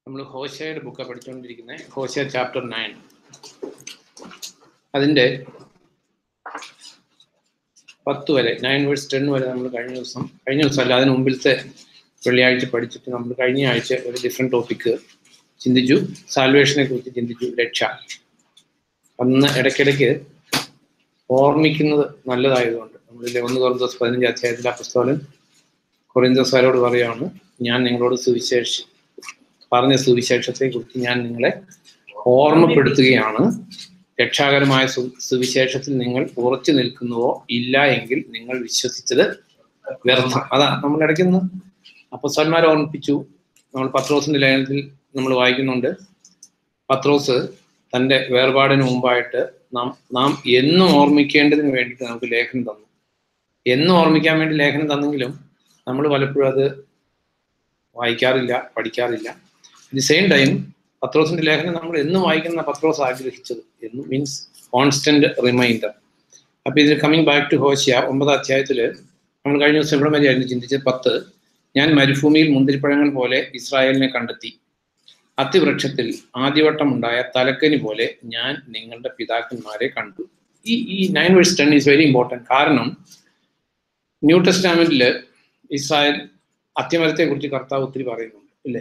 നമ്മൾ ഹോശയുടെ ബുക്കാണ് പഠിച്ചുകൊണ്ടിരിക്കുന്നത് ഹോശ ചാപ്റ്റർ നയൻ അതിൻ്റെ പത്ത് വരെ നയൻ വേഴ്സ് ടെൻ വരെ നമ്മൾ കഴിഞ്ഞ ദിവസം കഴിഞ്ഞ ദിവസം അല്ല അതിന് മുമ്പിലത്തെ വെള്ളിയാഴ്ച പഠിച്ചിട്ട് നമ്മൾ കഴിഞ്ഞ ആഴ്ച ഒരു ഡിഫറെൻറ്റ് ടോപ്പിക്ക് ചിന്തിച്ചു സാൽവേഷനെ കുറിച്ച് ചിന്തിച്ചു രക്ഷ അന്ന് ഇടയ്ക്കിടയ്ക്ക് ഓർമ്മിക്കുന്നത് നല്ലതായതുകൊണ്ട് നമ്മളിലെ ഒന്ന് കുറഞ്ഞ പതിനഞ്ച് അധ്യായത്തിലെ ആ പുസ്തകം കൊറിന്തോസാരോട് പറയുകയാണ് ഞാൻ നിങ്ങളോട് സുവിശേഷ പറഞ്ഞ സുവിശേഷത്തെ കുറിച്ച് ഞാൻ നിങ്ങളെ ഓർമ്മപ്പെടുത്തുകയാണ് രക്ഷാകരമായ സു സുവിശേഷത്തിൽ നിങ്ങൾ ഉറച്ചു നിൽക്കുന്നുവോ ഇല്ല എങ്കിൽ നിങ്ങൾ വിശ്വസിച്ചത് വ്യർത്ഥം അതാ നമ്മൾ ഇടയ്ക്കുന്ന അപ്പസ്വന്മാരെ ഓർമ്മിപ്പിച്ചു നമ്മൾ പത്രോസിന്റെ ലേഖനത്തിൽ നമ്മൾ വായിക്കുന്നുണ്ട് പത്രോസ് തൻ്റെ വേർപാടിന് മുമ്പായിട്ട് നാം നാം എന്നും ഓർമ്മിക്കേണ്ടതിന് വേണ്ടിയിട്ട് നമുക്ക് ലേഖനം തന്നു എന്നും ഓർമ്മിക്കാൻ വേണ്ടി ലേഖനം തന്നെങ്കിലും നമ്മൾ പലപ്പോഴും അത് വായിക്കാറില്ല പഠിക്കാറില്ല അറ്റ് ദി സെയിം ടൈം പത്രോസിന്റെ ലേഖനം നമ്മൾ എന്നും വായിക്കുന്ന പത്രോസ് ആഗ്രഹിച്ചത് എന്ന് മീൻസ് കോൺസ്റ്റന്റ് റിമൈൻഡർ അപ്പൊ ഇതിൽ കമ്മിങ് ബാക്ക് ടു ഹോഷ്യ ഒമ്പതാം അധ്യായത്തിൽ നമ്മൾ കഴിഞ്ഞ ദിവസം ഇവിടെ വരെയായിരുന്നു ചിന്തിച്ചത് പത്ത് ഞാൻ മരുഭൂമിയിൽ മുന്തിരിപ്പഴങ്ങൾ പോലെ ഇസ്രായേലിനെ കണ്ടെത്തി അത്തിവൃക്ഷത്തിൽ ആദ്യവട്ടം ഉണ്ടായ തലക്കനി പോലെ ഞാൻ നിങ്ങളുടെ പിതാക്കന്മാരെ കണ്ടു ഈ ഈ nine verse ten is very important കാരണം ന്യൂ ടെസ്റ്റാമെന്റിൽ ഇസ്രായേൽ അത്യമരത്തെ കുറിച്ച് കർത്താവ് ഒത്തിരി പറയുന്നുണ്ട് ഇല്ലേ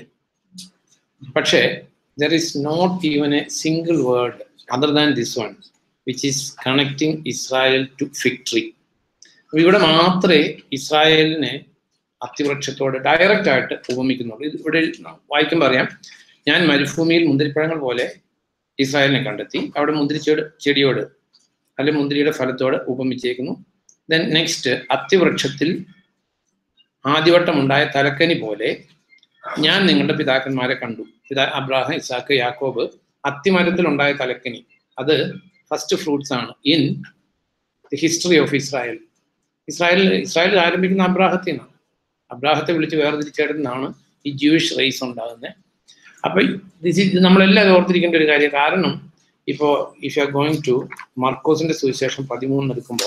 പക്ഷേ there is not even a single word other than this one which is connecting Israel to fig tree ഇവിടെ മാത്രമേ ഇസ്രായേലിനെ അത്തിവൃക്ഷത്തോട് ഡയറക്റ്റ് ആയിട്ട് ഉപമിക്കുന്നുള്ളൂ ഇത് ഇവിടെ വായിക്കുമ്പോൾ അറിയാം ഞാൻ മരുഭൂമിയിൽ മുന്തിരിപ്പഴങ്ങൾ പോലെ ഇസ്രായേലിനെ കണ്ടെത്തി അവിടെ മുന്തിരിച്ചോട് ചെടിയോട് അല്ലെ മുന്തിരിയുടെ ഫലത്തോട് ഉപമിച്ചേക്കുന്നു ദെൻ നെക്സ്റ്റ് അത്തിവൃക്ഷത്തിൽ ആദ്യവട്ടം ഉണ്ടായ തലക്കനി പോലെ ഞാൻ നിങ്ങളുടെ പിതാക്കന്മാരെ കണ്ടു പിതാ അബ്രാഹം ഇസാക്ക് യാക്കോബ് അത്തിമരത്തിൽ ഉണ്ടായ തലക്കനി അത് ഫസ്റ്റ് ഫ്രൂട്ട്സ് ആണ് in the history of Israel Israel Israel ആരംഭിക്കുന്ന അബ്രാഹത്തിൽ നിന്നാണ് അബ്രാഹത്തെ വിളിച്ച് വേർതിരിച്ചെടുത്താണ് ഈ ജൂയിഷ് റേസ് ഉണ്ടാകുന്നത് അപ്പൊ ഇത് നമ്മളെല്ലാം ഓർത്തിരിക്കേണ്ട ഒരു കാര്യം കാരണം ഇപ്പോ if you are going to മർക്കോസിന്റെ സുവിശേഷം പതിമൂന്ന് എടുക്കുമ്പോൾ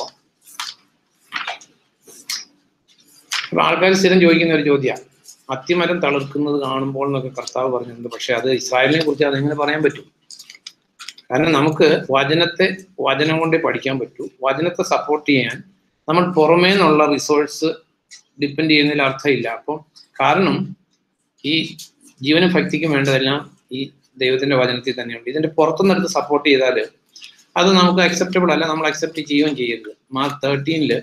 അപ്പൊ ആൾക്കാർ സ്ഥിരം ചോദിക്കുന്ന ഒരു ചോദ്യമാണ് അത്തിമരം തളിർക്കുന്നത് കാണുമ്പോൾ എന്നൊക്കെ കർത്താവ് പറഞ്ഞിട്ടുണ്ട് പക്ഷെ അത് ഇസ്രായേലിനെ കുറിച്ച് അതെങ്ങനെ പറയാൻ പറ്റും കാരണം നമുക്ക് വചനത്തെ വചനം കൊണ്ടേ പഠിക്കാൻ പറ്റൂ വചനത്തെ സപ്പോർട്ട് ചെയ്യാൻ നമ്മൾ പുറമേ നിന്നുള്ള റിസോഴ്സ് ഡിപ്പെൻഡ് ചെയ്യുന്നതിൽ അർത്ഥമില്ല അപ്പം കാരണം ഈ ജീവനും ഭക്തിക്കും വേണ്ടതെല്ലാം ഈ ദൈവത്തിന്റെ വചനത്തിൽ തന്നെയുണ്ട് ഇതിന്റെ പുറത്തുനിന്നെടുത്ത് സപ്പോർട്ട് ചെയ്താൽ അത് നമുക്ക് അക്സെപ്റ്റബിൾ അല്ല നമ്മൾ അക്സെപ്റ്റ് ചെയ്യുകയും ചെയ്യരുത് മാർക്ക് തേർട്ടീനില്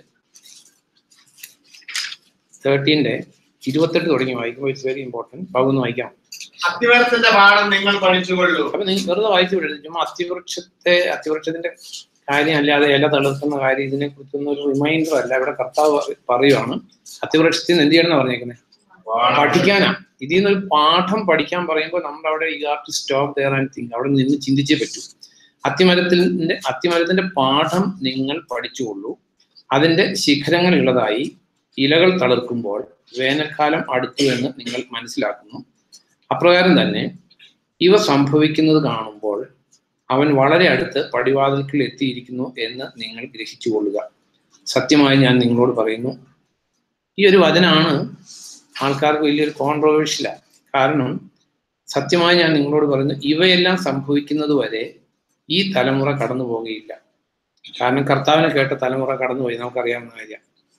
തേർട്ടീൻ്റെ ഇരുപത്തെട്ട് തുടങ്ങി വായിക്കുമ്പോൾ ഇറ്റ്സ് വെരി ഇമ്പോർട്ടൻറ്റ് പകുന്ന് വായിക്കാം അത്തിവരത്തിന്റെ പാഠം നിങ്ങൾ പഠിച്ചുകൊള്ളൂ അപ്പൊ നിങ്ങൾ വെറുതെ വായിച്ചു വിടരുത് ചുമ്മാ അത്തിവൃക്ഷത്തെ അത്തിവൃക്ഷത്തിന്റെ കാര്യം അല്ലാതെ ഇല തളിർക്കുന്ന കാര്യം ഇതിനെ കുറിച്ചൊന്നും ഒരു റിമൈൻഡർ അല്ല ഇവിടെ കർത്താവ് പറയുവാണ് അത്തിവൃക്ഷത്തിൽ നിന്ന് എന്ത് ചെയ്യണം പറഞ്ഞേക്കുന്നത് പഠിക്കാനാ ഇതിൽ നിന്ന് ഒരു പാഠം പഠിക്കാൻ പറയുമ്പോൾ നമ്മൾ അവിടെ you have to stop there and think അവിടെ നിന്ന് ചിന്തിച്ചേ പറ്റൂ അത്തിമരത്തിന്റെ അത്തിമരത്തിന്റെ പാഠം നിങ്ങൾ പഠിച്ചുകൊള്ളൂ അതിന്റെ ശിഖരങ്ങളുള്ളതായി ഇലകൾ തളിർക്കുമ്പോൾ വേനൽക്കാലം അടുത്തു എന്ന് നിങ്ങൾ മനസ്സിലാക്കുന്നു അപ്രകാരം തന്നെ ഇവ സംഭവിക്കുന്നത് കാണുമ്പോൾ അവൻ വളരെ അടുത്ത് പടിവാതിൽക്കൽ എത്തിയിരിക്കുന്നു എന്ന് നിങ്ങൾ ഗ്രഹിച്ചുകൊള്ളുക സത്യമായി ഞാൻ നിങ്ങളോട് പറയുന്നു ഈ ഒരു വചനാണ് ആൾക്കാർക്ക് വലിയൊരു കോൺട്രവേഴ്ഷ്യലാണ് കാരണം സത്യമായി ഞാൻ നിങ്ങളോട് പറയുന്നു ഇവയെല്ലാം സംഭവിക്കുന്നത് വരെ ഈ തലമുറ കടന്നു പോകുകയില്ല കാരണം കർത്താവിനെ കേട്ട തലമുറ കടന്നുപോയി നമുക്കറിയാവുന്ന കാര്യം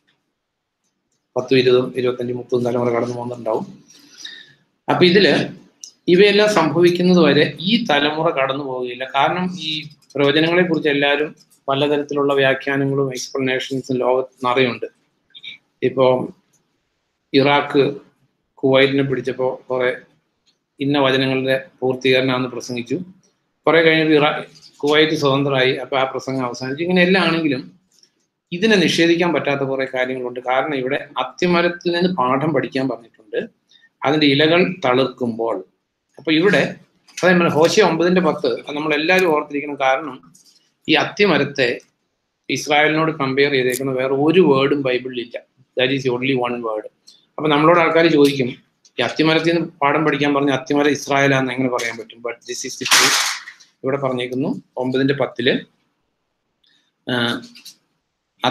പത്തും ഇരുപതും ഇരുപത്തഞ്ചും മുപ്പതും തലമുറ കടന്നു പോകുന്നുണ്ടാവും അപ്പൊ ഇതില് ഇവയെല്ലാം സംഭവിക്കുന്നത് വരെ ഈ തലമുറ കടന്നു പോവുകയില്ല കാരണം ഈ പ്രവചനങ്ങളെ കുറിച്ച് എല്ലാവരും പലതരത്തിലുള്ള വ്യാഖ്യാനങ്ങളും എക്സ്പ്ലനേഷൻസും ലോകത്ത് നിറയുണ്ട് ഇപ്പോ ഇറാഖ് കുവൈറ്റിനെ പിടിച്ചപ്പോൾ കുറെ ഇന്ന വചനങ്ങളുടെ പൂർത്തീകരണമാണെന്ന് പ്രസംഗിച്ചു കുറെ കഴിഞ്ഞപ്പോൾ ഇറാ കുവൈറ്റ് സ്വതന്ത്രമായി അപ്പൊ ആ പ്രസംഗം അവസാനിച്ചു ഇങ്ങനെ എല്ലാം ആണെങ്കിലും ഇതിനെ നിഷേധിക്കാൻ പറ്റാത്ത കുറെ കാര്യങ്ങളുണ്ട് കാരണം ഇവിടെ അത്തിമരത്തിൽ നിന്ന് പാഠം പഠിക്കാൻ പറഞ്ഞിട്ടുണ്ട് അതിന്റെ ഇലകൾ തളിർക്കുമ്പോൾ അപ്പൊ ഇവിടെ അതേ ഹോശ ഒമ്പതിന്റെ പത്ത് നമ്മൾ എല്ലാവരും ഓർത്തിരിക്കണം കാരണം ഈ അത്തിമരത്തെ ഇസ്രായേലിനോട് കമ്പയർ ചെയ്തേക്കുന്ന വേറെ ഒരു വേർഡും ബൈബിളിലില്ല that is only one word അപ്പൊ നമ്മളോട് ആൾക്കാർ ചോദിക്കും ഈ അത്തിമരത്തിൽ നിന്ന് പാഠം പഠിക്കാൻ പറഞ്ഞ അത്തിമരം ഇസ്രായേലാന്ന് എങ്ങനെ പറയാൻ പറ്റും but this is the truth ഇവിടെ പറഞ്ഞേക്കുന്നു ഒമ്പതിന്റെ പത്തില്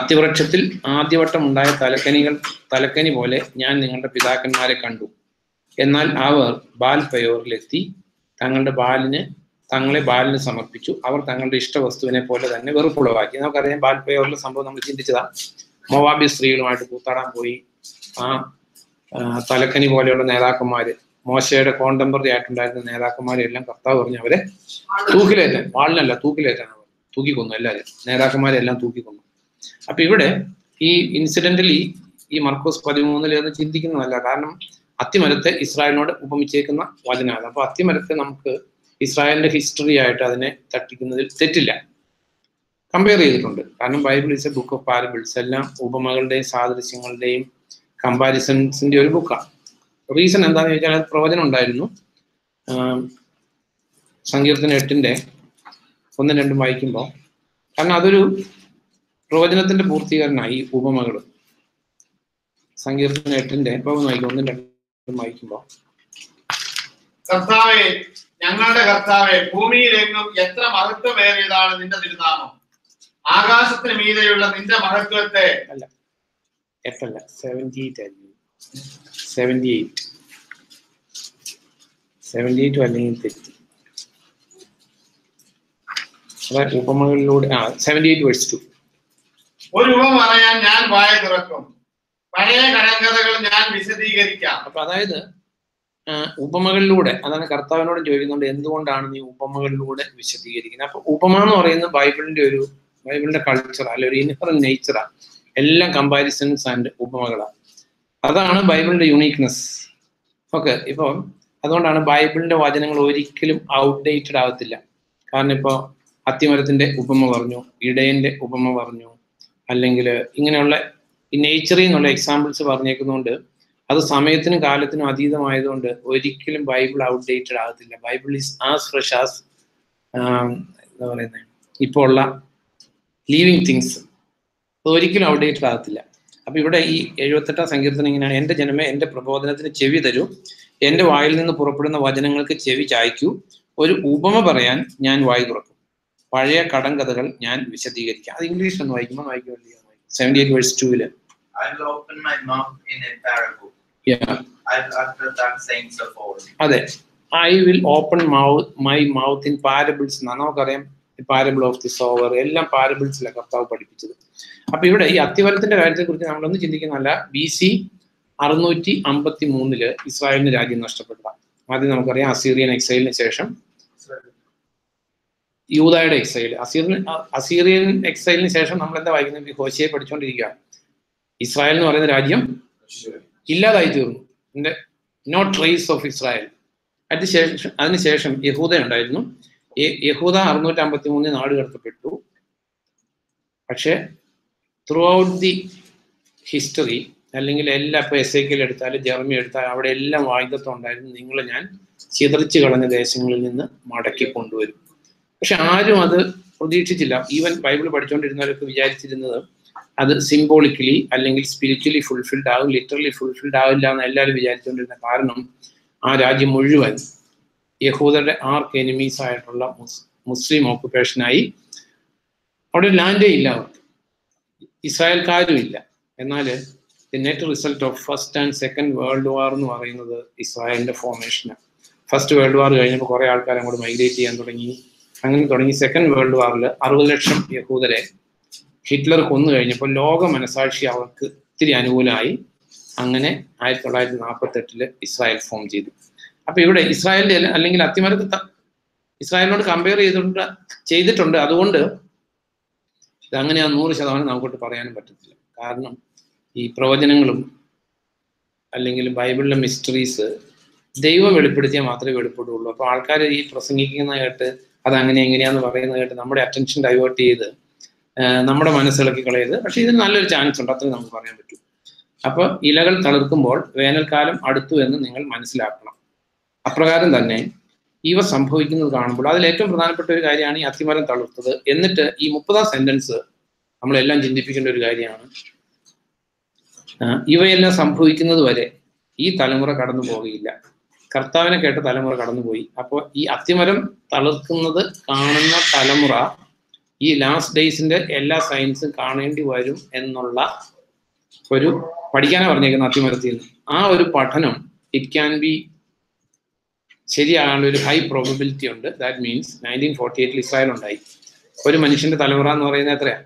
അത്തിവൃക്ഷത്തിൽ ആദ്യവട്ടം ഉണ്ടായ തലക്കനികൾ തലക്കനി പോലെ ഞാൻ നിങ്ങളുടെ പിതാക്കന്മാരെ കണ്ടു എന്നാൽ അവർ ബാൽ പയോറിലെത്തി തങ്ങളുടെ ബാലിന് തങ്ങളെ ബാലിന് സമർപ്പിച്ചു അവർ തങ്ങളുടെ ഇഷ്ടവസ്തുവിനെ പോലെ തന്നെ വെറുപ്പുളവാക്കി നമുക്കറിയാം ബാൽ പയോറിലെ സംഭവം നമ്മൾ ചിന്തിച്ചതാ മൊവാബി സ്ത്രീകളുമായിട്ട് കൂത്താടാൻ പോയി ആ ആ, തലക്കനി പോലെയുള്ള നേതാക്കന്മാര് മോശയുടെ കോണ്ടംപററി ആയിട്ടുണ്ടായിരുന്ന നേതാക്കന്മാരെല്ലാം കർത്താവ് പറഞ്ഞു അവരെ തൂക്കിലേറ്റാൻ വാളിനല്ല തൂക്കിലേറ്റാൻ അവർ തൂക്കിക്കൊന്നു എല്ലാവരും നേതാക്കന്മാരെല്ലാം തൂക്കിക്കൊന്നു അപ്പൊ ഇവിടെ ഈ ഇൻസിഡന്റലി ഈ മർക്കോസ് പതിമൂന്നിൽ എന്ന് ചിന്തിക്കുന്നതല്ല കാരണം അത്തിമരത്തെ ഇസ്രായേലിനോട് ഉപമിച്ചേക്കുന്ന വചനമാണ് അപ്പൊ അത്തിമരത്തെ നമുക്ക് ഇസ്രായേലിന്റെ ഹിസ്റ്ററി ആയിട്ട് അതിനെ തട്ടിക്കുന്നതിൽ തെറ്റില്ല കമ്പയർ ചെയ്തിട്ടുണ്ട് കാരണം Bible is a book of parables എല്ലാം ഉപമകളുടെയും സാദൃശ്യങ്ങളുടെയും കമ്പാരിസൺസിന്റെ ഒരു ബുക്കാണ് റീസൺ എന്താണെന്ന് ചോദിച്ചാൽ അത് പ്രവചനം ഉണ്ടായിരുന്നു ആം, സങ്കീർത്തനം എട്ടിന്റെ ഒന്നും രണ്ടും വായിക്കുമ്പോൾ കാരണം അതൊരു പ്രവചനത്തിന്റെ പൂർത്തീകരണമായി ഈ ഉപമകൾ സങ്കീർത്തനം എട്ടിന്റെ ഇപ്പൊ ഒന്ന് വായിക്കും ഒന്നും രണ്ടും വായിക്കുമ്പോൾ കർത്താവെ ഞങ്ങളുടെ കർത്താവെ ഭൂമിയിലെങ്ങും എത്ര മഹത്വമേറിയതാണ് നിന്റെ തിരുനാമം ആകാശത്തിന് മീതെയുള്ള നിന്റെ മഹത്വത്തെ അല്ല എട്ടല്ല സെവൻറ്റി എയ്റ്റ് ആയിരിക്കും സെവൻറ്റി എയ്റ്റ് സെവൻറ്റി എയ്റ്റും അല്ലെങ്കിൽ തെറ്റി അതായത് ഉപമകളിലൂടെ ആ സെവൻറ്റി എയ്റ്റ് വേഴ്സ് ടു ഒരു ഉപമ പറയാൻ ഞാൻ വായ തുറക്കും പഴയ കടങ്കഥകൾ ഞാൻ വിശദീകരിക്കാം അപ്പൊ അതായത് ആ, ഉപമകളിലൂടെ അതാണ് കർത്താവിനോട് ചോദിക്കുന്നുണ്ട് എന്തുകൊണ്ടാണ് നീ ഉപമകളിലൂടെ വിശദീകരിക്കുന്നത് അപ്പൊ ഉപമ എന്ന് പറയുന്നത് ബൈബിളിന്റെ ഒരു ബൈബിളിന്റെ കൾച്ചർ അല്ലെ ഒരു ഇൻഹറൻ നേച്ചറാ എല്ലാം കമ്പാരിസൺസ് ആൻഡ് ഉപമകളാണ് അതാണ് ബൈബിളിന്റെ യുണീക്നെസ് ഓക്കെ ഇപ്പൊ അതുകൊണ്ടാണ് ബൈബിളിന്റെ വചനങ്ങൾ ഒരിക്കലും ഔട്ട്ഡേറ്റഡ് ആകത്തില്ല കാരണം ഇപ്പൊ അത്തിമരത്തിന്റെ ഉപമ പറഞ്ഞു ഇടയന്റെ ഉപമ പറഞ്ഞു അല്ലെങ്കിൽ ഇങ്ങനെയുള്ള ഈ നേച്ചറിൽ നിന്നുള്ള എക്സാമ്പിൾസ് പറഞ്ഞേക്കുന്നതുകൊണ്ട് അത് സമയത്തിനും കാലത്തിനും അതീതമായതുകൊണ്ട് ഒരിക്കലും ബൈബിൾ ഔട്ട്ഡേറ്റഡ് ആകത്തില്ല Bible is as fresh as എന്താ പറയുന്നത് ഇപ്പോൾ ഉള്ള ലീവിങ് തിങ്സ് അത് ഒരിക്കലും ഔട്ട്ഡേറ്റഡ് ആകത്തില്ല അപ്പൊ ഇവിടെ ഈ എഴുപത്തെട്ടാം സങ്കീർത്തനം ഇങ്ങനെയാണ് എന്റെ ജനമേ എന്റെ പ്രബോധനത്തിന് ചെവി തരൂ എന്റെ വായിൽ നിന്ന് പുറപ്പെടുന്ന വചനങ്ങൾക്ക് ചെവി ചായ്ക്കൂ ഒരു ഉപമ പറയാൻ ഞാൻ വായി തുറക്കും പഴയ കടങ്കഥകൾ ഞാൻ വിശദീകരിക്കാം അത് ഇംഗ്ലീഷ് ഒന്ന് വായിക്കുമ്പോൾ വായിക്കുമല്ലോ സെവൻറ്റി എയ്റ്റ് വേഴ്സ് ടൂവില് I will open my mouth in a parable. Yeah. I will utter that sayings of old. അതെ I will open mouth my mouth in parables എന്നാണ് നമുക്കറിയാം പാരബിൾ ഓഫ് ദി സോവർ എല്ലാം പാരബിൾസിലാണ് കർത്താവ് പഠിപ്പിച്ചത് അപ്പൊ ഇവിടെ ഈ അത്തിവരത്തിന്റെ കാര്യത്തെ കുറിച്ച് നമ്മളൊന്നും ചിന്തിക്കുന്നതല്ല ബി സി അറുന്നൂറ്റി അമ്പത്തി മൂന്നില് ഇസ്രായേലിന് രാജ്യം നഷ്ടപ്പെട്ടതാണ് ആദ്യം നമുക്കറിയാം അസീറിയൻ എക്സൈലിന് ശേഷം യൂതായുടെ എക്സൈൽ അസീറിയൻ അസീറിയൻ എക്സൈലിന് ശേഷം നമ്മൾ എന്താ വായിക്കുന്നത് ഈ ഹോശയെ പഠിച്ചുകൊണ്ടിരിക്കുക ഇസ്രായേൽ എന്ന് പറയുന്ന രാജ്യം ഇല്ലാതായി തീർന്നു നോ ട്രേസ് ഓഫ് ഇസ്രായേൽ അതിനുശേഷം അതിനുശേഷം യഹൂദ ഉണ്ടായിരുന്നു യ- യഹൂദ അറുന്നൂറ്റി അമ്പത്തി മൂന്നിൽ നാട് കടത്തപ്പെട്ടു പക്ഷേ ത്രൂ ഔട്ട് ദി ഹിസ്റ്ററി അല്ലെങ്കിൽ എല്ലാ ഇപ്പൊ എസ് ഐ എടുത്താലും ജർമ്മി എടുത്താലും അവിടെ എല്ലാം വാഗ്ദത്വം ഉണ്ടായിരുന്നു നിങ്ങളെ ഞാൻ ചിതറിച്ച് കളഞ്ഞ ദേശങ്ങളിൽ നിന്ന് മടക്കി കൊണ്ടുവരും പക്ഷെ ആരും അത് പ്രതീക്ഷിച്ചില്ല ഈവൻ ബൈബിൾ പഠിച്ചുകൊണ്ടിരുന്നവരൊക്കെ വിചാരിച്ചിരുന്നത് അത് സിംബോളിക്കലി അല്ലെങ്കിൽ സ്പിരിച്വലി ഫുൾഫിൽഡ് ആകും ലിറ്ററലി ഫുൾഫിൽഡ് ആവില്ല എന്ന് എല്ലാവരും വിചാരിച്ചുകൊണ്ടിരുന്ന കാരണം ആ രാജ്യം മുഴുവൻ യഹൂദരുടെ ആർക്ക് എനിമീസ് ആയിട്ടുള്ള മുസ് മുസ്ലിം ഓക്കുപേഷനായി അവിടെ ലാൻഡേ ഇല്ല അവർക്ക് ഇസ്രായേൽക്കാരും ഇല്ല എന്നാൽ the net result of first and second world war എന്ന് പറയുന്നത് ഇസ്രായേലിന്റെ ഫോർമേഷനാണ് ഫസ്റ്റ് വേൾഡ് വാർ കഴിഞ്ഞപ്പോൾ കുറെ ആൾക്കാർ അങ്ങോട്ട് മൈഗ്രേറ്റ് ചെയ്യാൻ തുടങ്ങി അങ്ങനെ തുടങ്ങി സെക്കൻഡ് വേൾഡ് വാറിൽ അറുപത് ലക്ഷം യഹൂദരെ ഹിറ്റ്ലർ കൊന്നു കഴിഞ്ഞപ്പോൾ ലോക മനസാക്ഷി അവർക്ക് ഇത്തിരി അനുകൂലമായി അങ്ങനെ ആയിരത്തി തൊള്ളായിരത്തി നാൽപ്പത്തി എട്ടില് ഇസ്രായേൽ ഫോം ചെയ്തു അപ്പൊ ഇവിടെ ഇസ്രായേലിന്റെ അല്ല- അല്ലെങ്കിൽ അത്തിമരത്ത് ത- ഇസ്രായേലിനോട് കമ്പയർ ചെയ്തിട്ടുണ്ട് ചെയ്തിട്ടുണ്ട് അതുകൊണ്ട് ഇത് അങ്ങനെ ആ നൂറ് ശതമാനം നമുക്കൊട്ട് പറയാനും പറ്റത്തില്ല കാരണം ഈ പ്രവചനങ്ങളും അല്ലെങ്കിൽ ബൈബിളിലെ മിസ്റ്ററീസ് ദൈവം വെളിപ്പെടുത്തിയാൽ മാത്രമേ വെളിപ്പെടുകയുള്ളൂ അപ്പൊ ആൾക്കാർ ഈ പ്രസംഗിക്കുന്ന കേട്ട് അത് അങ്ങനെ എങ്ങനെയാന്ന് പറയുന്നത് കേട്ട് നമ്മുടെ അറ്റൻഷൻ ഡൈവേർട്ട് ചെയ്ത് ആ, നമ്മുടെ മനസ്സിളക്കി കളയരുത് പക്ഷെ ഇതിന് നല്ലൊരു ചാൻസ് ഉണ്ട് അത്രേ നമുക്ക് പറയാൻ പറ്റൂ അപ്പൊ ഇലകൾ തളിർക്കുമ്പോൾ വേനൽക്കാലം അടുത്തു എന്ന് നിങ്ങൾ മനസ്സിലാക്കണം അപ്രകാരം തന്നെ ഇവ സംഭവിക്കുന്നത് കാണുമ്പോൾ അതിൽ ഏറ്റവും പ്രധാനപ്പെട്ട ഒരു കാര്യമാണ് ഈ അത്തിമരം തളിർത്തത് എന്നിട്ട് ഈ മുപ്പതാം സെന്റൻസ് നമ്മളെല്ലാം ചിന്തിപ്പിക്കേണ്ട ഒരു കാര്യമാണ് ആ, ഇവയെല്ലാം സംഭവിക്കുന്നത് വരെ ഈ തലമുറ കടന്നു പോകുകയില്ല കർത്താവിനെ കേട്ട തലമുറ കടന്നുപോയി അപ്പോൾ ഈ അത്തിമരം തളിർക്കുന്നത് കാണുന്ന തലമുറ ഈ ലാസ്റ്റ് ഡേയ്സിന്റെ എല്ലാ സയൻസും കാണേണ്ടി വരും എന്നുള്ള ഒരു പഠിക്കാനാ പറഞ്ഞേക്കുന്നത് അത്തിമരത്തിൽ നിന്ന് ആ ഒരു പഠനം ഇറ്റ് ക്യാൻ ബി ശരിയാകാനുള്ള ഒരു ഹൈ പ്രോബബിലിറ്റി ഉണ്ട് ദാറ്റ് മീൻസ് നയൻറ്റീൻ ഫോർട്ടി എയ്റ്റിൽ ഇസ്രായേൽ ഉണ്ടായി ഒരു മനുഷ്യന്റെ തലമുറ എന്ന് പറയുന്നത് എത്രയാ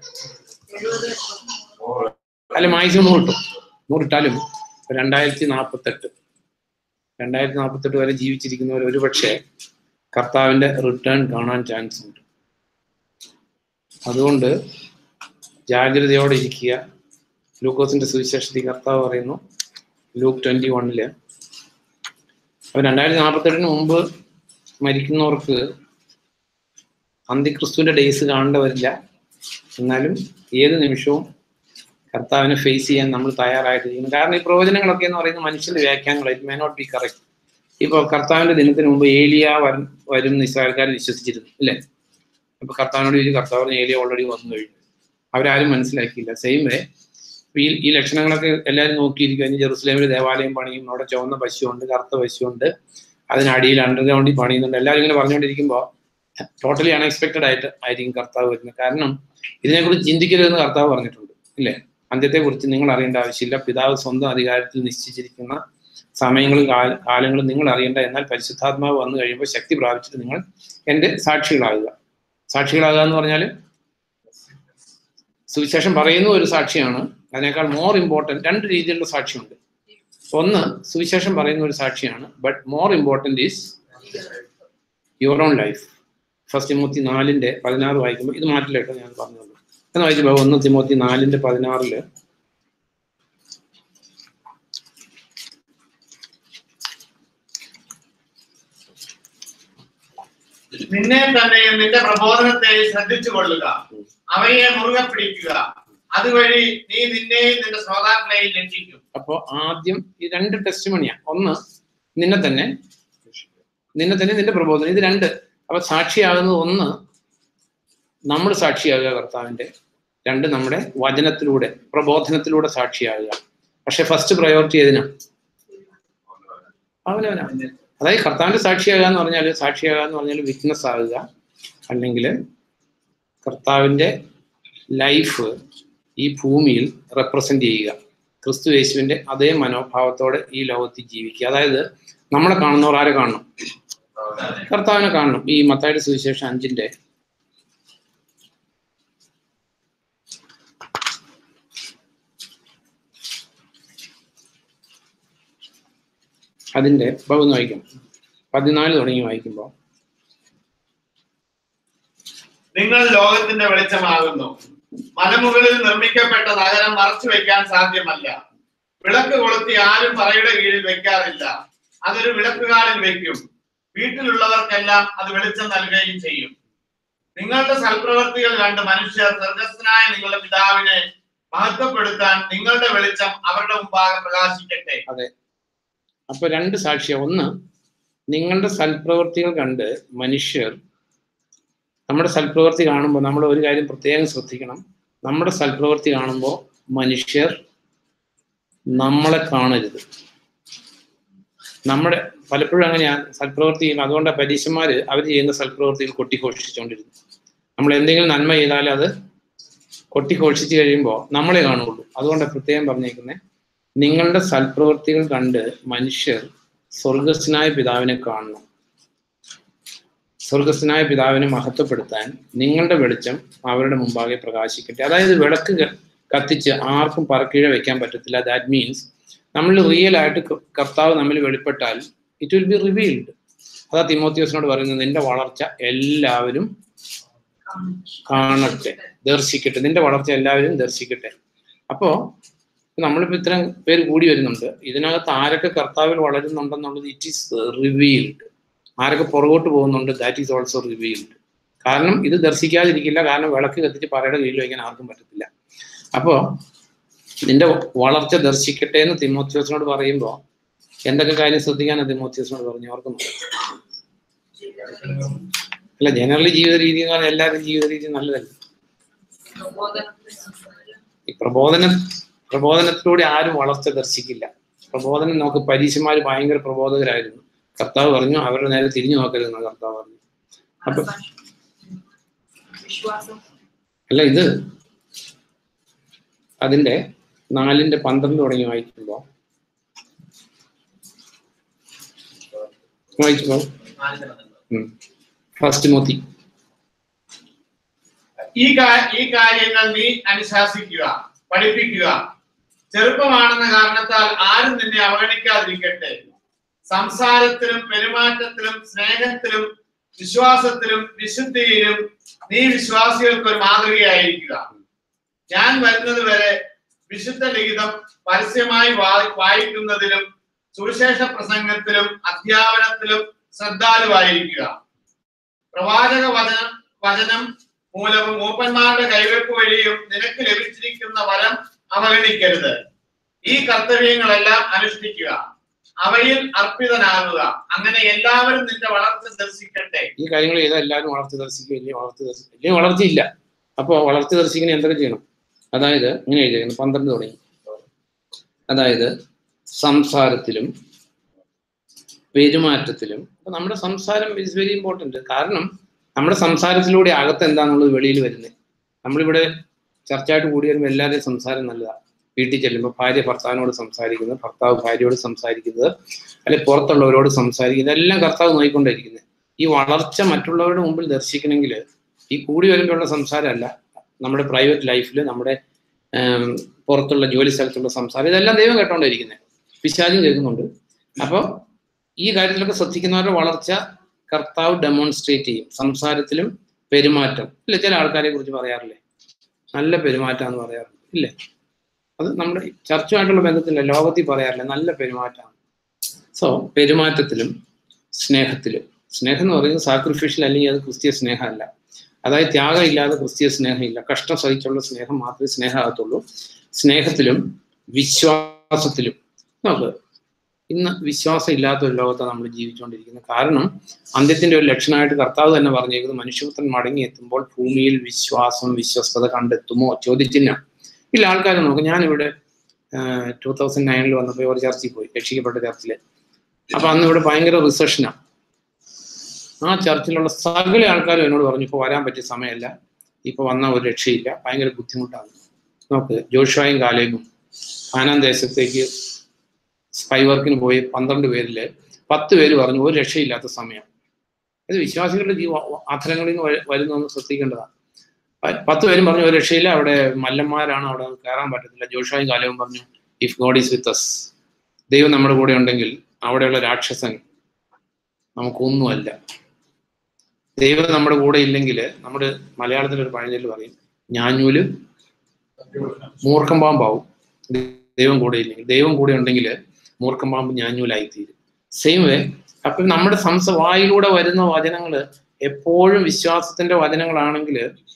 അല്ല മാക്സിമം നൂറിട്ടു നൂറിട്ടാലും രണ്ടായിരത്തി നാൽപ്പത്തെട്ട് രണ്ടായിരത്തി നാൽപ്പത്തെട്ട് വരെ ജീവിച്ചിരിക്കുന്നവർ ഒരുപക്ഷെ കർത്താവിന്റെ റിട്ടേൺ കാണാൻ ചാൻസ് ഉണ്ട് അതുകൊണ്ട് ജാഗ്രതയോടെ ഇരിക്കുക ലൂക്കോസിന്റെ സുവിശേഷത്തിൽ കർത്താവ് പറയുന്നു ലൂക്ക് ട്വന്റി വണ്ണില് അപ്പൊ രണ്ടായിരത്തി നാൽപ്പത്തെട്ടിന് മുമ്പ് മരിക്കുന്നവർക്ക് അന്തിക്രിസ്തുവിന്റെ ഡേയ്സ് കാണേണ്ട വരില്ല എന്നാലും ഏത് നിമിഷവും കർത്താവിനെ ഫേസ് ചെയ്യാൻ നമ്മൾ തയ്യാറായിട്ടിരിക്കുന്നു കാരണം ഈ പ്രവചനങ്ങളൊക്കെ എന്ന് പറയുന്നത് മനുഷ്യന്റെ വ്യാഖ്യാനങ്ങൾ it may not be correct ഇപ്പോൾ കർത്താവിന്റെ ദിനത്തിന് മുമ്പ് ഏലിയ വരും വരും എന്ന് ഇസ്രായേൽക്കാർ വിശ്വസിച്ചിരുന്നു അല്ലേ അപ്പൊ കർത്താവിനോട് ചോദിച്ചു കർത്താവ് പറഞ്ഞു, ഏലിയ ഓൾറെഡി വന്നു കഴിഞ്ഞു അവരാരും മനസ്സിലാക്കിയില്ല സെയിം വേ ഈ ഈ ലക്ഷണങ്ങളൊക്കെ എല്ലാവരും നോക്കിയിരിക്കും അതിന് ജെറുസലേമിൽ ദേവാലയം പണിയും അവിടെ ചുവന്ന പശുവുണ്ട് കറുത്ത പശുവുണ്ട് അതിനടിയിൽ അണ്ടർഗ്രൗണ്ടിൽ പണിയുന്നുണ്ട് എല്ലാവരും ഇങ്ങനെ പറഞ്ഞുകൊണ്ടിരിക്കുമ്പോൾ ടോട്ടലി അൺഎക്സ്പെക്റ്റഡ് ആയിട്ട് ആയിരിക്കും കർത്താവ് വരുന്നത് കാരണം ഇതിനെക്കുറിച്ച് ചിന്തിക്കരുതെന്ന് കർത്താവ് പറഞ്ഞിട്ടുണ്ട് ഇല്ലേ അന്ത്യത്തെക്കുറിച്ച് നിങ്ങൾ അറിയേണ്ട ആവശ്യമില്ല പിതാവ് സ്വന്തം അധികാരത്തിൽ നിശ്ചയിച്ചിരിക്കുന്ന സമയങ്ങളും കാല കാലങ്ങളും നിങ്ങൾ അറിയേണ്ട എന്നാൽ പരിശുദ്ധാത്മാവ് വന്നു കഴിയുമ്പോൾ ശക്തി പ്രാപിച്ചിട്ട് നിങ്ങൾ എൻ്റെ സാക്ഷികളാകുക സാക്ഷികളാകുക എന്ന് പറഞ്ഞാൽ സുവിശേഷം പറയുന്ന ഒരു സാക്ഷിയാണ് അതിനേക്കാൾ മോർ ഇമ്പോർട്ടൻറ്റ് രണ്ട് രീതിയിലുള്ള സാക്ഷിയുണ്ട് ഒന്ന് സുവിശേഷം പറയുന്ന ഒരു സാക്ഷിയാണ് but more important is your own life first Timothy നാലിന്റെ പതിനാറ് വായിക്കുമ്പോൾ ഇത് മാറ്റില്ല കേട്ടോ ഞാൻ പറഞ്ഞത് എന്ന് വായിച്ചപ്പോൾ ഒന്ന് തിമോത്തി നാലിന്റെ പതിനാറില് നിന്നെ തന്നെയും നിന്റെ പ്രബോധനത്തെയും ശ്രദ്ധിച്ചു കൊള്ളുക അവയെ മുറുകെ പിടിക്കുക അതുവഴി നീ നിന്നെയും നിന്റെ ശ്രോതാക്കളെയും രക്ഷിക്കും അപ്പോൾ ആദ്യം ഈ രണ്ട് ടെസ്റ്റ് മണിയാ ഒന്ന് നിന്നെ തന്നെ നിന്നെ തന്നെ നിന്റെ പ്രബോധനം ഇത് രണ്ട് അപ്പൊ സാക്ഷിയാകുന്നത് ഒന്ന് നമ്മൾ സാക്ഷിയാകുക കർത്താവിന്റെ രണ്ട് നമ്മുടെ വചനത്തിലൂടെ പ്രബോധനത്തിലൂടെ സാക്ഷിയാകുക പക്ഷെ ഫസ്റ്റ് പ്രയോറിറ്റി ഏതിനാ അവനവനാണ് അതായത് കർത്താവിന്റെ സാക്ഷിയാകുക എന്ന് പറഞ്ഞാൽ സാക്ഷിയാകുക എന്ന് പറഞ്ഞാൽ വിറ്റ്നസ് ആകുക അല്ലെങ്കിൽ കർത്താവിന്റെ ലൈഫ് ഈ ഭൂമിയിൽ റെപ്രസെന്റ് ചെയ്യുക ക്രിസ്തു യേശുവിന്റെ അതേ മനോഭാവത്തോടെ ഈ ലോകത്തിൽ ജീവിക്കുക അതായത് നമ്മളെ കാണുന്നവർ ആരെ കാണണം കർത്താവിനെ കാണണം ഈ മത്തായുടെ സുവിശേഷം അഞ്ചിന്റെ അതിന്റെ ഭാഗം വായിക്കാം പതിനാല് തുടങ്ങി വായിക്കുമ്പോൾ നിങ്ങൾ ലോകത്തിന്റെ വെളിച്ചമാകുന്നു മലമുകളിൽ നിർമ്മിക്കപ്പെട്ട നഗരം മറച്ചു വെക്കാൻ സാധ്യമല്ല വിളക്ക് കൊളുത്തി ആരും പറയുടെ കീഴിൽ വെക്കാറില്ല അതൊരു വിളക്കുകാലിൽ വെക്കും വീട്ടിലുള്ളവർക്കെല്ലാം അത് വെളിച്ചം നൽകുകയും ചെയ്യും നിങ്ങളുടെ സൽപ്രവർത്തികൾ കണ്ട് മനുഷ്യർ സ്വർഗസ്ഥനായ നിങ്ങളുടെ പിതാവിനെ മഹത്വപ്പെടുത്താൻ നിങ്ങളുടെ വെളിച്ചം അവരുടെ മുമ്പാകെ പ്രകാശിക്കട്ടെ അപ്പൊ രണ്ട് സാക്ഷിയ ഒന്ന് നിങ്ങളുടെ സൽപ്രവൃത്തികൾ കണ്ട് മനുഷ്യർ നമ്മുടെ സൽപ്രവൃത്തി കാണുമ്പോൾ നമ്മൾ ഒരു കാര്യം പ്രത്യേകം ശ്രദ്ധിക്കണം നമ്മുടെ സൽപ്രവൃത്തി കാണുമ്പോൾ മനുഷ്യർ നമ്മളെ കാണരുത് നമ്മുടെ പലപ്പോഴും അങ്ങനെയാണ് സൽപ്രവൃത്തി ചെയ്യുന്നത് അതുകൊണ്ട് പരീക്ഷന്മാര് അവർ ചെയ്യുന്ന സൽപ്രവൃത്തിയിൽ കൊട്ടിഘോഷിച്ചുകൊണ്ടിരുന്നു നമ്മൾ എന്തെങ്കിലും നന്മ ചെയ്താൽ അത് കൊട്ടിഘോഷിച്ച് കഴിയുമ്പോൾ നമ്മളെ കാണുള്ളൂ അതുകൊണ്ട് പ്രത്യേകം പറഞ്ഞേക്കുന്നത് നിങ്ങളുടെ സൽപ്രവൃത്തികൾ കണ്ട് മനുഷ്യർ സ്വർഗസ്നായ പിതാവിനെ കാണണം സ്വർഗസ്നായ പിതാവിനെ മഹത്വപ്പെടുത്താൻ നിങ്ങളുടെ വെളിച്ചം അവരുടെ മുമ്പാകെ പ്രകാശിക്കട്ടെ അതായത് വിളക്ക് ക- കത്തിച്ച് ആർക്കും പറക്കീഴ വെക്കാൻ പറ്റത്തില്ല ദാറ്റ് മീൻസ് നമ്മൾ റിയൽ ആയിട്ട് ക- കർത്താവ് നമ്മിൽ വെളിപ്പെട്ടാൽ ഇറ്റ് വിൽ ബി റിവീൽഡ് അതാ തിമോത്തിയോസിനോട് പറയുന്നത് നിന്റെ വളർച്ച എല്ലാവരും കാണട്ടെ ദർശിക്കട്ടെ നിന്റെ വളർച്ച എല്ലാവരും ദർശിക്കട്ടെ അപ്പോ നമ്മളിപ്പോ ഇത്രയും പേര് കൂടി വരുന്നുണ്ട് ഇതിനകത്ത് ആരൊക്കെ കർത്താവിൽ വളരുന്നുണ്ടെന്നുള്ളത് ഇറ്റ് ഈസ് റിവീൽഡ് ആരൊക്കെ പുറകോട്ട് പോകുന്നുണ്ട് ദാറ്റ് ഈസ് ഓൾസോ റിവീൽഡ് കാരണം ഇത് ദർശിക്കാതിരിക്കില്ല കാരണം വിളക്ക് കത്തിച്ച് പറയുടെ കീഴിൽ വയ്ക്കാൻ ആർക്കും പറ്റത്തില്ല അപ്പോ നിന്റെ വളർച്ച ദർശിക്കട്ടെ എന്ന് തിമോത്യോസിനോട് പറയുമ്പോൾ എന്തൊക്കെ കാര്യം ശ്രദ്ധിക്കാനാണ് തിമോത്യോസിനോട് പറഞ്ഞു ഓർക്കുന്നു അല്ല ജനറലി ജീവിത രീതി എന്ന് പറഞ്ഞാൽ എല്ലാവരും ജീവിത രീതി നല്ലതല്ല ഈ പ്രബോധനം പ്രബോധനത്തിലൂടെ ആരും വളർച്ച ദർശിക്കില്ല പ്രബോധനം നോക്ക് പരീക്ഷന്മാർ ഭയങ്കര പ്രബോധകരായിരുന്നു കർത്താവ് പറഞ്ഞു അവരുടെ നേരെ തിരിഞ്ഞു നോക്കരുതെന്ന് കർത്താവ് പറഞ്ഞു അപ്പൊ വിശ്വാസം അല്ല ഇത് അതിന്റെ നാലിന്റെ പന്ത്രണ്ട് തുടങ്ങി വായിക്കുമ്പോൾ വായിച്ചു ഫസ്റ്റ് മോത്തി ഈ കാ- ഈ കാര്യങ്ങൾ നീ അനുശാസിക്കുക പഠിപ്പിക്കുക ചെറുപ്പമാണെന്ന കാരണത്താൽ ആരും നിന്നെ അവഗണിക്കാതിരിക്കട്ടെ സംസാരത്തിലും പെരുമാറ്റത്തിലും സ്നേഹത്തിലും വിശ്വാസത്തിലും വിശുദ്ധിയിലും നീ വിശ്വാസികൾക്ക് ഒരു മാതൃകയായിരിക്കുക ഞാൻ വരുന്നത് വരെ വിശുദ്ധ ലിഖിതം പരസ്യമായി വാ- വായിക്കുന്നതിലും സുവിശേഷ പ്രസംഗത്തിലും അധ്യാപനത്തിലും ശ്രദ്ധാലുവായിരിക്കുക പ്രവാചക വചനം വചനം മൂലവും മൂപ്പന്മാരുടെ കൈവെപ്പ് വഴിയും നിനക്ക് ലഭിച്ചിരിക്കുന്ന വരം അവഗണിക്കരുത് ഈ കർത്തവ്യങ്ങളെല്ലാം അനുഷ്ഠിക്കുക അവയിൽ അർപ്പിതനാകുക അങ്ങനെ എല്ലാവരും നിന്റെ വളർച്ച ദർശിക്കട്ടെ ഈ കാര്യങ്ങൾ ചെയ്താൽ എല്ലാവരും വളർത്തി ദർശിക്കും ഇല്ലെങ്കിൽ വളർത്തി ദർശിക്കും ഇല്ലെങ്കിൽ വളർച്ചയില്ല അപ്പോൾ വളർത്തി ദർശിക്കുന്ന എന്തൊക്കെ ചെയ്യണം അതായത് ഇങ്ങനെ എഴുതിയിരിക്കുന്നു പന്ത്രണ്ട് തുടങ്ങി അതായത് സംസാരത്തിലും പെരുമാറ്റത്തിലും അപ്പൊ നമ്മുടെ സംസാരം ഇസ് വെരി ഇമ്പോർട്ടന്റ് കാരണം നമ്മുടെ സംസാരത്തിലൂടെ അകത്ത് എന്താണെന്നുള്ളത് വെളിയിൽ വരുന്നത് നമ്മളിവിടെ ചർച്ചയായിട്ട് കൂടി വരുമ്പോൾ എല്ലാവരുടെയും സംസാരം നല്ലതാണ് വീട്ടിൽ ചെല്ലുമ്പോൾ ഭാര്യ ഭർത്താവിനോട് സംസാരിക്കുന്നത് ഭർത്താവ് ഭാര്യയോട് സംസാരിക്കുന്നത് അല്ലെ പുറത്തുള്ളവരോട് സംസാരിക്കുന്നത് എല്ലാം കർത്താവ് നോക്കിക്കൊണ്ടിരിക്കുന്നത് ഈ വളർച്ച മറ്റുള്ളവരുടെ മുമ്പിൽ ദർശിക്കണമെങ്കിൽ ഈ കൂടി വരുമ്പോഴുള്ള സംസാരമല്ല നമ്മുടെ പ്രൈവറ്റ് ലൈഫിൽ നമ്മുടെ ആം, പുറത്തുള്ള ജോലി സ്ഥലത്തുള്ള സംസാരം ഇതെല്ലാം ദൈവം കേട്ടോണ്ടിരിക്കുന്നത് പിശാചും കേൾക്കുന്നുണ്ട് അപ്പോൾ ഈ കാര്യത്തിലൊക്കെ ശ്രദ്ധിക്കുന്നവരുടെ വളർച്ച കർത്താവ് ഡെമോൺസ്ട്രേറ്റ് ചെയ്യും സംസാരത്തിലും പെരുമാറ്റം ഇല്ലേ ചില ആൾക്കാരെ കുറിച്ച് പറയാറില്ലേ നല്ല പെരുമാറ്റം എന്ന് പറയാറുണ്ട് ഇല്ലേ അത് നമ്മുടെ ചർച്ചയുമായിട്ടുള്ള ബന്ധത്തില്ല ലോകത്തിൽ പറയാറില്ല നല്ല പെരുമാറ്റമാണ് സോ പെരുമാറ്റത്തിലും സ്നേഹത്തിലും സ്നേഹം എന്ന് പറയുന്നത് സാക്രിഫിഷ്യൽ അല്ലെങ്കിൽ അത് ക്രിസ്തീയ സ്നേഹമല്ല അതായത് ത്യാഗം ഇല്ലാതെ ക്രിസ്തീയ സ്നേഹമില്ല കഷ്ടം സഹിച്ചുള്ള സ്നേഹം മാത്രമേ സ്നേഹമാകത്തുള്ളൂ സ്നേഹത്തിലും വിശ്വാസത്തിലും നോക്ക് ഇന്ന് വിശ്വാസം ഇല്ലാത്ത ഒരു ലോകത്താണ് നമ്മൾ ജീവിച്ചുകൊണ്ടിരിക്കുന്നത് കാരണം അന്ത്യത്തിന്റെ ഒരു ലക്ഷണമായിട്ട് കർത്താവ് തന്നെ പറഞ്ഞേക്കുന്നത് മനുഷ്യപുത്രൻ മടങ്ങി എത്തുമ്പോൾ ഭൂമിയിൽ വിശ്വാസം വിശ്വസ്തത കണ്ടെത്തുമോ ചോദിച്ചില്ല ഇല്ല ആൾക്കാർ നോക്കും ഞാനിവിടെ ടൂ തൗസൻഡ് നയനിൽ വന്നപ്പോൾ ഒരു ചർച്ചിൽ പോയി രക്ഷിക്കപ്പെട്ട ചർച്ചിൽ അപ്പൊ അന്ന് ഇവിടെ ഭയങ്കര റിസഷനാണ് ആ ചർച്ചിലുള്ള സകല ആൾക്കാരും എന്നോട് പറഞ്ഞു ഇപ്പോൾ വരാൻ പറ്റിയ സമയമല്ല ഇപ്പൊ വന്ന ഒരു രക്ഷയില്ല ഭയങ്കര ബുദ്ധിമുട്ടാണ് നോക്ക് ജോഷായും കാലേബും ഖാനാൻ ദേശത്തേക്ക് സ്പൈ വർക്കിന് പോയി പന്ത്രണ്ട് പേരില് പത്ത് പേര് പറഞ്ഞു ഒരു രക്ഷയില്ലാത്ത സമയം അത് വിശ്വാസികളുടെ ജീവ അധരങ്ങളിൽ നിന്ന് വ- വരുന്നതെന്ന് ശ്രദ്ധിക്കേണ്ടതാണ് പ- പത്ത് പേരും പറഞ്ഞു ഒരു രക്ഷയില്ല അവിടെ മല്ലന്മാരാണ് അവിടെ കയറാൻ പറ്റത്തില്ല ജോഷായും കാലവും പറഞ്ഞു if God is with us ദൈവം നമ്മുടെ കൂടെ ഉണ്ടെങ്കിൽ അവിടെയുള്ള രാക്ഷസൻ നമുക്കൊന്നുമല്ല ദൈവം നമ്മുടെ കൂടെ ഇല്ലെങ്കിൽ നമ്മുടെ മലയാളത്തിൽ ഒരു പഴഞ്ചൊല്ല് പറയും ഞാഞ്ഞൂല് മൂർഖം പാമ്പാവും ദൈവം കൂടെ ഇല്ലെങ്കിൽ ദൈവം കൂടെ ഉണ്ടെങ്കിൽ മൂർഖം പാമ്പ് ഞാഞ്ഞൂലായിത്തീരും സെയിം വേ അപ്പൊ നമ്മുടെ സംസ വായിലൂടെ വരുന്ന വചനങ്ങൾ എപ്പോഴും വിശ്വാസത്തിന്റെ വചനങ്ങളാണെങ്കിൽ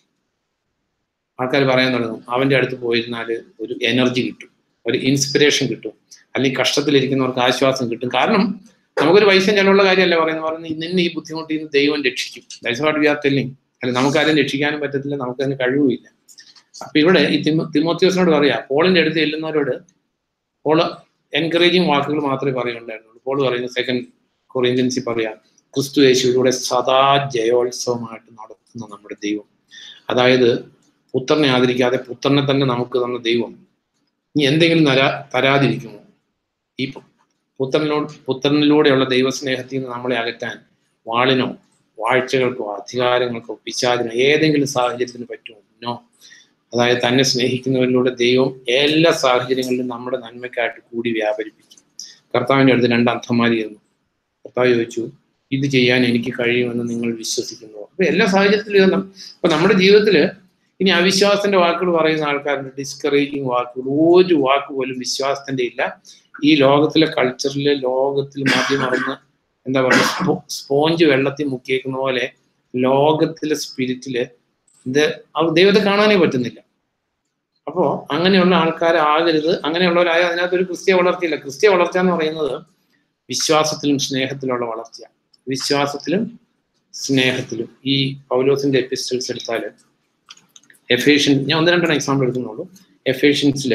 ആൾക്കാർ പറയാൻ തുടങ്ങും അവന്റെ അടുത്ത് പോയിരുന്നാൽ ഒരു എനർജി കിട്ടും ഒരു ഇൻസ്പിറേഷൻ കിട്ടും അല്ലെങ്കിൽ കഷ്ടത്തിലിരിക്കുന്നവർക്ക് ആശ്വാസം കിട്ടും കാരണം നമുക്കൊരു പൈസ ചെലവുള്ള കാര്യമല്ല പറയുന്നത് പറയുന്നത് നിന്നെ ഈ ബുദ്ധിമുട്ടിൽ നിന്ന് ദൈവം രക്ഷിക്കും ദൈവം വാട്ട് വി ആർ ടെല്ലിങ് അല്ല നമുക്കാരും രക്ഷിക്കാനും പറ്റത്തില്ല നമുക്കതിന് കഴിവുമില്ല അപ്പൊ ഇവിടെ ഈ തിമോ തിമോത്യോസിനോട് പറയാ പോളിന്റെ അടുത്ത് ചെല്ലുന്നവരോട് പോള് എൻകറേജിങ് വാക്കുകൾ മാത്രമേ പറയുന്നുണ്ടായിരുന്നുള്ളൂ പോൾ പറയുന്നത് സെക്കൻഡ് കൊറിയൻസിൽ പറയാം ക്രിസ്തു യേശുവിലൂടെ സദാ ജയോത്സവമായിട്ട് നടത്തുന്ന നമ്മുടെ ദൈവം അതായത് പുത്രനെ ആദരിക്കാതെ പുത്രനെ തന്നെ നമുക്ക് തന്ന ദൈവം ഇനി എന്തെങ്കിലും തരാ തരാതിരിക്കുമോ ഈ പു- പുത്രനിലോട് പുത്രനിലൂടെയുള്ള ദൈവസ്നേഹത്തിൽ നിന്ന് നമ്മളെ അകറ്റാൻ വാളിനോ വാഴ്ചകൾക്കോ അധികാരങ്ങൾക്കോ പിശാചിനോ ഏതെങ്കിലും സാഹചര്യത്തിന് പറ്റുമോ നോ അതായത് തന്നെ സ്നേഹിക്കുന്നവരിലൂടെ ദൈവം എല്ലാ സാഹചര്യങ്ങളിലും നമ്മുടെ നന്മയ്ക്കായിട്ട് കൂടി വ്യാപരിപ്പിക്കും കർത്താവിൻ്റെ അടുത്ത് രണ്ട് അന്ധന്മാരി ഇരുന്നു കർത്താവ് ചോദിച്ചു ഇത് ചെയ്യാൻ എനിക്ക് കഴിയുമെന്ന് നിങ്ങൾ വിശ്വസിക്കുന്നു അപ്പൊ എല്ലാ സാഹചര്യത്തിലും ഇതെല്ലാം അപ്പൊ നമ്മുടെ ജീവിതത്തിൽ ഇനി അവിശ്വാസത്തിന്റെ വാക്കുകൾ പറയുന്ന ആൾക്കാരുണ്ട് ഡിസ്കറേജിങ് വാക്കുകൾ ഒരു വാക്ക് പോലും വിശ്വാസത്തിന്റെ ഇല്ല ഈ ലോകത്തിലെ കൾച്ചറില് ലോകത്തിൽ മതി മറന്ന് എന്താ പറയുക സ്പോ സ്പോഞ്ച് വെള്ളത്തിൽ മുക്കിയേക്കുന്ന പോലെ ലോകത്തിലെ സ്പിരിറ്റില് ഇത് അവർ ദൈവത്തെ കാണാനേ പറ്റുന്നില്ല അപ്പോ അങ്ങനെയുള്ള ആൾക്കാരാകരുത് അങ്ങനെയുള്ളവരായ അതിനകത്ത് ഒരു ക്രിസ്ത്യ വളർച്ചയില്ല ക്രിസ്ത്യ വളർച്ച എന്ന് പറയുന്നത് വിശ്വാസത്തിലും സ്നേഹത്തിലുള്ള വളർച്ച വിശ്വാസത്തിലും സ്നേഹത്തിലും ഈ പൗലോസിന്റെ എപ്പിസ്റ്റൽസ് എടുത്താൽ എഫേഷ്യൻ ഞാൻ ഒന്ന് രണ്ടെണ്ണം എക്സാമ്പിൾ എടുക്കുന്നുള്ളൂ എഫേഷ്യൻസില്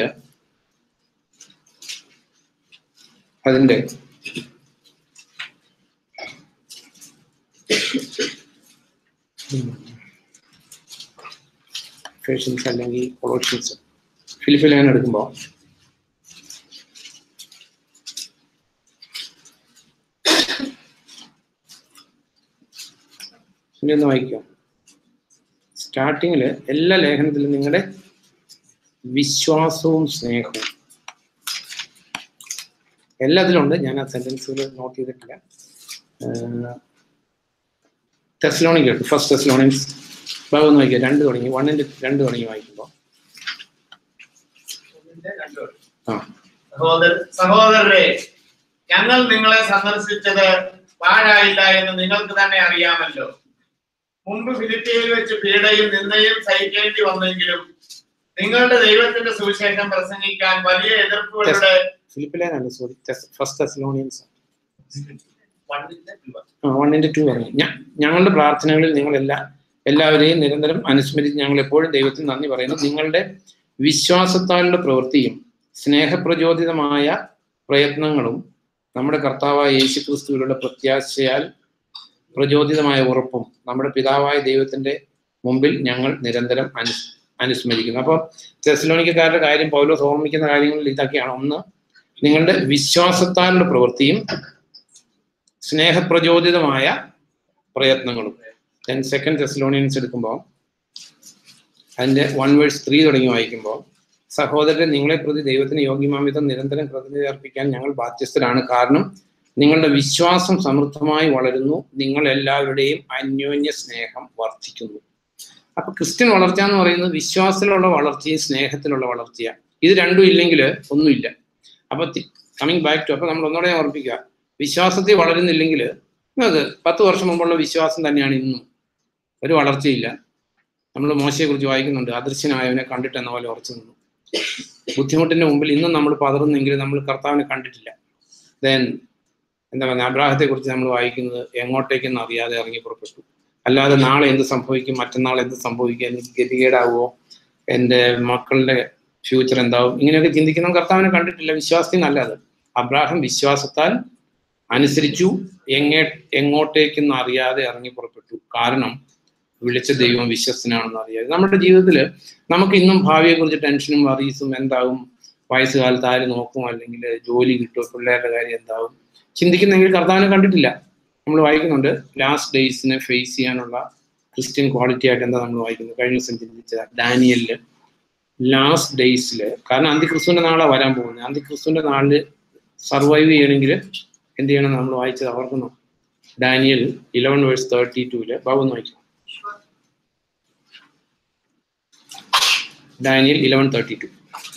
അതിന്റെ എഫേഷ്യൻസ് അല്ലെങ്കിൽ കൊളോഷ്യൻസ് ഫിലിപ്പിൽ ഞാൻ എടുക്കുമ്പോൾ ഇനി ഒന്ന് വായിക്കാം സ്റ്റാർട്ടിങ്ങിൽ എല്ലാ ലേഖനത്തിലും നിങ്ങളുടെ വിശ്വാസവും സ്നേഹവും എല്ലാത്തിലും ഉണ്ട് ഞാൻ ആ സെന്റൻസുകൾ നോട്ട് ചെയ്തിട്ടില്ല ടെസ്ലോണിക്ക് ഫസ്റ്റ് ടെസ്ലോണിക്സ് ഭാഗം ഒന്ന് വായിക്കുക രണ്ട് തുടങ്ങി വണ്ണിന്റെ രണ്ട് തുടങ്ങി വായിക്കുമ്പോൾ ആ സഹോദര സഹോദരരെ ഞങ്ങൾ നിങ്ങളെ സന്ദർശിച്ചത് പാഴായില്ല എന്ന് നിങ്ങൾക്ക് തന്നെ അറിയാമല്ലോ മുമ്പ് ഫിലിപ്പിയിൽ വെച്ച് പീഡയും നിന്ദയും സഹിക്കേണ്ടി വന്നെങ്കിലും നിങ്ങളുടെ ദൈവത്തിന്റെ സുവിശേഷം പ്രസംഗിക്കാൻ വലിയ എതിർപ്പുകളുടെ ഫിലിപ്പിലേനല്ല സോറി ഫസ്റ്റ് ടെസ്ലോണിയൻസ് ആ വണ്ണിന്റെ ടു പറഞ്ഞു ഞ- ഞങ്ങളുടെ പ്രാർത്ഥനകളിൽ നിങ്ങൾ എല്ലാ എല്ലാവരെയും നിരന്തരം അനുസ്മരിച്ച് ഞങ്ങൾ എപ്പോഴും ദൈവത്തിന് നന്ദി പറയുന്നു നിങ്ങളുടെ വിശ്വാസത്താലുള്ള പ്രവൃത്തിയും സ്നേഹപ്രചോദിതമായ പ്രയത്നങ്ങളും നമ്മുടെ കർത്താവായ യേശു ക്രിസ്തുവിലുള്ള പ്രത്യാശയാൽ പ്രചോദിതമായ ഉറപ്പും നമ്മുടെ പിതാവായ ദൈവത്തിന്റെ മുമ്പിൽ ഞങ്ങൾ നിരന്തരം അനു അനുസ്മരിക്കുന്നു അപ്പോൾ തെസ്ലോണിക്കക്കാരുടെ കാര്യം പൗലോസ് ഓർമ്മിക്കുന്ന കാര്യങ്ങളിൽ ഇതൊക്കെയാണ് ഒന്ന് നിങ്ങളുടെ വിശ്വാസത്താലുള്ള പ്രവൃത്തിയും സ്നേഹപ്രചോദിതമായ പ്രയത്നങ്ങളും ദെൻ സെക്കൻഡ് തെസ്ലോണിയൻസ് എടുക്കുമ്പോൾ അതിന്റെ വൺ വേഴ്സ് ത്രീ തുടങ്ങി വായിക്കുമ്പോൾ സഹോദരൻ നിങ്ങളെ പ്രതി ദൈവത്തിന് യോഗ്യമാമിതം നിരന്തരം കൃതജ്ഞത അർപ്പിക്കാൻ ഞങ്ങൾ ബാധ്യസ്ഥരാണ് കാരണം നിങ്ങളുടെ വിശ്വാസം സമൃദ്ധമായി വളരുന്നു നിങ്ങൾ എല്ലാവരുടെയും അന്യോന്യ സ്നേഹം വർദ്ധിക്കുന്നു അപ്പൊ ക്രിസ്ത്യൻ വളർച്ച എന്ന് പറയുന്നത് വിശ്വാസത്തിലുള്ള വളർച്ചയും സ്നേഹത്തിലുള്ള വളർച്ചയാണ് ഇത് രണ്ടും ഇല്ലെങ്കിൽ ഒന്നുമില്ല അപ്പൊ കമ്മിങ് ബാക്ക് ടു അപ്പൊ നമ്മൾ ഒന്നുകൂടെ ഞാൻ ഓർപ്പിക്കുക വിശ്വാസത്തിൽ വളരുന്നില്ലെങ്കിൽ അത് പത്ത് വർഷം മുമ്പുള്ള വിശ്വാസം തന്നെയാണ് ഇന്നും ഒരു വളർച്ചയില്ല നമ്മൾ മോശയെ കുറിച്ച് വായിക്കുന്നുണ്ട് അദൃശ്യനായവനെ കണ്ടിട്ട് എന്ന പോലെ ഉറച്ചു നിന്നു ബുദ്ധിമുട്ടിന്റെ മുമ്പിൽ ഇന്നും നമ്മൾ പതറുന്നെങ്കിലും നമ്മൾ കർത്താവിനെ കണ്ടിട്ടില്ല ദെൻ എന്താ പറയുക അബ്രാഹത്തെ കുറിച്ച് നമ്മൾ വായിക്കുന്നത് എങ്ങോട്ടേക്കെന്ന് അറിയാതെ ഇറങ്ങി പുറപ്പെട്ടു അല്ലാതെ നാളെ എന്ത് സംഭവിക്കും മറ്റന്നാൾ എന്ത് സംഭവിക്കും എനിക്ക് ഗതികേടാവോ എൻ്റെ മക്കളുടെ ഫ്യൂച്ചർ എന്താവും ഇങ്ങനെയൊക്കെ ചിന്തിക്കുന്ന കർത്താവിനെ കണ്ടിട്ടില്ല വിശ്വാസത്തിൽ നല്ലത് അബ്രാഹം വിശ്വാസത്താൽ അനുസരിച്ചു എങ്ങേ എങ്ങോട്ടേക്കെന്ന് അറിയാതെ ഇറങ്ങി പുറപ്പെട്ടു കാരണം വിളിച്ച ദൈവം വിശ്വസ്തനാണെന്ന് അറിയാതെ നമ്മുടെ ജീവിതത്തിൽ നമുക്ക് ഇന്നും ഭാവിയെ കുറിച്ച് ടെൻഷനും വറീസും എന്താവും വയസ്സുകാലത്ത് ആര് നോക്കും അല്ലെങ്കിൽ ജോലി കിട്ടുമോ പിള്ളേരുടെ കാര്യം എന്താവും ചിന്തിക്കുന്നെങ്കിൽ കർത്താവിനെ കണ്ടിട്ടില്ല നമ്മൾ വായിക്കുന്നുണ്ട് ലാസ്റ്റ് ഡേയ്സിനെ ഫേസ് ചെയ്യാനുള്ള ക്രിസ്ത്യൻ ക്വാളിറ്റി ആയിട്ട് എന്താ നമ്മൾ വായിക്കുന്നത് കഴിഞ്ഞ ദിവസം ചിന്തിച്ച ഡാനിയലില് ലാസ്റ്റ് ഡേയ്സിൽ കാരണം അന്തിക്രിസ്തുവിന്റെ നാളെ വരാൻ പോകുന്നത് അന്തിക്രിസ്തുവിന്റെ നാളില് സർവൈവ് ചെയ്യണമെങ്കിൽ എന്ത് ചെയ്യണം നമ്മൾ വായിച്ചത് അവർക്കുന്നു ഡാനിയൽ ഇലവൻ വേഴ്സ് തേർട്ടി ടൂല് ബാബു ഒന്ന് വായിക്കാം ഡാനിയൽ ഇലവൻ തേർട്ടി ടു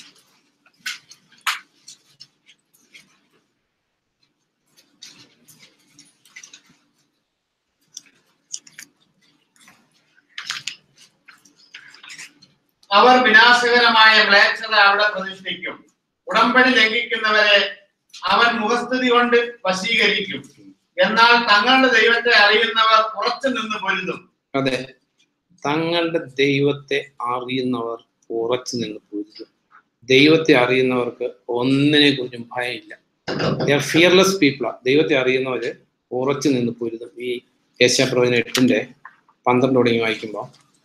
അവർ വിനാശകരമായ മ്ലേച്ഛത അവിടെ പ്രതിഷ്ഠിക്കും ഉടമ്പടി ലംഘിക്കുന്നവരെ അവൻ മുഖസ്തുതി കൊണ്ട് വശീകരിക്കും എന്നാൽ തങ്ങളുടെ ദൈവത്തെ അറിയുന്നവർ ഉറച്ചു നിന്ന് പൊരുതും അതെ തങ്ങളുടെ ദൈവത്തെ അറിയുന്നവർ ഉറച്ചു നിന്ന് പൊരുതും ദൈവത്തെ അറിയുന്നവർക്ക് ഒന്നിനെ കുറിച്ചും ഭയമില്ല ഫിയർലെസ് പീപ്പിളാ ദൈവത്തെ അറിയുന്നവര് ഉറച്ചു നിന്ന് പൊരുതും ഈ യേശാപ്രവചന എട്ടിന്റെ പന്ത്രണ്ട് തുടങ്ങി വായിക്കുമ്പോൾ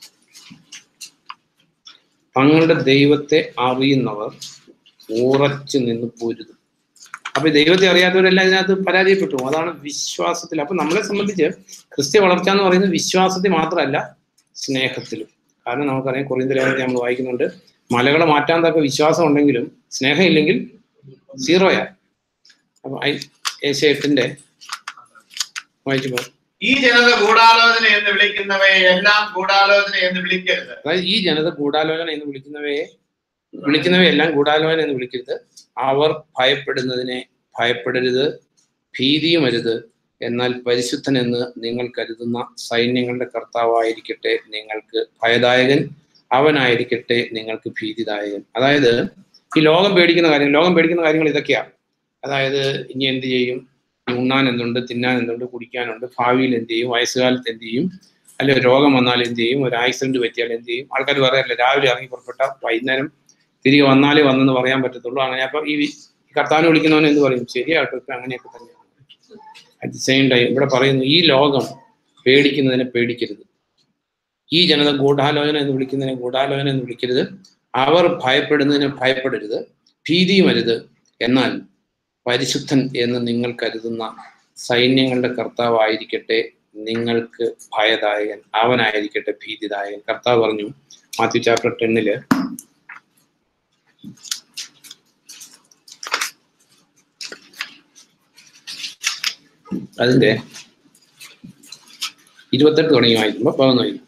തങ്ങളുടെ ദൈവത്തെ അറിയുന്നവർ ഉറച്ചു നിന്ന് പൊരുതും അപ്പൊ ഈ ദൈവത്തെ അറിയാത്തവരെല്ലാം ഇതിനകത്ത് പരാജയപ്പെട്ടു പോകും. അതാണ് വിശ്വാസത്തിൽ അപ്പൊ നമ്മളെ സംബന്ധിച്ച് ക്രിസ്ത്യ വളർച്ച എന്ന് പറയുന്നത് വിശ്വാസത്തിൽ മാത്രമല്ല സ്നേഹത്തിലും കാരണം നമുക്കറിയാം കുറിന്തലേഖനത്തിൽ നമ്മൾ വായിക്കുന്നുണ്ട് മലകളെ മാറ്റാൻ തക്ക വിശ്വാസം ഉണ്ടെങ്കിലും സ്നേഹം ഇല്ലെങ്കിൽ സീറോയാ അപ്പൊ ഏഷ്യ എട്ടിന്റെ വായിച്ചു പോകും ഈ ജനത ഗൂഢാലോചന എന്ന് വിളിക്കുന്നവയെ എല്ലാം ഗൂഢാലോചന എന്ന് വിളിക്കരുത് അതായത് ഈ ജനത ഗൂഢാലോചന എന്ന് വിളിക്കുന്നവയെ വിളിക്കുന്നവയെല്ലാം ഗൂഢാലോചന എന്ന് വിളിക്കരുത് അവർ ഭയപ്പെടുന്നതിനെ ഭയപ്പെടരുത് ഭീതിയും അരുത് എന്നാൽ പരിശുദ്ധൻ എന്ന് നിങ്ങൾ കരുതുന്ന സൈന്യങ്ങളുടെ കർത്താവായിരിക്കട്ടെ നിങ്ങൾക്ക് ഭയദായകൻ അവനായിരിക്കട്ടെ നിങ്ങൾക്ക് ഭീതിദായകൻ അതായത് ഈ ലോകം പേടിക്കുന്ന കാര്യം ലോകം പേടിക്കുന്ന കാര്യങ്ങൾ ഇതൊക്കെയാണ് അതായത് ഇനി എന്ത് ചെയ്യും ഈ ഉണ്ണാൻ എന്തുണ്ട് തിന്നാൻ എന്തുണ്ട് കുടിക്കാനുണ്ട് ഭാവിയിൽ എന്ത് ചെയ്യും വയസ്സുകാലത്ത് എന്ത് ചെയ്യും അല്ലെ രോഗം വന്നാൽ എന്ത് ചെയ്യും ഒരു ആക്സിഡന്റ് പറ്റിയാൽ എന്ത് ചെയ്യും ആൾക്കാർ പറയാറില്ല രാവിലെ ഇറങ്ങി പുറപ്പെട്ട വൈകുന്നേരം തിരികെ വന്നാലേ വന്നെന്ന് പറയാൻ പറ്റത്തുള്ളൂ അങ്ങനെ അപ്പൊ ഈ വി- ഈ കർത്താവിനെ വിളിക്കുന്നവൻ എന്ത് പറയും ശരിയാട്ടോ ഇപ്പൊ അങ്ങനെയൊക്കെ തന്നെയാണ് അറ്റ് ദി സെയിം ടൈം ഇവിടെ പറയുന്നു ഈ ലോകം പേടിക്കുന്നതിനെ പേടിക്കരുത് ഈ ജനത ഗൂഢാലോചന എന്ന് വിളിക്കുന്നതിനെ ഗൂഢാലോചന എന്ന് വിളിക്കരുത് അവർ ഭയപ്പെടുന്നതിനെ ഭയപ്പെടരുത് ഭീതിയും അരുത് എന്നാൽ പരിശുദ്ധൻ എന്ന് നിങ്ങൾ കരുതുന്ന സൈന്യങ്ങളുടെ കർത്താവായിരിക്കട്ടെ നിങ്ങൾക്ക് ഭയദായകൻ അവനായിരിക്കട്ടെ ഭീതിദായകൻ കർത്താവ് പറഞ്ഞു മാത്യു ചാപ്റ്റർ ടെന്നില് അതിന്റെ ഇരുപത്തെട്ട് തുടങ്ങി വായിക്കുമ്പോൾ പതിനൊന്ന് വായിക്കും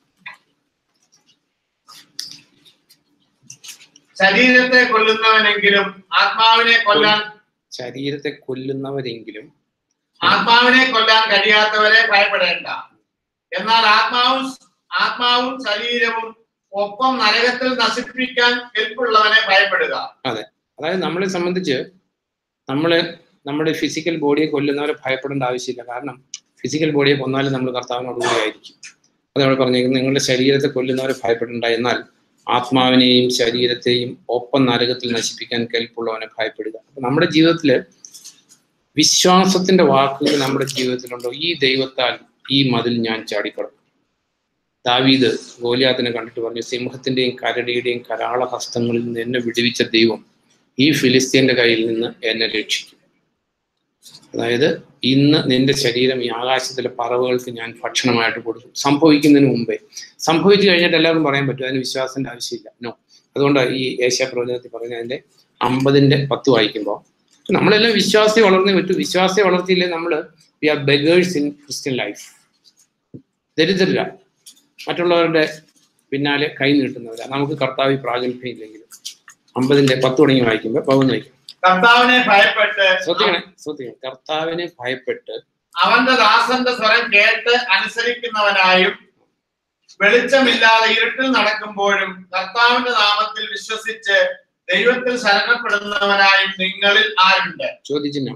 ശരീരത്തെ കൊല്ലുന്നവനെങ്കിലും ആത്മാവിനെ കൊല്ലാൻ ശരീരത്തെ കൊല്ലുന്നവരെങ്കിലും ആത്മാവിനെ കൊല്ലാൻ കഴിയാത്തവരെ ഭയപ്പെടേണ്ട എന്നാൽ ആത്മാവും ആത്മാവും ശരീരവും ഒപ്പം നരകത്തിൽ നശിപ്പിക്കാൻ കെൽപ്പുള്ളവനെ ഭയപ്പെടുക അതായത് നമ്മളെ സംബന്ധിച്ച് നമ്മൾ നമ്മുടെ ഫിസിക്കൽ ബോഡിയെ കൊല്ലുന്നവരെ ഭയപ്പെടേണ്ട ആവശ്യമില്ല കാരണം ഫിസിക്കൽ ബോഡിയെ കൊന്നാലും നമ്മൾ കർത്താവിനോട് കൂടിയായിരിക്കും അത് നമ്മൾ പറഞ്ഞേക്കുന്നത് നിങ്ങളുടെ ശരീരത്തെ കൊല്ലുന്നവരെ ഭയപ്പെടേണ്ട എന്നാൽ ആത്മാവിനെയും ശരീരത്തെയും ഒപ്പം നരകത്തിൽ നശിപ്പിക്കാൻ കെൽപ്പുള്ളവനെ ഭയപ്പെടുക അപ്പൊ നമ്മുടെ ജീവിതത്തിൽ വിശ്വാസത്തിന്റെ വാക്കുകൾ നമ്മുടെ ജീവിതത്തിലുണ്ടോ ഈ ദൈവത്താൽ ഈ മതിൽ ഞാൻ ചാടിക്കടക്കും ദാവീദ് ഗോലിയാത്തിനെ കണ്ടിട്ട് പറഞ്ഞു സിംഹത്തിന്റെയും കരടിയുടെയും കരാള ഹസ്തങ്ങളിൽ നിന്ന് എന്നെ വിടുവിച്ച ദൈവം ഈ ഫിലിസ്തീന്റെ കയ്യിൽ നിന്ന് എന്നെ രക്ഷിക്കും അതായത് ഇന്ന് നിന്റെ ശരീരം ഈ ആകാശത്തിലെ പറവുകൾക്ക് ഞാൻ ഭക്ഷണമായിട്ട് കൊടുക്കും സംഭവിക്കുന്നതിന് മുമ്പേ സംഭവിച്ചു കഴിഞ്ഞിട്ട് എല്ലാവർക്കും പറയാൻ പറ്റും അതിന് വിശ്വാസത്തിന്റെ ആവശ്യമില്ല നോ അതുകൊണ്ട് ഈ ഏഷ്യ പ്രവചനത്തിൽ പറയുന്ന അതിന്റെ അമ്പതിന്റെ പത്ത് വായിക്കുമ്പോൾ നമ്മളെല്ലാം വിശ്വാസി വളർന്നേ പറ്റൂ വിശ്വാസി വളർത്തിയില്ലേ നമ്മൾ we are beggars in Christian life ദരിദ്രര മറ്റുള്ളവരുടെ പിന്നാലെ കൈ നീട്ടുന്നവരാ നമുക്ക് കർത്താവ് പ്രാഗൽഭ്യം ഇല്ലെങ്കിലും അമ്പതിന്റെ പത്ത് തുടങ്ങി വായിക്കുമ്പോൾ പതിനൊന്ന് വായിക്കും കർത്താവിനെ ഭയപ്പെട്ട് ശ്രദ്ധിക്കണേ ശ്രദ്ധിക്കണം കർത്താവിനെ ഭയപ്പെട്ട് അവന്റെ ദാസന്റെ സ്വരം കേട്ട് അനുസരിക്കുന്നവനായും വെളിച്ചമില്ലാതെ ഇരുട്ടിൽ നടക്കുമ്പോഴും കർത്താവിന്റെ നാമത്തിൽ വിശ്വസിച്ച് ദൈവത്തിൽ ശരണപ്പെടുന്നവനായും നിങ്ങളിൽ ആരുണ്ട് ചോദിച്ചില്ല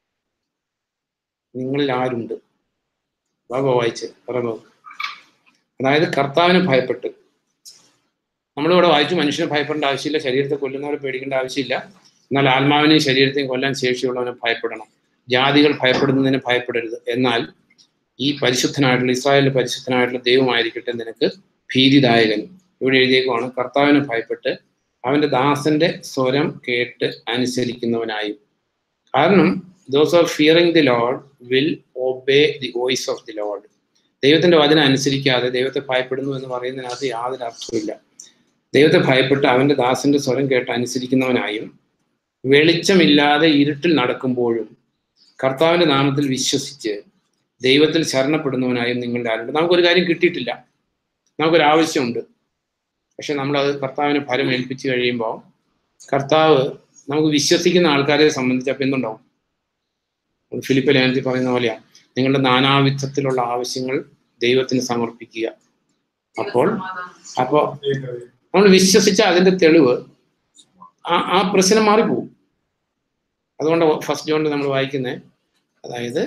നിങ്ങളിൽ ആരുണ്ട് ബാബ വായിച്ച് പറയുമ്പോൾ അതായത് കർത്താവിനെ ഭയപ്പെട്ട് നമ്മളിവിടെ വായിച്ചു മനുഷ്യനെ ഭയപ്പെടേണ്ട ആവശ്യമില്ല ശരീരത്തെ കൊല്ലുന്നവരെ പേടിക്കേണ്ട ആവശ്യമില്ല എന്നാൽ ആത്മാവിനെയും ശരീരത്തെയും കൊല്ലാൻ ശേഷിയുള്ളവനെ ഭയപ്പെടണം ജാതികൾ ഭയപ്പെടുന്നതിന് ഭയപ്പെടരുത് എന്നാൽ ഈ പരിശുദ്ധനായിട്ടുള്ള ഇസ്രായേലിന്റെ പരിശുദ്ധനായിട്ടുള്ള ദൈവമായിരിക്കട്ടെ നിനക്ക് ഭീതിദായകൻ ഇവിടെ എഴുതിയേക്കുവാണ് കർത്താവിനെ ഭയപ്പെട്ട് അവന്റെ ദാസന്റെ സ്വരം കേട്ട് അനുസരിക്കുന്നവനായും കാരണം those of fearing the Lord will obey the voice of the Lord ദൈവത്തിന്റെ വചനം അനുസരിക്കാതെ ദൈവത്തെ ഭയപ്പെടുന്നു എന്ന് പറയുന്നതിനകത്ത് യാതൊരു അർത്ഥമില്ല ദൈവത്തെ ഭയപ്പെട്ട് അവന്റെ ദാസന്റെ സ്വരം കേട്ട് അനുസരിക്കുന്നവനായും വെളിച്ചമില്ലാതെ ഇരുട്ടിൽ നടക്കുമ്പോഴും കർത്താവിന്റെ നാമത്തിൽ വിശ്വസിച്ച് ദൈവത്തിൽ ശരണപ്പെടുന്നവനായും നിങ്ങളുടെ ആരുണ്ട് നമുക്കൊരു കാര്യം കിട്ടിയിട്ടില്ല നമുക്കൊരു ആവശ്യമുണ്ട് പക്ഷെ നമ്മളത് കർത്താവിന് ഫലം ഏൽപ്പിച്ചു കഴിയുമ്പോൾ കർത്താവ് നമുക്ക് വിശ്വസിക്കുന്ന ആൾക്കാരെ സംബന്ധിച്ച് അപ്പം എന്തുണ്ടാവും ഫിലിപ്പ് ലേനത്തിൽ പറയുന്ന പോലെയാണ് നിങ്ങളുടെ നാനാവിധത്തിലുള്ള ആവശ്യങ്ങൾ ദൈവത്തിന് സമർപ്പിക്കുക അപ്പോൾ അപ്പോൾ നമ്മൾ വിശ്വസിച്ച അതിന്റെ തെളിവ് ആ ആ പ്രശ്നം മാറിപ്പോവും അതുകൊണ്ട് ഫസ്റ്റ് ജോണിൽ നമ്മൾ വായിക്കുന്നത് അതായത്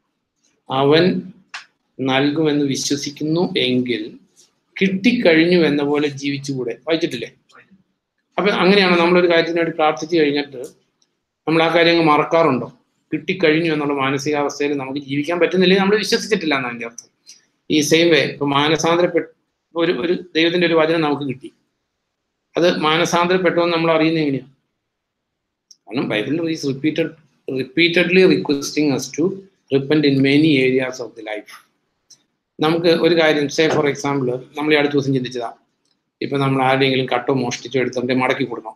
അവൻ നൽകുമെന്ന് വിശ്വസിക്കുന്നു എങ്കിൽ കിട്ടിക്കഴിഞ്ഞു എന്ന പോലെ ജീവിച്ചുകൂടെ വായിച്ചിട്ടില്ലേ അപ്പൊ അങ്ങനെയാണ് നമ്മളൊരു കാര്യത്തിന് വേണ്ടി പ്രാർത്ഥിച്ചു കഴിഞ്ഞിട്ട് നമ്മൾ ആ കാര്യം അങ്ങ് മറക്കാറുണ്ടോ കിട്ടിക്കഴിഞ്ഞു എന്നുള്ള മാനസികാവസ്ഥയിൽ നമുക്ക് ജീവിക്കാൻ പറ്റുന്നില്ലെങ്കിൽ നമ്മൾ വിശ്വസിച്ചിട്ടില്ല എന്നാണ് എൻ്റെ അർത്ഥം ഈ സെയിം വേ ഇപ്പൊ മാനസാന്തരപ്പെട്ട് ഒരു ഒരു ദൈവത്തിന്റെ ഒരു വചനം നമുക്ക് കിട്ടി അത് മാനസാന്തരപ്പെട്ടോ എന്ന് നമ്മൾ അറിയുന്നത് എങ്ങനെയാണ് കാരണം Bible is repeated repeatedly requesting us to repent in many areas of the life നമുക്ക് ഒരു കാര്യം സേ ഫോർ എക്സാമ്പിൾ നമ്മൾ ഈ അടുത്ത ദിവസം ചിന്തിച്ചതാ ഇപ്പൊ നമ്മൾ ആരുടെയെങ്കിലും കട്ടോ മോഷ്ടിച്ചോ എടുത്തിട്ട് മടക്കി കൊടുക്കണം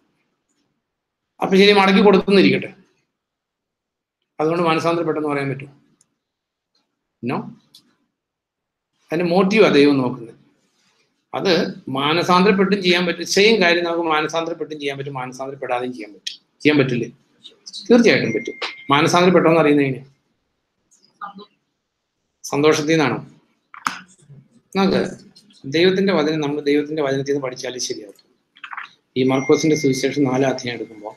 അപ്പൊ ശരി മടക്കി കൊടുക്കുന്നിരിക്കട്ടെ അതുകൊണ്ട് മാനസാന്തരപ്പെട്ടെന്ന് പറയാൻ പറ്റുമോ നോ അതിന്റെ മോട്ടീവാ ദൈവം നോക്കുന്നത് അത് മാനസാന്തരപ്പെട്ടും ചെയ്യാൻ പറ്റും സെയിം കാര്യം നമുക്ക് മാനസാന്തരപ്പെട്ടും ചെയ്യാൻ പറ്റും മാനസാന്തരപ്പെടാതെയും ചെയ്യാൻ പറ്റും ചെയ്യാൻ പറ്റില്ലേ തീർച്ചയായിട്ടും പറ്റും മാനസാന്തരപ്പെട്ടോന്ന് അറിയുന്നത് എങ്ങനെയാ സന്തോഷത്തിൽ നിന്നാണോ നമുക്ക് ദൈവത്തിന്റെ വചനം നമ്മൾ ദൈവത്തിന്റെ വചനത്തിൽ നിന്ന് പഠിച്ചാലേ ശരിയാവും ഈ മാർക്കോസിന്റെ സുവിശേഷം നാലാം അധ്യായം എടുക്കുമ്പോൾ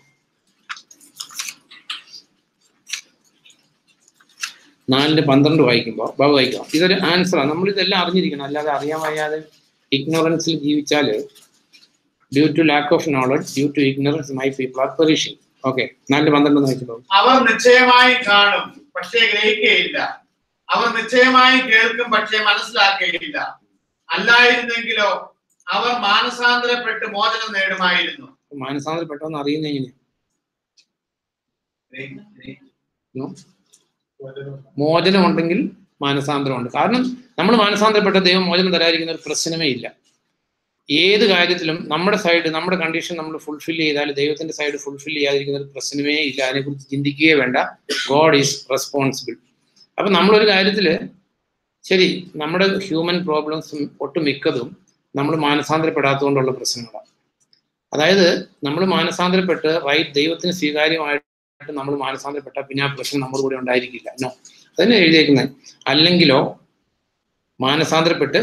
നാലിന്റെ പന്ത്രണ്ട് വായിക്കുമ്പോൾ ബാബു വായിക്കാം ഇതൊരു ആൻസറാണ് നമ്മൾ ഇതെല്ലാം അറിഞ്ഞിരിക്കണം അല്ലാതെ അറിയാൻ വയ്യാതെ ഇഗ്നോറൻസിൽ ജീവിച്ചാൽ due to lack of knowledge due to ignorance my people are perishing okay നാലിന്റെ പന്ത്രണ്ട് എന്ന് വായിക്കുമ്പോൾ അവർ നിശ്ചയമായും കാണും പക്ഷേ ഗ്രഹിക്കുകയില്ല അവർ നിശ്ചയമായും കേൾക്കും പക്ഷേ മനസ്സിലാക്കുകയില്ല അല്ലായിരുന്നെങ്കിലോ അവർ മാനസാന്തരപ്പെട്ട് മോചനം നേടുമായിരുന്നു മാനസാന്തരപ്പെട്ടോന്ന് അറിയുന്നത് എങ്ങനെയാ No? മോചനം ഉണ്ടെങ്കിൽ മാനസാന്തരമുണ്ട് കാരണം നമ്മൾ മാനസാന്തരപ്പെട്ട ദൈവം മോചനം തരാതിരിക്കുന്ന ഒരു പ്രശ്നമേ ഇല്ല ഏത് കാര്യത്തിലും നമ്മുടെ സൈഡ് നമ്മുടെ കണ്ടീഷൻ നമ്മൾ ഫുൾഫിൽ ചെയ്താൽ ദൈവത്തിന്റെ സൈഡ് ഫുൾഫിൽ ചെയ്യാതിരിക്കുന്ന ഒരു പ്രശ്നമേ ഇല്ല അതിനെക്കുറിച്ച് ചിന്തിക്കുകയേ വേണ്ട ഗോഡ് ഈസ് റെസ്പോൺസിബിൾ അപ്പൊ നമ്മളൊരു കാര്യത്തിൽ ശരി നമ്മുടെ ഹ്യൂമൻ പ്രോബ്ലംസും ഒട്ടുമിക്കതും നമ്മൾ മാനസാന്തരപ്പെടാത്തതുകൊണ്ടുള്ള പ്രശ്നങ്ങളാണ് അതായത് നമ്മൾ മാനസാന്തരപ്പെട്ട് റൈറ്റ് ദൈവത്തിന് സ്വീകാര്യമായിട്ട് നമ്മൾ മാനസാന്തരപ്പെട്ട പിന്നെ ആ പ്രശ്നം നമ്മുടെ കൂടെ ഉണ്ടായിരിക്കില്ല നോ അതന്നെ എഴുതിയേക്കുന്നത് അല്ലെങ്കിലോ മാനസാന്തരപ്പെട്ട്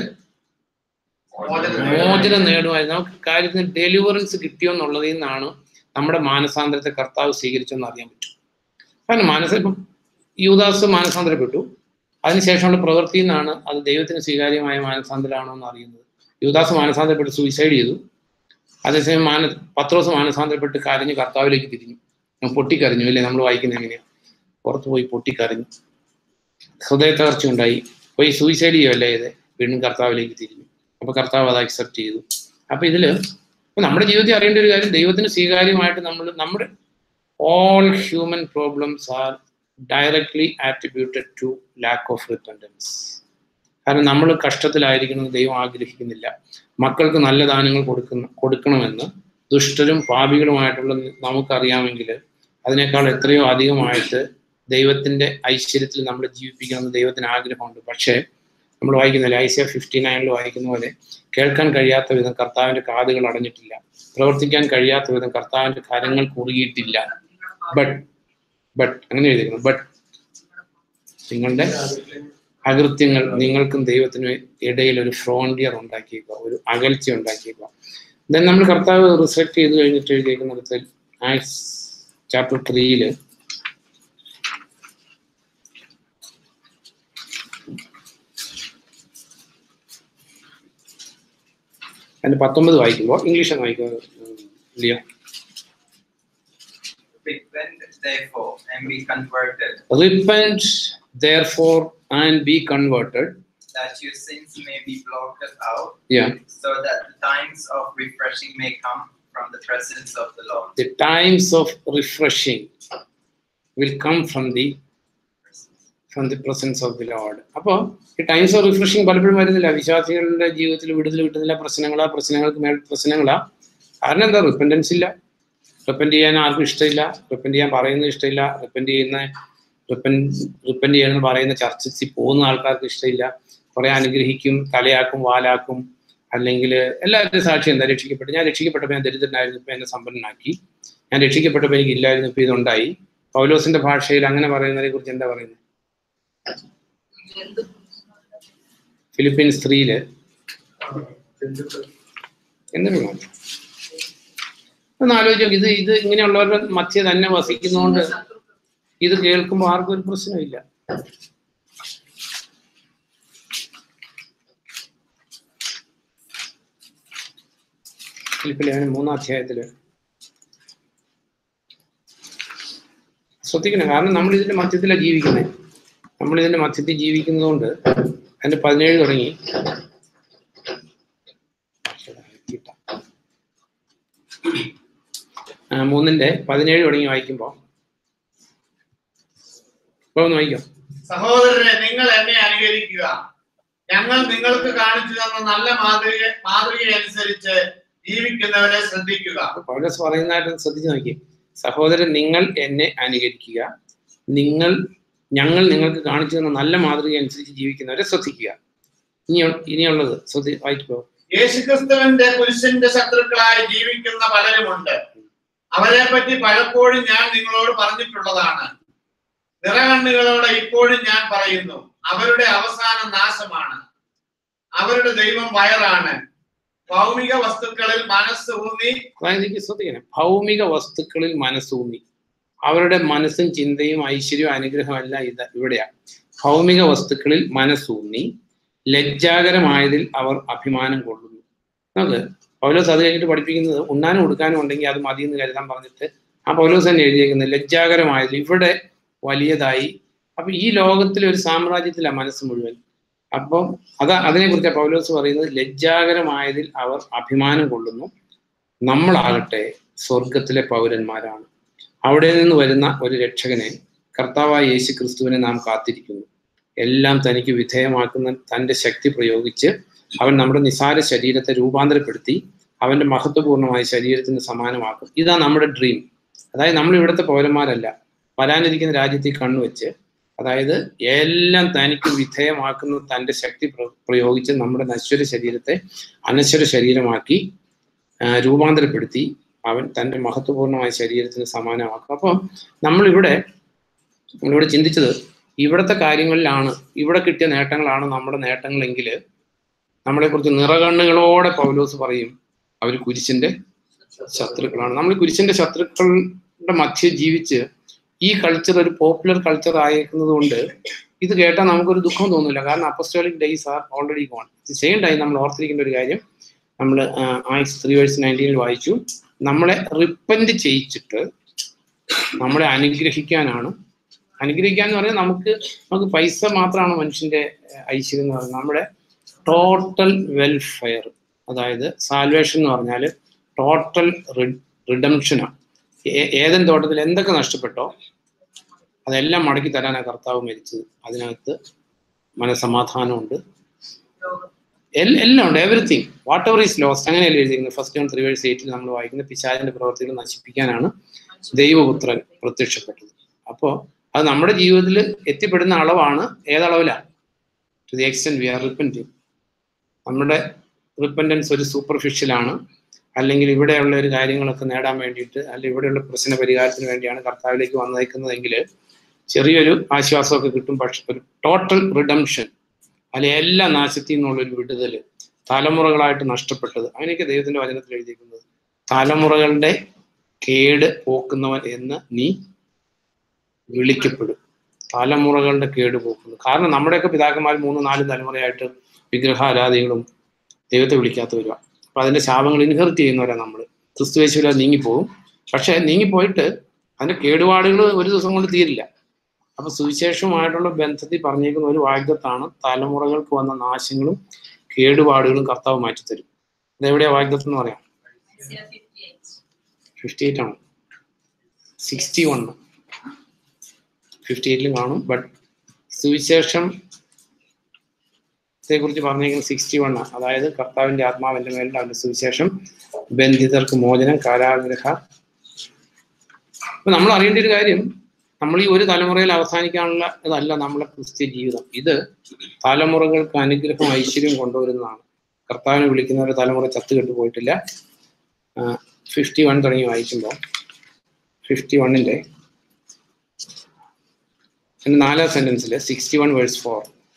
മോചനം നേടുമായി നമുക്ക് കാര്യത്തിന് ഡെലിവറൻസ് കിട്ടിയോ എന്നുള്ളതിൽ നിന്നാണ് നമ്മുടെ മാനസാന്തരത്തെ കർത്താവ് സ്വീകരിച്ചെന്ന് അറിയാൻ പറ്റും കാരണം മാനസ ഇപ്പം യൂദാസ് മാനസാന്തരപ്പെട്ടു അതിനുശേഷമുള്ള പ്രവൃത്തിയിൽ നിന്നാണ് അത് ദൈവത്തിന് സ്വീകാര്യമായ മാനസാന്തരമാണോ എന്ന് അറിയുന്നത് യൂദാസ് മാനസാന്തരപ്പെട്ട് സൂയിസൈഡ് ചെയ്തു അതേസമയം മാന പത്രോസ് മാനസാന്തരപ്പെട്ട് കരഞ്ഞ് കർത്താവിലേക്ക് തിരിഞ്ഞു ഞാൻ പൊട്ടിക്കരഞ്ഞു അല്ലേ നമ്മൾ വായിക്കുന്നത് എങ്ങനെയാണ് പുറത്ത് പോയി പൊട്ടിക്കരഞ്ഞു ഹൃദയ തകർച്ച ഉണ്ടായി പോയി സൂയിസൈഡ് ചെയ്യുമല്ലേ ഇത് വീണ്ടും കർത്താവിലേക്ക് തിരിഞ്ഞു അപ്പൊ കർത്താവ് അത് അക്സെപ്റ്റ് ചെയ്തു അപ്പൊ ഇതില് ഇപ്പൊ നമ്മുടെ ജീവിതത്തിൽ അറിയേണ്ട ഒരു കാര്യം ദൈവത്തിന് സ്വീകാര്യമായിട്ട് നമ്മൾ നമ്മുടെ all human problems are directly attributed to lack of repentance കാരണം നമ്മൾ കഷ്ടത്തിലായിരിക്കുന്നത് ദൈവം ആഗ്രഹിക്കുന്നില്ല മക്കൾക്ക് നല്ല ദാനങ്ങൾ കൊടുക്കുന്ന കൊടുക്കണമെന്ന് ദുഷ്ടരും പാപികളുമായിട്ടുള്ള നമുക്കറിയാമെങ്കിൽ അതിനേക്കാൾ എത്രയോ അധികമായിട്ട് ദൈവത്തിന്റെ ഐശ്വര്യത്തിൽ നമ്മൾ ജീവിപ്പിക്കണമെന്ന് ദൈവത്തിന് ആഗ്രഹമുണ്ട് പക്ഷേ നമ്മൾ വായിക്കുന്നില്ല ഐസിയ ഫിഫ്റ്റി നയനിൽ വായിക്കുന്ന പോലെ കേൾക്കാൻ കഴിയാത്ത വിധം കർത്താവിന്റെ കാതുകൾ അടഞ്ഞിട്ടില്ല പ്രവർത്തിക്കാൻ കഴിയാത്ത വിധം കർത്താവിന്റെ കരങ്ങൾ കുറുകിയിട്ടില്ല ബട്ട് ബട്ട് അങ്ങനെ എഴുതിയിരിക്കുന്നു ബട്ട് നിങ്ങളുടെ അകൃത്യങ്ങൾ നിങ്ങൾക്കും ദൈവത്തിനും ഇടയിൽ ഒരു ഫ്രോണ്ടിയർ ഉണ്ടാക്കിയേക്കുക ഒരു അകൽച്ച ഉണ്ടാക്കിയേക്കുക ദെൻ നമ്മൾ കർത്താവ് റിസൾട്ട് ചെയ്ത് കഴിഞ്ഞിട്ട് എഴുതിയേക്കുന്നിടത്ത് ആക്സ് ചാപ്റ്റർ ത്രീയില് അതിന്റെ പത്തൊമ്പത് വായിക്കുമ്പോൾ ഇംഗ്ലീഷ് വായിക്കുക ലിയോ Repent therefore and be converted, repent therefore and be converted that your sins may be blotted out, yeah so that the times of refreshing may come from the presence of the Lord. the times of refreshing will come from the from the presence of the Lord. അപ്പോൾ ഈ times of refreshing പലപ്പോഴും വരുന്നില്ല വിശ്വാസികളുടെ ജീവിതത്തിൽ വിടുതൽ കിട്ടുന്നില്ല പ്രശ്നങ്ങളാ പ്രശ്നങ്ങൾക്ക് മേൽ പ്രശ്നങ്ങളാ കാരണം എന്താ റിപ്പൻഡൻസ് ഇല്ല റിപ്പൻഡ് ചെയ്യാൻ ആർക്കും ഇഷ്ടമില്ല റിപ്പൻഡ് ചെയ്യാൻ പറയുന്നത് ഇഷ്ടമില്ല റിപ്പൻഡ് ചെയ്യുന്ന റിപ്പൻ റിപ്പൻഡ് ചെയ്യണമെന്ന് പറയുന്ന ചർച്ചസിൽ പോകുന്ന ആൾക്കാർക്ക് ഇഷ്ടമില്ല കുറെ അനുഗ്രഹിക്കും തലയാക്കും വാലാക്കും അല്ലെങ്കിൽ എല്ലാവരുടെയും സാക്ഷി എന്താ രക്ഷിക്കപ്പെട്ടു ഞാൻ രക്ഷിക്കപ്പെട്ടപ്പോൾ ഞാൻ ദരിദ്രനായിരുന്നു ഇപ്പൊ എന്നെ സമ്പന്നനാക്കി ഞാൻ രക്ഷിക്കപ്പെട്ടപ്പോൾ എനിക്ക് ഇല്ലായിരുന്നു ഇപ്പൊ ഇതുണ്ടായി പൗലോസിന്റെ ഭാഷയിൽ അങ്ങനെ പറയുന്നതിനെ കുറിച്ച് എന്താ പറയുന്നത് ഫിലിപ്പീൻസ് സ്ത്രീയില് എന്തൊരു മാറ്റം ഒന്ന് ആലോചിച്ചു ഇത് ഇത് ഇങ്ങനെയുള്ളവരുടെ മധ്യ തന്നെ വസിക്കുന്നതുകൊണ്ട് ഇത് കേൾക്കുമ്പോൾ ആർക്കും ഒരു പ്രശ്നമില്ല ഫിലിപ്പിലെ മൂന്നാം അധ്യായത്തില് ശ്രദ്ധിക്കണം കാരണം നമ്മൾ ഇതിന്റെ മധ്യത്തിലാണ് ജീവിക്കുന്നത് നമ്മൾ ഇതിന്റെ മധ്യത്തിൽ ജീവിക്കുന്നതുകൊണ്ട് അതിന്റെ പതിനേഴ് തുടങ്ങി ആ, മൂന്നിന്റെ പതിനേഴ് തുടങ്ങി വായിക്കുമ്പോ ഇപ്പൊ ഒന്ന് വായിക്കാം സഹോദരരെ നിങ്ങൾ എന്നെ അനുകരിക്കുക ഞങ്ങൾ നിങ്ങൾക്ക് കാണിച്ചു തന്ന നല്ല മാതൃക മാതൃക അനുസരിച്ച് ജീവിക്കുന്നവരെ ശ്രദ്ധിക്കുക അപ്പൊ പൗലോസ് പറയുന്നതായിട്ട് ശ്രദ്ധിച്ചു നോക്കി സഹോദരൻ നിങ്ങൾ എന്നെ അനുകരിക്കുക നിങ്ങൾ ഞങ്ങൾ നിങ്ങൾക്ക് കാണിച്ചു തന്ന നല്ല മാതൃക അനുസരിച്ച് ജീവിക്കുന്നവരെ ശ്രദ്ധിക്കുക ഇനി ഇനിയുള്ളത് ശ്രദ്ധി വായിക്കോ യേശുക്രിസ്തുവിന്റെ പുരുഷന്റെ ശത്രുക്കളായി ജീവിക്കുന്ന പലരുമുണ്ട് അവരെ പറ്റി പലപ്പോഴും ഞാൻ നിങ്ങളോട് പറഞ്ഞിട്ടുള്ളതാണ് നിറകണ്ണുകളോടെ ഇപ്പോഴും ഞാൻ പറയുന്നു അവരുടെ അവസാനം നാശമാണ് അവരുടെ ദൈവം വയറാണ് ഭൗമിക വസ്തുക്കളിൽ മനസ്സ് ഊന്നി അതായത് എനിക്ക് ശ്രദ്ധിക്കണം ഭൗമിക വസ്തുക്കളിൽ മനസ്സൂന്നി അവരുടെ മനസ്സും ചിന്തയും ഐശ്വര്യവും അനുഗ്രഹമെല്ലാം ഇത് ഇവിടെയാണ് ഭൗമിക വസ്തുക്കളിൽ മനസ്സൂന്നി ലജ്ജാകരമായതിൽ അവർ അഭിമാനം കൊള്ളുന്നു നമുക്ക് പൗലോസ് അത് കഴിഞ്ഞിട്ട് പഠിപ്പിക്കുന്നത് ഉണ്ണാനും കൊടുക്കാനും ഉണ്ടെങ്കിൽ അത് മതിയെന്ന് കരുതാൻ പറഞ്ഞിട്ട് ആ പൗലോസ് തന്നെ എഴുതിയേക്കുന്നത് ലജ്ജാകരമായതിൽ ഇവിടെ വലിയതായി അപ്പൊ ഈ ലോകത്തിലെ ഒരു സാമ്രാജ്യത്തിലാണ് മനസ്സ് മുഴുവൻ അപ്പം അതാ അതിനെക്കുറിച്ച് പൗലോസ് പറയുന്നത് ലജ്ജാകരമായതിൽ അവർ അഭിമാനം കൊള്ളുന്നു നമ്മളാകട്ടെ സ്വർഗത്തിലെ പൗരന്മാരാണ് അവിടെ നിന്ന് വരുന്ന ഒരു രക്ഷകനെ കർത്താവായ യേശു ക്രിസ്തുവിനെ നാം കാത്തിരിക്കുന്നു എല്ലാം തനിക്ക് വിധേയമാക്കുന്ന തൻ്റെ ശക്തി പ്രയോഗിച്ച് അവൻ നമ്മുടെ നിസാര ശരീരത്തെ രൂപാന്തരപ്പെടുത്തി അവന്റെ മഹത്വപൂർണ്ണമായ ശരീരത്തിന് സമാനമാക്കും ഇതാ നമ്മുടെ ഡ്രീം അതായത് നമ്മൾ ഇവിടുത്തെ പൗരന്മാരല്ല വരാനിരിക്കുന്ന രാജ്യത്തിൽ കണ്ണുവെച്ച് അതായത് എല്ലാം തനിക്ക് വിധേയമാക്കുന്ന തൻ്റെ ശക്തി പ്ര- പ്രയോഗിച്ച് നമ്മുടെ നശ്വര ശരീരത്തെ അനശ്വര ശരീരമാക്കി ആ, രൂപാന്തരപ്പെടുത്തി അവൻ തൻ്റെ മഹത്വപൂർണ്ണമായ ശരീരത്തിന് സമാനമാക്കും അപ്പോൾ നമ്മളിവിടെ നമ്മളിവിടെ ചിന്തിച്ചത് ഇവിടുത്തെ കാര്യങ്ങളിലാണ് ഇവിടെ കിട്ടിയ നേട്ടങ്ങളാണ് നമ്മുടെ നേട്ടങ്ങളെങ്കിൽ നമ്മളെക്കുറിച്ച് നിറകണ്ണുകളോടെ പൗലോസ് പറയും അവർ കുരിശിന്റെ ശത്രുക്കളാണ് നമ്മൾ കുരിശിന്റെ ശത്രുക്കളുടെ മധ്യ ജീവിച്ച് ഈ കൾച്ചർ ഒരു പോപ്പുലർ കൾച്ചർ ആയേക്കുന്നത് കൊണ്ട് ഇത് കേട്ടാൽ നമുക്കൊരു ദുഃഖം തോന്നില്ല കാരണം apostolic days are already gone same time നമ്മൾ ഓർത്തിരിക്കേണ്ട ഒരു കാര്യം നമ്മൾ ആയിസ് ത്രീ വേഴ്സ് നയൻറ്റീനിൽ വായിച്ചു നമ്മളെ റിപ്പൻറ്റ് ചെയ്യിച്ചിട്ട് നമ്മളെ അനുഗ്രഹിക്കാനാണ് അനുഗ്രഹിക്കുക എന്ന് പറഞ്ഞാൽ നമുക്ക് നമുക്ക് പൈസ മാത്രമാണ് മനുഷ്യന്റെ ഏഹ്, ഐശ്വര്യം എന്ന് പറയുന്നത് നമ്മുടെ ടോട്ടൽ വെൽഫെയർ അതായത് സാൽവേഷൻ എന്ന് പറഞ്ഞാൽ ടോട്ടൽ റിഡംഷനാണ് ഏതൻ തോട്ടത്തിൽ എന്തൊക്കെ നഷ്ടപ്പെട്ടോ അതെല്ലാം മടക്കി തരാനാണ് കർത്താവ് മരിച്ചത് അതിനകത്ത് മനസമാധാനമുണ്ട് എൽ- എല്ലാം ഉണ്ട് everything whatever is lost അങ്ങനെയല്ലേ എഴുതിയിരിക്കുന്നത് ഫസ്റ്റ് ഓൺ ത്രീ വേഴ്സ് എയ്റ്റിൽ നമ്മൾ വായിക്കുന്ന പിശാചിന്റെ പ്രവർത്തികൾ നശിപ്പിക്കാനാണ് ദൈവപുത്രൻ പ്രത്യക്ഷപ്പെട്ടത് അപ്പോൾ അത് നമ്മുടെ ജീവിതത്തിൽ എത്തിപ്പെടുന്ന അളവാണ് ഏതളവിലാണ് to the extent we are repenting നമ്മുടെ റിപ്പൻറ്റൻസ് ഒരു സൂപ്പർഫിഷ്യലാണ് അല്ലെങ്കിൽ ഇവിടെയുള്ള ഒരു കാര്യങ്ങളൊക്കെ നേടാൻ വേണ്ടിയിട്ട് അല്ലെങ്കിൽ ഇവിടെയുള്ള പ്രശ്ന പരിഹാരത്തിന് വേണ്ടിയാണ് കർത്താവിലേക്ക് വന്നേക്കുന്നതെങ്കിൽ ചെറിയൊരു ആശ്വാസമൊക്കെ കിട്ടും പക്ഷെ ഒരു ടോട്ടൽ റിഡംഷൻ അല്ലെ എല്ലാ നാശത്തിൽ നിന്നുള്ളൊരു വിടുതൽ തലമുറകളായിട്ട് നഷ്ടപ്പെട്ടത് അങ്ങനെയൊക്കെ ദൈവത്തിന്റെ വചനത്തിൽ എഴുതിയിരിക്കുന്നത് തലമുറകളുടെ കേട് പോക്കുന്നവൻ എന്ന് നീ വിളിക്കപ്പെടും തലമുറകളുടെ കേട് പോക്കുന്നു കാരണം നമ്മുടെയൊക്കെ പിതാക്കന്മാർ മൂന്ന് നാല് തലമുറയായിട്ട് വിഗ്രഹാരാധികളും ദൈവത്തെ വിളിക്കാത്തവരുമാണ് അപ്പൊ അതിന്റെ ശാപങ്ങൾ ഇൻഹെറിറ്റ് ചെയ്യുന്നവരാണ് നമ്മൾ ക്രിസ്തുവേശുവിൽ അത് നീങ്ങിപ്പോകും പക്ഷെ നീങ്ങിപ്പോയിട്ട് അതിന്റെ കേടുപാടുകൾ ഒരു ദിവസം കൊണ്ട് തീരില്ല അപ്പൊ സുവിശേഷവുമായിട്ടുള്ള ബന്ധത്തിൽ പറഞ്ഞേക്കുന്ന ഒരു വാഗ്ദത്താണ് തലമുറകൾക്ക് വന്ന നാശങ്ങളും കേടുപാടുകളും കർത്താവ് മാറ്റിത്തരും അതെവിടെയാ വാഗ്ദത്തം എന്ന് പറയാം ഫിഫ്റ്റി എയ്റ്റ് ആണ് സിക്സ്റ്റി വൺ ഫിഫ്റ്റി എയ്റ്റിലും കാണും ബട്ട് സുവിശേഷം കുറിച്ച് പറഞ്ഞിരിക്കുന്നത് സിക്സ്റ്റി വൺ അതായത് കർത്താവിന്റെ ആത്മാവിന്റെ മേലുള്ള അവന്റെ സുവിശേഷം ബന്ധിതർക്ക് മോചനം കാരാഗ്രഹ അപ്പൊ നമ്മൾ അറിയേണ്ട ഒരു കാര്യം നമ്മൾ ഈ ഒരു തലമുറയിൽ അവസാനിക്കാനുള്ള ഇതല്ല നമ്മളെ ക്രിസ്ത്യ ജീവിതം ഇത് തലമുറകൾക്ക് അനുഗ്രഹം ഐശ്വര്യം കൊണ്ടുവരുന്നതാണ് കർത്താവിനെ വിളിക്കുന്ന ഒരു തലമുറ ചത്തുകെട്ട് പോയിട്ടില്ല ഫിഫ്റ്റി വൺ തുടങ്ങി വായിക്കുമ്പോൾ ഫിഫ്റ്റി വണ്ണിന്റെ എൻ്റെ നാലാം സെന്റൻസിൽ സിക്സ്റ്റി വൺ വേഴ്സ് ഫോർ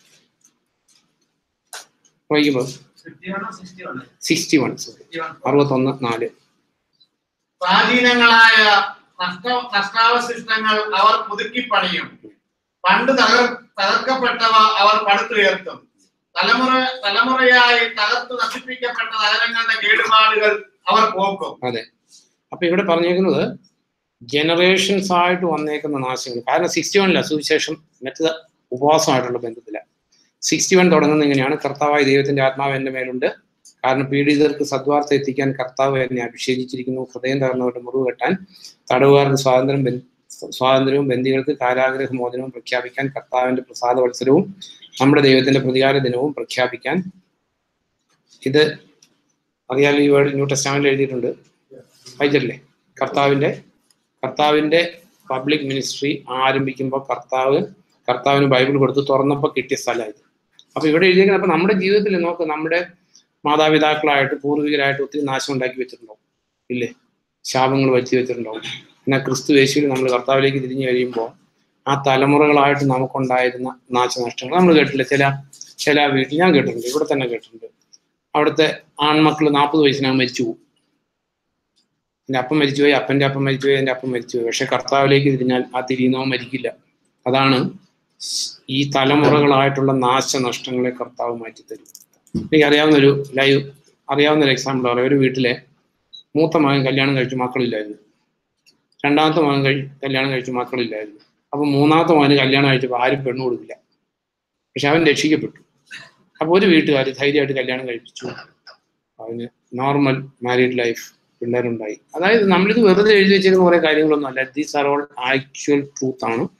വായിക്കുമ്പോൾ സിക്സ്റ്റി വൺ സോറി അറുപത്തൊന്ന് നാല് പ്രാചീനങ്ങളായ നഷ്ട നഷ്ടാവശിഷ്ടങ്ങൾ അവർ പുതുക്കി പണിയും പണ്ട് തകർ തകർക്കപ്പെട്ടവ അവർ പടുത്തുയർത്തും തലമുറ തലമുറയായി തകർത്ത് നശിപ്പിക്കപ്പെട്ട നഗരങ്ങളുടെ കേടുപാടുകൾ അവർ പോക്കും അതെ അപ്പൊ ഇവിടെ പറഞ്ഞേക്കുന്നത് ജനറേഷൻസ് ആയിട്ട് വന്നേക്കുന്ന നാശങ്ങൾ കാരണം സിക്സ്റ്റി വണ്ണില സുവിശേഷം മറ്റത് ഉപവാസമായിട്ടുള്ള ബന്ധത്തില സിക്സ്റ്റി വൺ തുടങ്ങുന്ന ഇങ്ങനെയാണ് കർത്താവായ ദൈവത്തിന്റെ ആത്മാവ് എന്റെ മേലുണ്ട് കാരണം പീഡിതർക്ക് സദ്വാർത്ത എത്തിക്കാൻ കർത്താവ് എന്നെ അഭിഷേകിച്ചിരിക്കുന്നു ഹൃദയം തകർന്നവരുടെ മുറിവ് കെട്ടാൻ തടവുകാർക്ക് സ്വാതന്ത്ര്യം ബൻ- സ്വാതന്ത്ര്യവും ബന്ദികൾക്ക് കാരാഗ്രഹ മോചനവും പ്രഖ്യാപിക്കാൻ കർത്താവിന്റെ പ്രസാദ വത്സരവും നമ്മുടെ ദൈവത്തിന്റെ പ്രതികാര ദിനവും പ്രഖ്യാപിക്കാൻ ഇത് അറിയാലോ ഈ വേർഡ് ന്യൂ ടെസ്റ്റാമെന്റിൽ എഴുതിയിട്ടുണ്ട് വായിച്ചിട്ടില്ലേ കർത്താവിന്റെ കർത്താവിന്റെ പബ്ലിക് മിനിസ്ട്രി ആരംഭിക്കുമ്പോൾ കർത്താവ് കർത്താവിന് ബൈബിൾ കൊടുത്ത് തുറന്നപ്പോൾ കിട്ടിയ സ്ഥലമായത് അപ്പൊ ഇവിടെ എഴുതിയിരിക്കുന്നത് അപ്പൊ നമ്മുടെ ജീവിതത്തിൽ നോക്ക് നമ്മുടെ മാതാപിതാക്കളായിട്ട് പൂർവികരായിട്ട് ഒത്തിരി നാശം ഉണ്ടാക്കി വെച്ചിട്ടുണ്ടാവും ഇല്ലേ ശാപങ്ങൾ വരുത്തി വെച്ചിട്ടുണ്ടാവും എന്നാൽ ക്രിസ്തു യേശുവിൽ നമ്മൾ കർത്താവിലേക്ക് തിരിഞ്ഞു കഴിയുമ്പോൾ ആ തലമുറകളായിട്ട് നമുക്കുണ്ടായിരുന്ന നാശനഷ്ടങ്ങൾ നമ്മൾ കേട്ടില്ല ചില ചില വീട്ടിൽ ഞാൻ കേട്ടിട്ടുണ്ട് ഇവിടെ തന്നെ കേട്ടിട്ടുണ്ട് അവിടുത്തെ ആൺമക്കൾ നാൽപ്പത് വയസ്സിനകം മരിച്ചു പോകും എൻ്റെ അപ്പം മരിച്ചുപോയി അപ്പൻ്റെ അപ്പം മരിച്ചുപോയി എൻ്റെ അപ്പം മരിച്ചുപോയി പക്ഷെ കർത്താവിലേക്ക് തിരിഞ്ഞാൽ ആ തിരിയുന്നവൻ മരിക്കില്ല അതാണ് ഈ തലമുറകളായിട്ടുള്ള നാശനഷ്ടങ്ങളെ കർത്താവ് മാറ്റിത്തരും എനിക്ക് അറിയാവുന്ന ഒരു ലൈവ് അറിയാവുന്ന ഒരു എക്സാമ്പിൾ പറയാം ഒരു വീട്ടിലെ മൂത്ത മകൻ കല്യാണം കഴിച്ചു മക്കളില്ലായിരുന്നു രണ്ടാമത്തെ മകൻ കഴി കല്യാണം കഴിച്ചു മക്കളില്ലായിരുന്നു അപ്പൊ മൂന്നാമത്തെ മകന് കല്യാണം കഴിച്ചപ്പോൾ ആരും പെണ്ണു കൊടുക്കില്ല പക്ഷെ അവൻ രക്ഷിക്കപ്പെട്ടു അപ്പൊ ഒരു വീട്ടുകാർ ധൈര്യമായിട്ട് കല്യാണം കഴിപ്പിച്ചു അവന് നോർമൽ മാരീഡ് ലൈഫ് പിള്ളേരുണ്ടായി അതായത് നമ്മളിത് വെറുതെ എഴുതി വെച്ചിരുന്ന കുറെ കാര്യങ്ങളൊന്നും അല്ല these are all actual truth ആണ്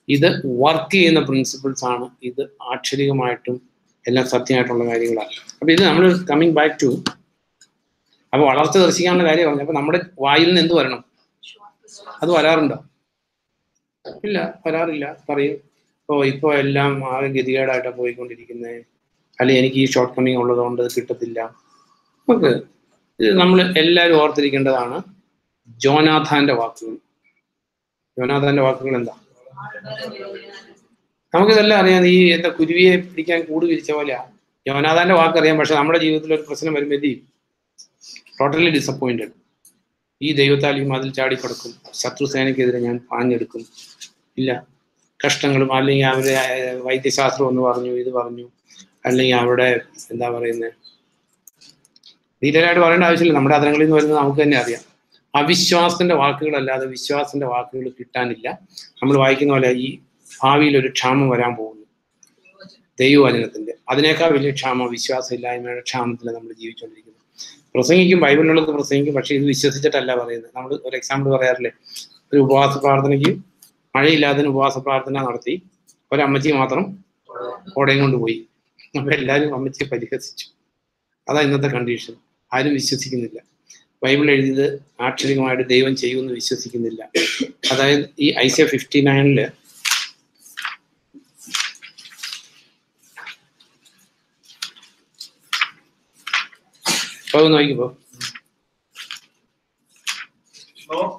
ഇത് വർക്ക് ചെയ്യുന്ന പ്രിൻസിപ്പിൾസ് ആണ് ഇത് ആക്ഷരികമായിട്ടും എല്ലാം സത്യമായിട്ടുള്ള കാര്യങ്ങളാണ് അപ്പൊ ഇത് നമ്മൾ കമ്മിങ് ബാക്ക് ടു അപ്പൊ വളർച്ച ദർശിക്കാനുള്ള കാര്യം പറഞ്ഞു അപ്പൊ നമ്മുടെ വായിൽ നിന്ന് എന്ത് വരണം അത് വരാറുണ്ടോ ഇല്ല വരാറില്ല പറയും ഓ ഇപ്പൊ എല്ലാം ആകെ ഗതികേടായിട്ടാണ് പോയിക്കൊണ്ടിരിക്കുന്നത് അല്ലെങ്കിൽ എനിക്ക് ഈ ഷോർട്ട് കമ്മിങ് ഉള്ളതുകൊണ്ട് അത് കിട്ടത്തില്ല നമുക്ക് ഇത് നമ്മൾ എല്ലാവരും ഓർത്തിരിക്കേണ്ടതാണ് ജോനാഥാന്റെ വാക്കുകൾ ജോനാഥാന്റെ വാക്കുകൾ എന്താ നമുക്കിതെല്ലാം അറിയാം ഈ എന്താ കുരുവിയെ പിടിക്കാൻ കൂട് വിരിച്ച പോലെയാ യോനാഥാന്റെ വാക്കറിയാം പക്ഷെ നമ്മുടെ ജീവിതത്തിൽ ഒരു പ്രശ്നം വരുമ്പോൾ എന്ത് ചെയ്യും ടോട്ടലി ഡിസപ്പോയിന്റഡ് ഈ ദൈവത്താൽ ഈ മതിൽ ചാടിക്കിടക്കും ശത്രുസേനയ്ക്കെതിരെ ഞാൻ പാഞ്ഞെടുക്കും ഇല്ല കഷ്ടങ്ങളും അല്ലെങ്കിൽ അവരുടെ ഏർ, വൈദ്യശാസ്ത്രം എന്ന് പറഞ്ഞു ഇത് പറഞ്ഞു അല്ലെങ്കിൽ അവിടെ എന്താ പറയുന്നത് ഡീറ്റെയിലായിട്ട് പറയേണ്ട ആവശ്യമില്ല നമ്മുടെ അതരങ്ങളിൽ നിന്ന് വരുന്നത് നമുക്ക് തന്നെ അറിയാം അവിശ്വാസത്തിന്റെ വാക്കുകളല്ലാതെ വിശ്വാസത്തിന്റെ വാക്കുകൾ കിട്ടാനില്ല നമ്മൾ വായിക്കുന്ന പോലെ ഈ ഭാവിയിൽ ഒരു ക്ഷാമം വരാൻ പോകുന്നു ദൈവവചനത്തിന്റെ അതിനേക്കാൾ വലിയ ക്ഷാമം വിശ്വാസമില്ലായ്മയുടെ ക്ഷാമത്തിൽ നമ്മൾ ജീവിച്ചുകൊണ്ടിരിക്കുന്നത് പ്രസംഗിക്കും ബൈബിളിലുള്ളത് പ്രസംഗിക്കും പക്ഷെ ഇത് വിശ്വസിച്ചിട്ടല്ല പറയുന്നത് നമ്മൾ ഒരു എക്സാമ്പിൾ പറയാറില്ലേ ഒരു ഉപവാസ പ്രാർത്ഥനയ്ക്ക് മഴയില്ലാത്തതിന് ഉപവാസ പ്രാർത്ഥന നടത്തി ഒരമ്മച്ചി മാത്രം കോടയും കൊണ്ട് പോയി അപ്പൊ എല്ലാവരും അമ്മച്ചിയെ പരിഹസിച്ചു അതാ ഇന്നത്തെ കണ്ടീഷൻ ആരും വിശ്വസിക്കുന്നില്ല ബൈബിൾ എഴുതിയത് ആക്ഷരികമായിട്ട് ദൈവം ചെയ്യുമെന്ന് വിശ്വസിക്കുന്നില്ല അതായത് ഈ ഐസിയ ഫിഫ്റ്റി നയനില് പോകുന്ന നോക്കിപ്പോ നോ-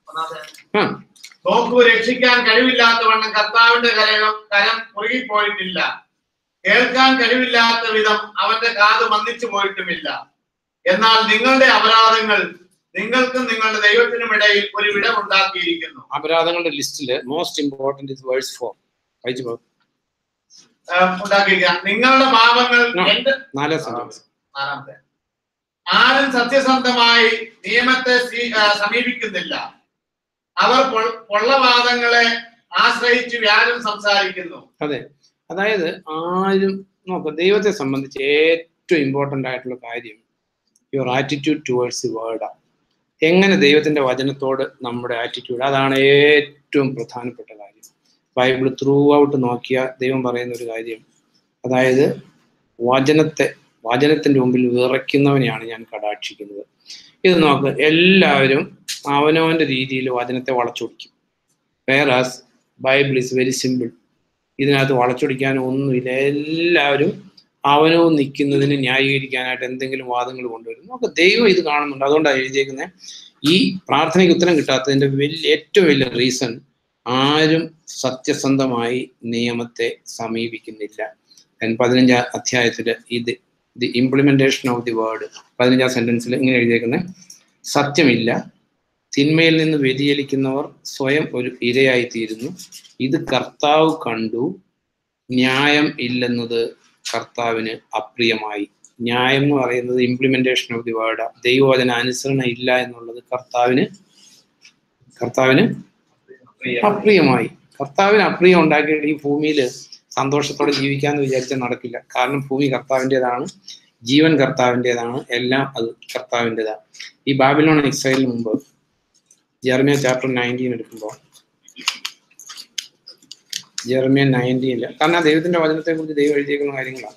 ആ നോക്കൂ രക്ഷിക്കാൻ കഴിവില്ലാത്തവണ്ണം കർത്താവിന്റെ കരം കരം കുറുകിപ്പോയിട്ടില്ല കേൾക്കാൻ കഴിവില്ലാത്ത വിധം അവന്റെ കാത് മന്ദിച്ചു പോയിട്ടുമില്ല എന്നാൽ നിങ്ങളുടെ അപരാധങ്ങൾ നിങ്ങൾക്കും നിങ്ങളുടെ ദൈവത്തിനും ഇടയിൽ ഒരു വിടമുണ്ടാക്കിയിരിക്കുന്നു അപരാധങ്ങളുടെ ലിസ്റ്റില് most important is verse four വായിച്ചു പോ ആഹ് ഉണ്ടാക്കിയിരിക്കുക നിങ്ങളുടെ പാപങ്ങൾ No. എന്റെ നാലാം സെന്റൻസ് ആറാമത്തെ ആരും സത്യസന്ധമായി നിയമത്തെ സ്വീ- ആ, സമീപിക്കുന്നില്ല അവർ പൊൾ- പൊള്ളവാദങ്ങളെ ആശ്രയിച്ച് വ്യാജം സംസാരിക്കുന്നു അതെ അതായത് ആരും നോക്കുക ദൈവത്തെ സംബന്ധിച്ച് ഏറ്റവും ഇമ്പോർട്ടൻ്റ് ആയിട്ടുള്ള കാര്യം your attitude towards the word എങ്ങനെ ദൈവത്തിന്റെ വചനത്തോട് നമ്മുടെ ആറ്റിറ്റ്യൂഡ് അതാണ് ഏറ്റവും പ്രധാനപ്പെട്ട കാര്യം ബൈബിൾ ത്രൂ ഔട്ട് നോക്കിയ ദൈവം പറയുന്ന ഒരു കാര്യം അതായത് വചനത്തെ വചനത്തിന്റെ മുമ്പിൽ വിറയ്ക്കുന്നവനെയാണ് ഞാൻ കടാക്ഷിക്കുന്നത് ഇത് നോക്ക് എല്ലാവരും അവനവന്റെ രീതിയിൽ വചനത്തെ വളച്ചൊടിക്കും whereas Bible is very simple ഇതിനകത്ത് വളച്ചൊടിക്കാനോ ഒന്നുമില്ല എല്ലാവരും അവനവും നിൽക്കുന്നതിന് ന്യായീകരിക്കാനായിട്ട് എന്തെങ്കിലും വാദങ്ങൾ കൊണ്ടുവരും നമുക്ക് ദൈവം ഇത് കാണുന്നുണ്ട് അതുകൊണ്ടാണ് എഴുതിയേക്കുന്നത് ഈ പ്രാർത്ഥനയ്ക്ക് ഉത്തരം കിട്ടാത്തതിന്റെ വലിയ ഏറ്റവും വലിയ റീസൺ ആരും സത്യസന്ധമായി നിയമത്തെ സമീപിക്കുന്നില്ല ഞാൻ പതിനഞ്ചാം അധ്യായത്തിൽ ഇത് the implementation of the word പതിനഞ്ചാം സെന്റൻസിൽ ഇങ്ങനെ എഴുതിയേക്കുന്നത് സത്യമില്ല തിന്മയിൽ നിന്ന് വ്യതിചലിക്കുന്നവർ സ്വയം ഒരു ഇരയായി തീരുന്നു ഇത് കർത്താവ് കണ്ടു ന്യായം ഇല്ലെന്നത് കർത്താവിന് അപ്രിയമായി ന്യായം എന്ന് പറയുന്നത് ഇംപ്ലിമെന്റേഷൻ ഓഫ് ദി വേർഡ് ദൈവവചന അനുസരണ ഇല്ല എന്നുള്ളത് കർത്താവിന് കർത്താവിന് അപ്രിയമായി കർത്താവിന് അപ്രിയം ഉണ്ടാക്കിയിട്ട് ഈ ഭൂമിയിൽ സന്തോഷത്തോടെ ജീവിക്കാന്ന് വിചാരിച്ചാൽ നടക്കില്ല കാരണം ഭൂമി കർത്താവിൻ്റെതാണ് ജീവൻ കർത്താവിൻ്റെതാണ് എല്ലാം അത് കർത്താവിൻ്റെതാണ് ഈ ബാബിലോൺ എക്സൈലിന് മുമ്പ് ജെർമിയ ചാപ്റ്റർ നയൻറ്റീൻ എടുക്കുമ്പോൾ ജെർമിയ നയൻറ്റീനില് കാരണം ആ ദൈവത്തിന്റെ വചനത്തെ കുറിച്ച് ദൈവം എഴുതിയേക്കുന്ന കാര്യങ്ങളാണ്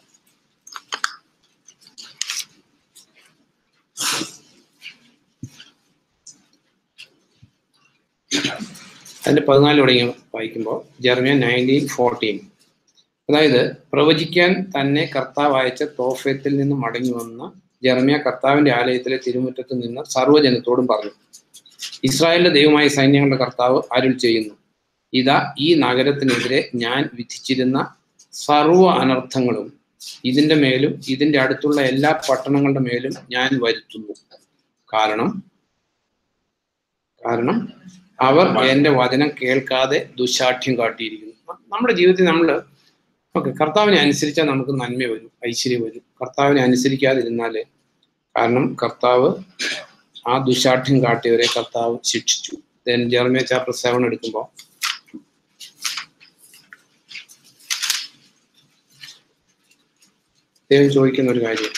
അതിന്റെ പതിനാല് തുടങ്ങി വായിക്കുമ്പോൾ ജെർമിയ നയൻറ്റീൻ ഫോർട്ടീൻ അതായത് പ്രവചിക്കാൻ തന്നെ കർത്താവ് അയച്ച തോഫയത്തിൽ നിന്ന് മടങ്ങി വന്ന ജെർമിയ കർത്താവിന്റെ ആലയത്തിലെ തിരുമുറ്റത്ത് നിന്ന് സർവ്വജനത്തോടും പറഞ്ഞു ഇസ്രായേലിന്റെ ദൈവമായ സൈന്യങ്ങളുടെ കർത്താവ് അരുൾ ചെയ്യുന്നു ഇതാ ഈ നഗരത്തിനെതിരെ ഞാൻ വിധിച്ചിരുന്ന സർവ അനർത്ഥങ്ങളും ഇതിന്റെ മേലും ഇതിന്റെ അടുത്തുള്ള എല്ലാ പട്ടണങ്ങളുടെ മേലും ഞാൻ വരുത്തുന്നു കാരണം കാരണം അവർ എന്റെ വചനം കേൾക്കാതെ ദുശാഠ്യം കാട്ടിയിരിക്കുന്നു നമ്മുടെ ജീവിതത്തിൽ നമ്മൾ ഓക്കെ കർത്താവിനെ അനുസരിച്ചാൽ നമുക്ക് നന്മ വരും ഐശ്വര്യം വരും കർത്താവിനെ അനുസരിക്കാതിരുന്നാല് കാരണം കർത്താവ് ആ ദുശാഠ്യം കാട്ടിയവരെ കർത്താവ് ശിക്ഷിച്ചു ദെൻ ജെർമിയ ചാപ്റ്റർ സെവൻ എടുക്കുമ്പോൾ ദൈവം ചോദിക്കുന്ന ഒരു കാര്യം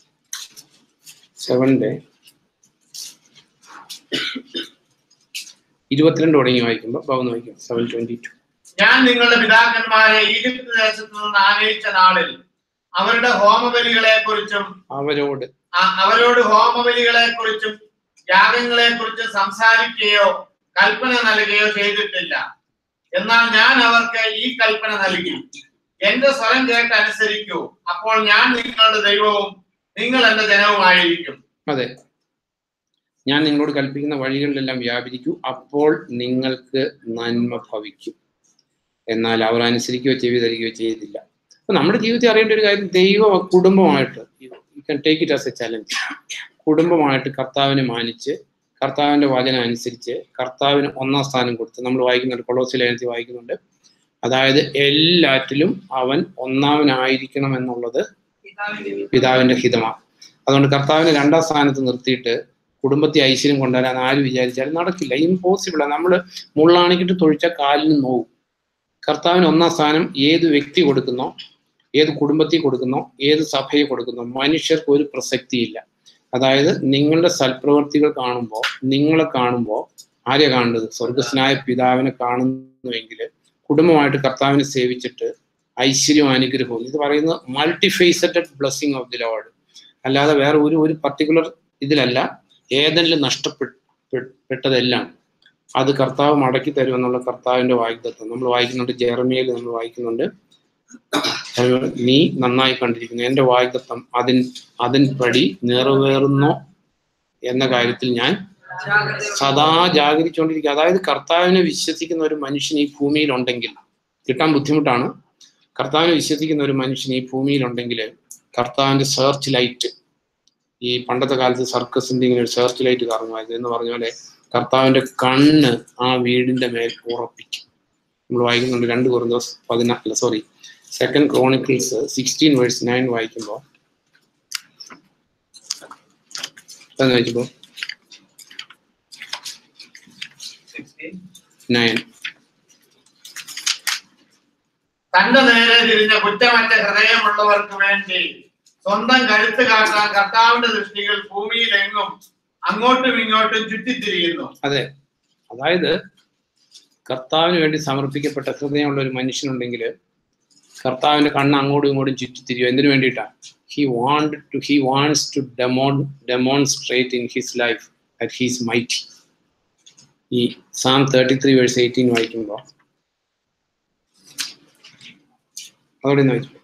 സെവന്റെ ഇരുപത്തിരണ്ട് തുടങ്ങി വായിക്കുമ്പോൾ ഭാവം വായിക്കും സെവൻ ട്വന്റി ടു ഞാൻ നിങ്ങളുടെ പിതാക്കന്മാരെ ഈജിപ്ത് ദേശത്ത് നിന്ന് ആനയിച്ച നാളിൽ അവരുടെ ഹോമബലികളെ കുറിച്ചും അവരോട് അവരോട് ഹോമബലികളെ കുറിച്ചും യാഗങ്ങളെ കുറിച്ചും സംസാരിക്കുകയോ കൽപ്പന നൽകുകയോ ചെയ്തിട്ടില്ല എന്നാൽ ഞാൻ അവർക്ക് ഈ കൽപ്പന നൽകി എന്റെ സ്വരം കേട്ട് അനുസരിക്കൂ അപ്പോൾ ഞാൻ നിങ്ങളുടെ ദൈവവും നിങ്ങൾ എന്റെ ജനവുമായിരിക്കും അതെ ഞാൻ നിങ്ങളോട് കൽപ്പിക്കുന്ന വഴികളിലെല്ലാം വ്യാപരിക്കൂ അപ്പോൾ നിങ്ങൾക്ക് നന്മ ഭവിക്കും എന്നാൽ അവർ അനുസരിക്കുകയോ ചെവി തരികയോ ചെയ്തില്ല അപ്പൊ നമ്മുടെ ജീവിതത്തിൽ അറിയേണ്ട ഒരു കാര്യം ദൈവ കുടുംബമായിട്ട് you can take it as a challenge കുടുംബമായിട്ട് കർത്താവിനെ മാനിച്ച് കർത്താവിന്റെ വചനം അനുസരിച്ച് കർത്താവിന് ഒന്നാം സ്ഥാനം കൊടുത്ത് നമ്മൾ വായിക്കുന്നുണ്ട് കൊളോസി ലേഖനത്തിൽ വായിക്കുന്നുണ്ട് അതായത് എല്ലാറ്റിലും അവൻ ഒന്നാമനായിരിക്കണം എന്നുള്ളത് പിതാവിന്റെ ഹിതമാണ് അതുകൊണ്ട് കർത്താവിനെ രണ്ടാം സ്ഥാനത്ത് നിർത്തിയിട്ട് കുടുംബത്തെ ഐശ്വര്യം കൊണ്ടുവരാൻ ആര് വിചാരിച്ചാലും നടക്കില്ല ഇമ്പോസിബിൾ നമ്മൾ മുള്ളാണിക്കിട്ട് തൊഴിച്ച കാലിന് നോവും കർത്താവിന് ഒന്നാം സ്ഥാനം ഏത് വ്യക്തി കൊടുക്കുന്നോ ഏത് കുടുംബത്തിൽ കൊടുക്കുന്നോ ഏത് സഭയെ കൊടുക്കുന്നോ മനുഷ്യർക്ക് ഒരു പ്രസക്തിയില്ല അതായത് നിങ്ങളുടെ സൽപ്രവർത്തികൾ കാണുമ്പോൾ നിങ്ങളെ കാണുമ്പോൾ ആരെയാ കാണുന്നത് സ്വർഗസ്നായ പിതാവിനെ കാണുന്നുവെങ്കിൽ കുടുംബമായിട്ട് കർത്താവിനെ സേവിച്ചിട്ട് ഐശ്വര്യവും അനുഗ്രഹവും ഇത് പറയുന്നത് multifaceted blessing of the Lord അല്ലാതെ വേറെ ഒരു ഒരു പർട്ടിക്കുലർ ഇതിലല്ല ഏതെങ്കിലും നഷ്ടപ്പെട്ടതെല്ലാം അത് കർത്താവ് മടക്കി തരുമെന്നുള്ള കർത്താവിന്റെ വാഗ്ദത്വം നമ്മൾ വായിക്കുന്നുണ്ട് ജെറമിയയിൽ നമ്മൾ വായിക്കുന്നുണ്ട് നീ നന്നായി കണ്ടിരിക്കുന്നു എന്റെ വാഗ്ദത്വം അതിൻ അതിൻപടി നിറവേറുന്നോ എന്ന കാര്യത്തിൽ ഞാൻ സദാ ജാഗരിച്ചുകൊണ്ടിരിക്കുക അതായത് കർത്താവിനെ വിശ്വസിക്കുന്ന ഒരു മനുഷ്യൻ ഈ ഭൂമിയിൽ ഉണ്ടെങ്കിൽ കിട്ടാൻ ബുദ്ധിമുട്ടാണ് കർത്താവിനെ വിശ്വസിക്കുന്ന ഒരു മനുഷ്യൻ ഈ ഭൂമിയിൽ ഉണ്ടെങ്കിൽ കർത്താവിന്റെ സെർച്ച് ലൈറ്റ് ഈ പണ്ടത്തെ കാലത്ത് സർക്കസിന്റെ ഇങ്ങനെ ഒരു സെർച്ച് ലൈറ്റ് കറങ്ങുമായിരുന്നു എന്ന് പറഞ്ഞ പോലെ കർത്താവിന്റെ കണ്ണ് ആ വീടിന്റെ മേൽ ഉറപ്പിക്കും നമ്മൾ വായിക്കുന്നുണ്ട് രണ്ട് കുറഞ്ഞ പതിനാല് sorry second Chronicles sixteen verse nine വായിക്കുമ്പോൾ വായിക്കുമ്പോൾ നയൻ തന്റെ നേരെ തിരിഞ്ഞ കുറ്റമറ്റ ഹൃദയമുള്ളവർക്ക് വേണ്ടി സ്വന്തം കരുത്ത് കാട്ടാൻ കർത്താവിന്റെ ദൃഷ്ടികൾ ഭൂമിയിലെങ്ങും അങ്ങോട്ടും ഇങ്ങോട്ടും ചുറ്റിത്തിരിയുന്നു അതെ അതായത് കർത്താവിന് വേണ്ടി സമർപ്പിക്കപ്പെട്ട ഹൃദയമുള്ള ഒരു മനുഷ്യനുണ്ടെങ്കിൽ കർത്താവിന്റെ കണ്ണ് അങ്ങോട്ടും ഇങ്ങോട്ടും ചുറ്റിത്തിരിയോ എന്തിനു വേണ്ടിയിട്ടാണ് he want to he wants to demon demonstrate in his life at his mighty ഈ Psalm thirty three verse eighteen വായിക്കുമ്പോൾ അതോടെ ഒന്ന് വായിച്ചു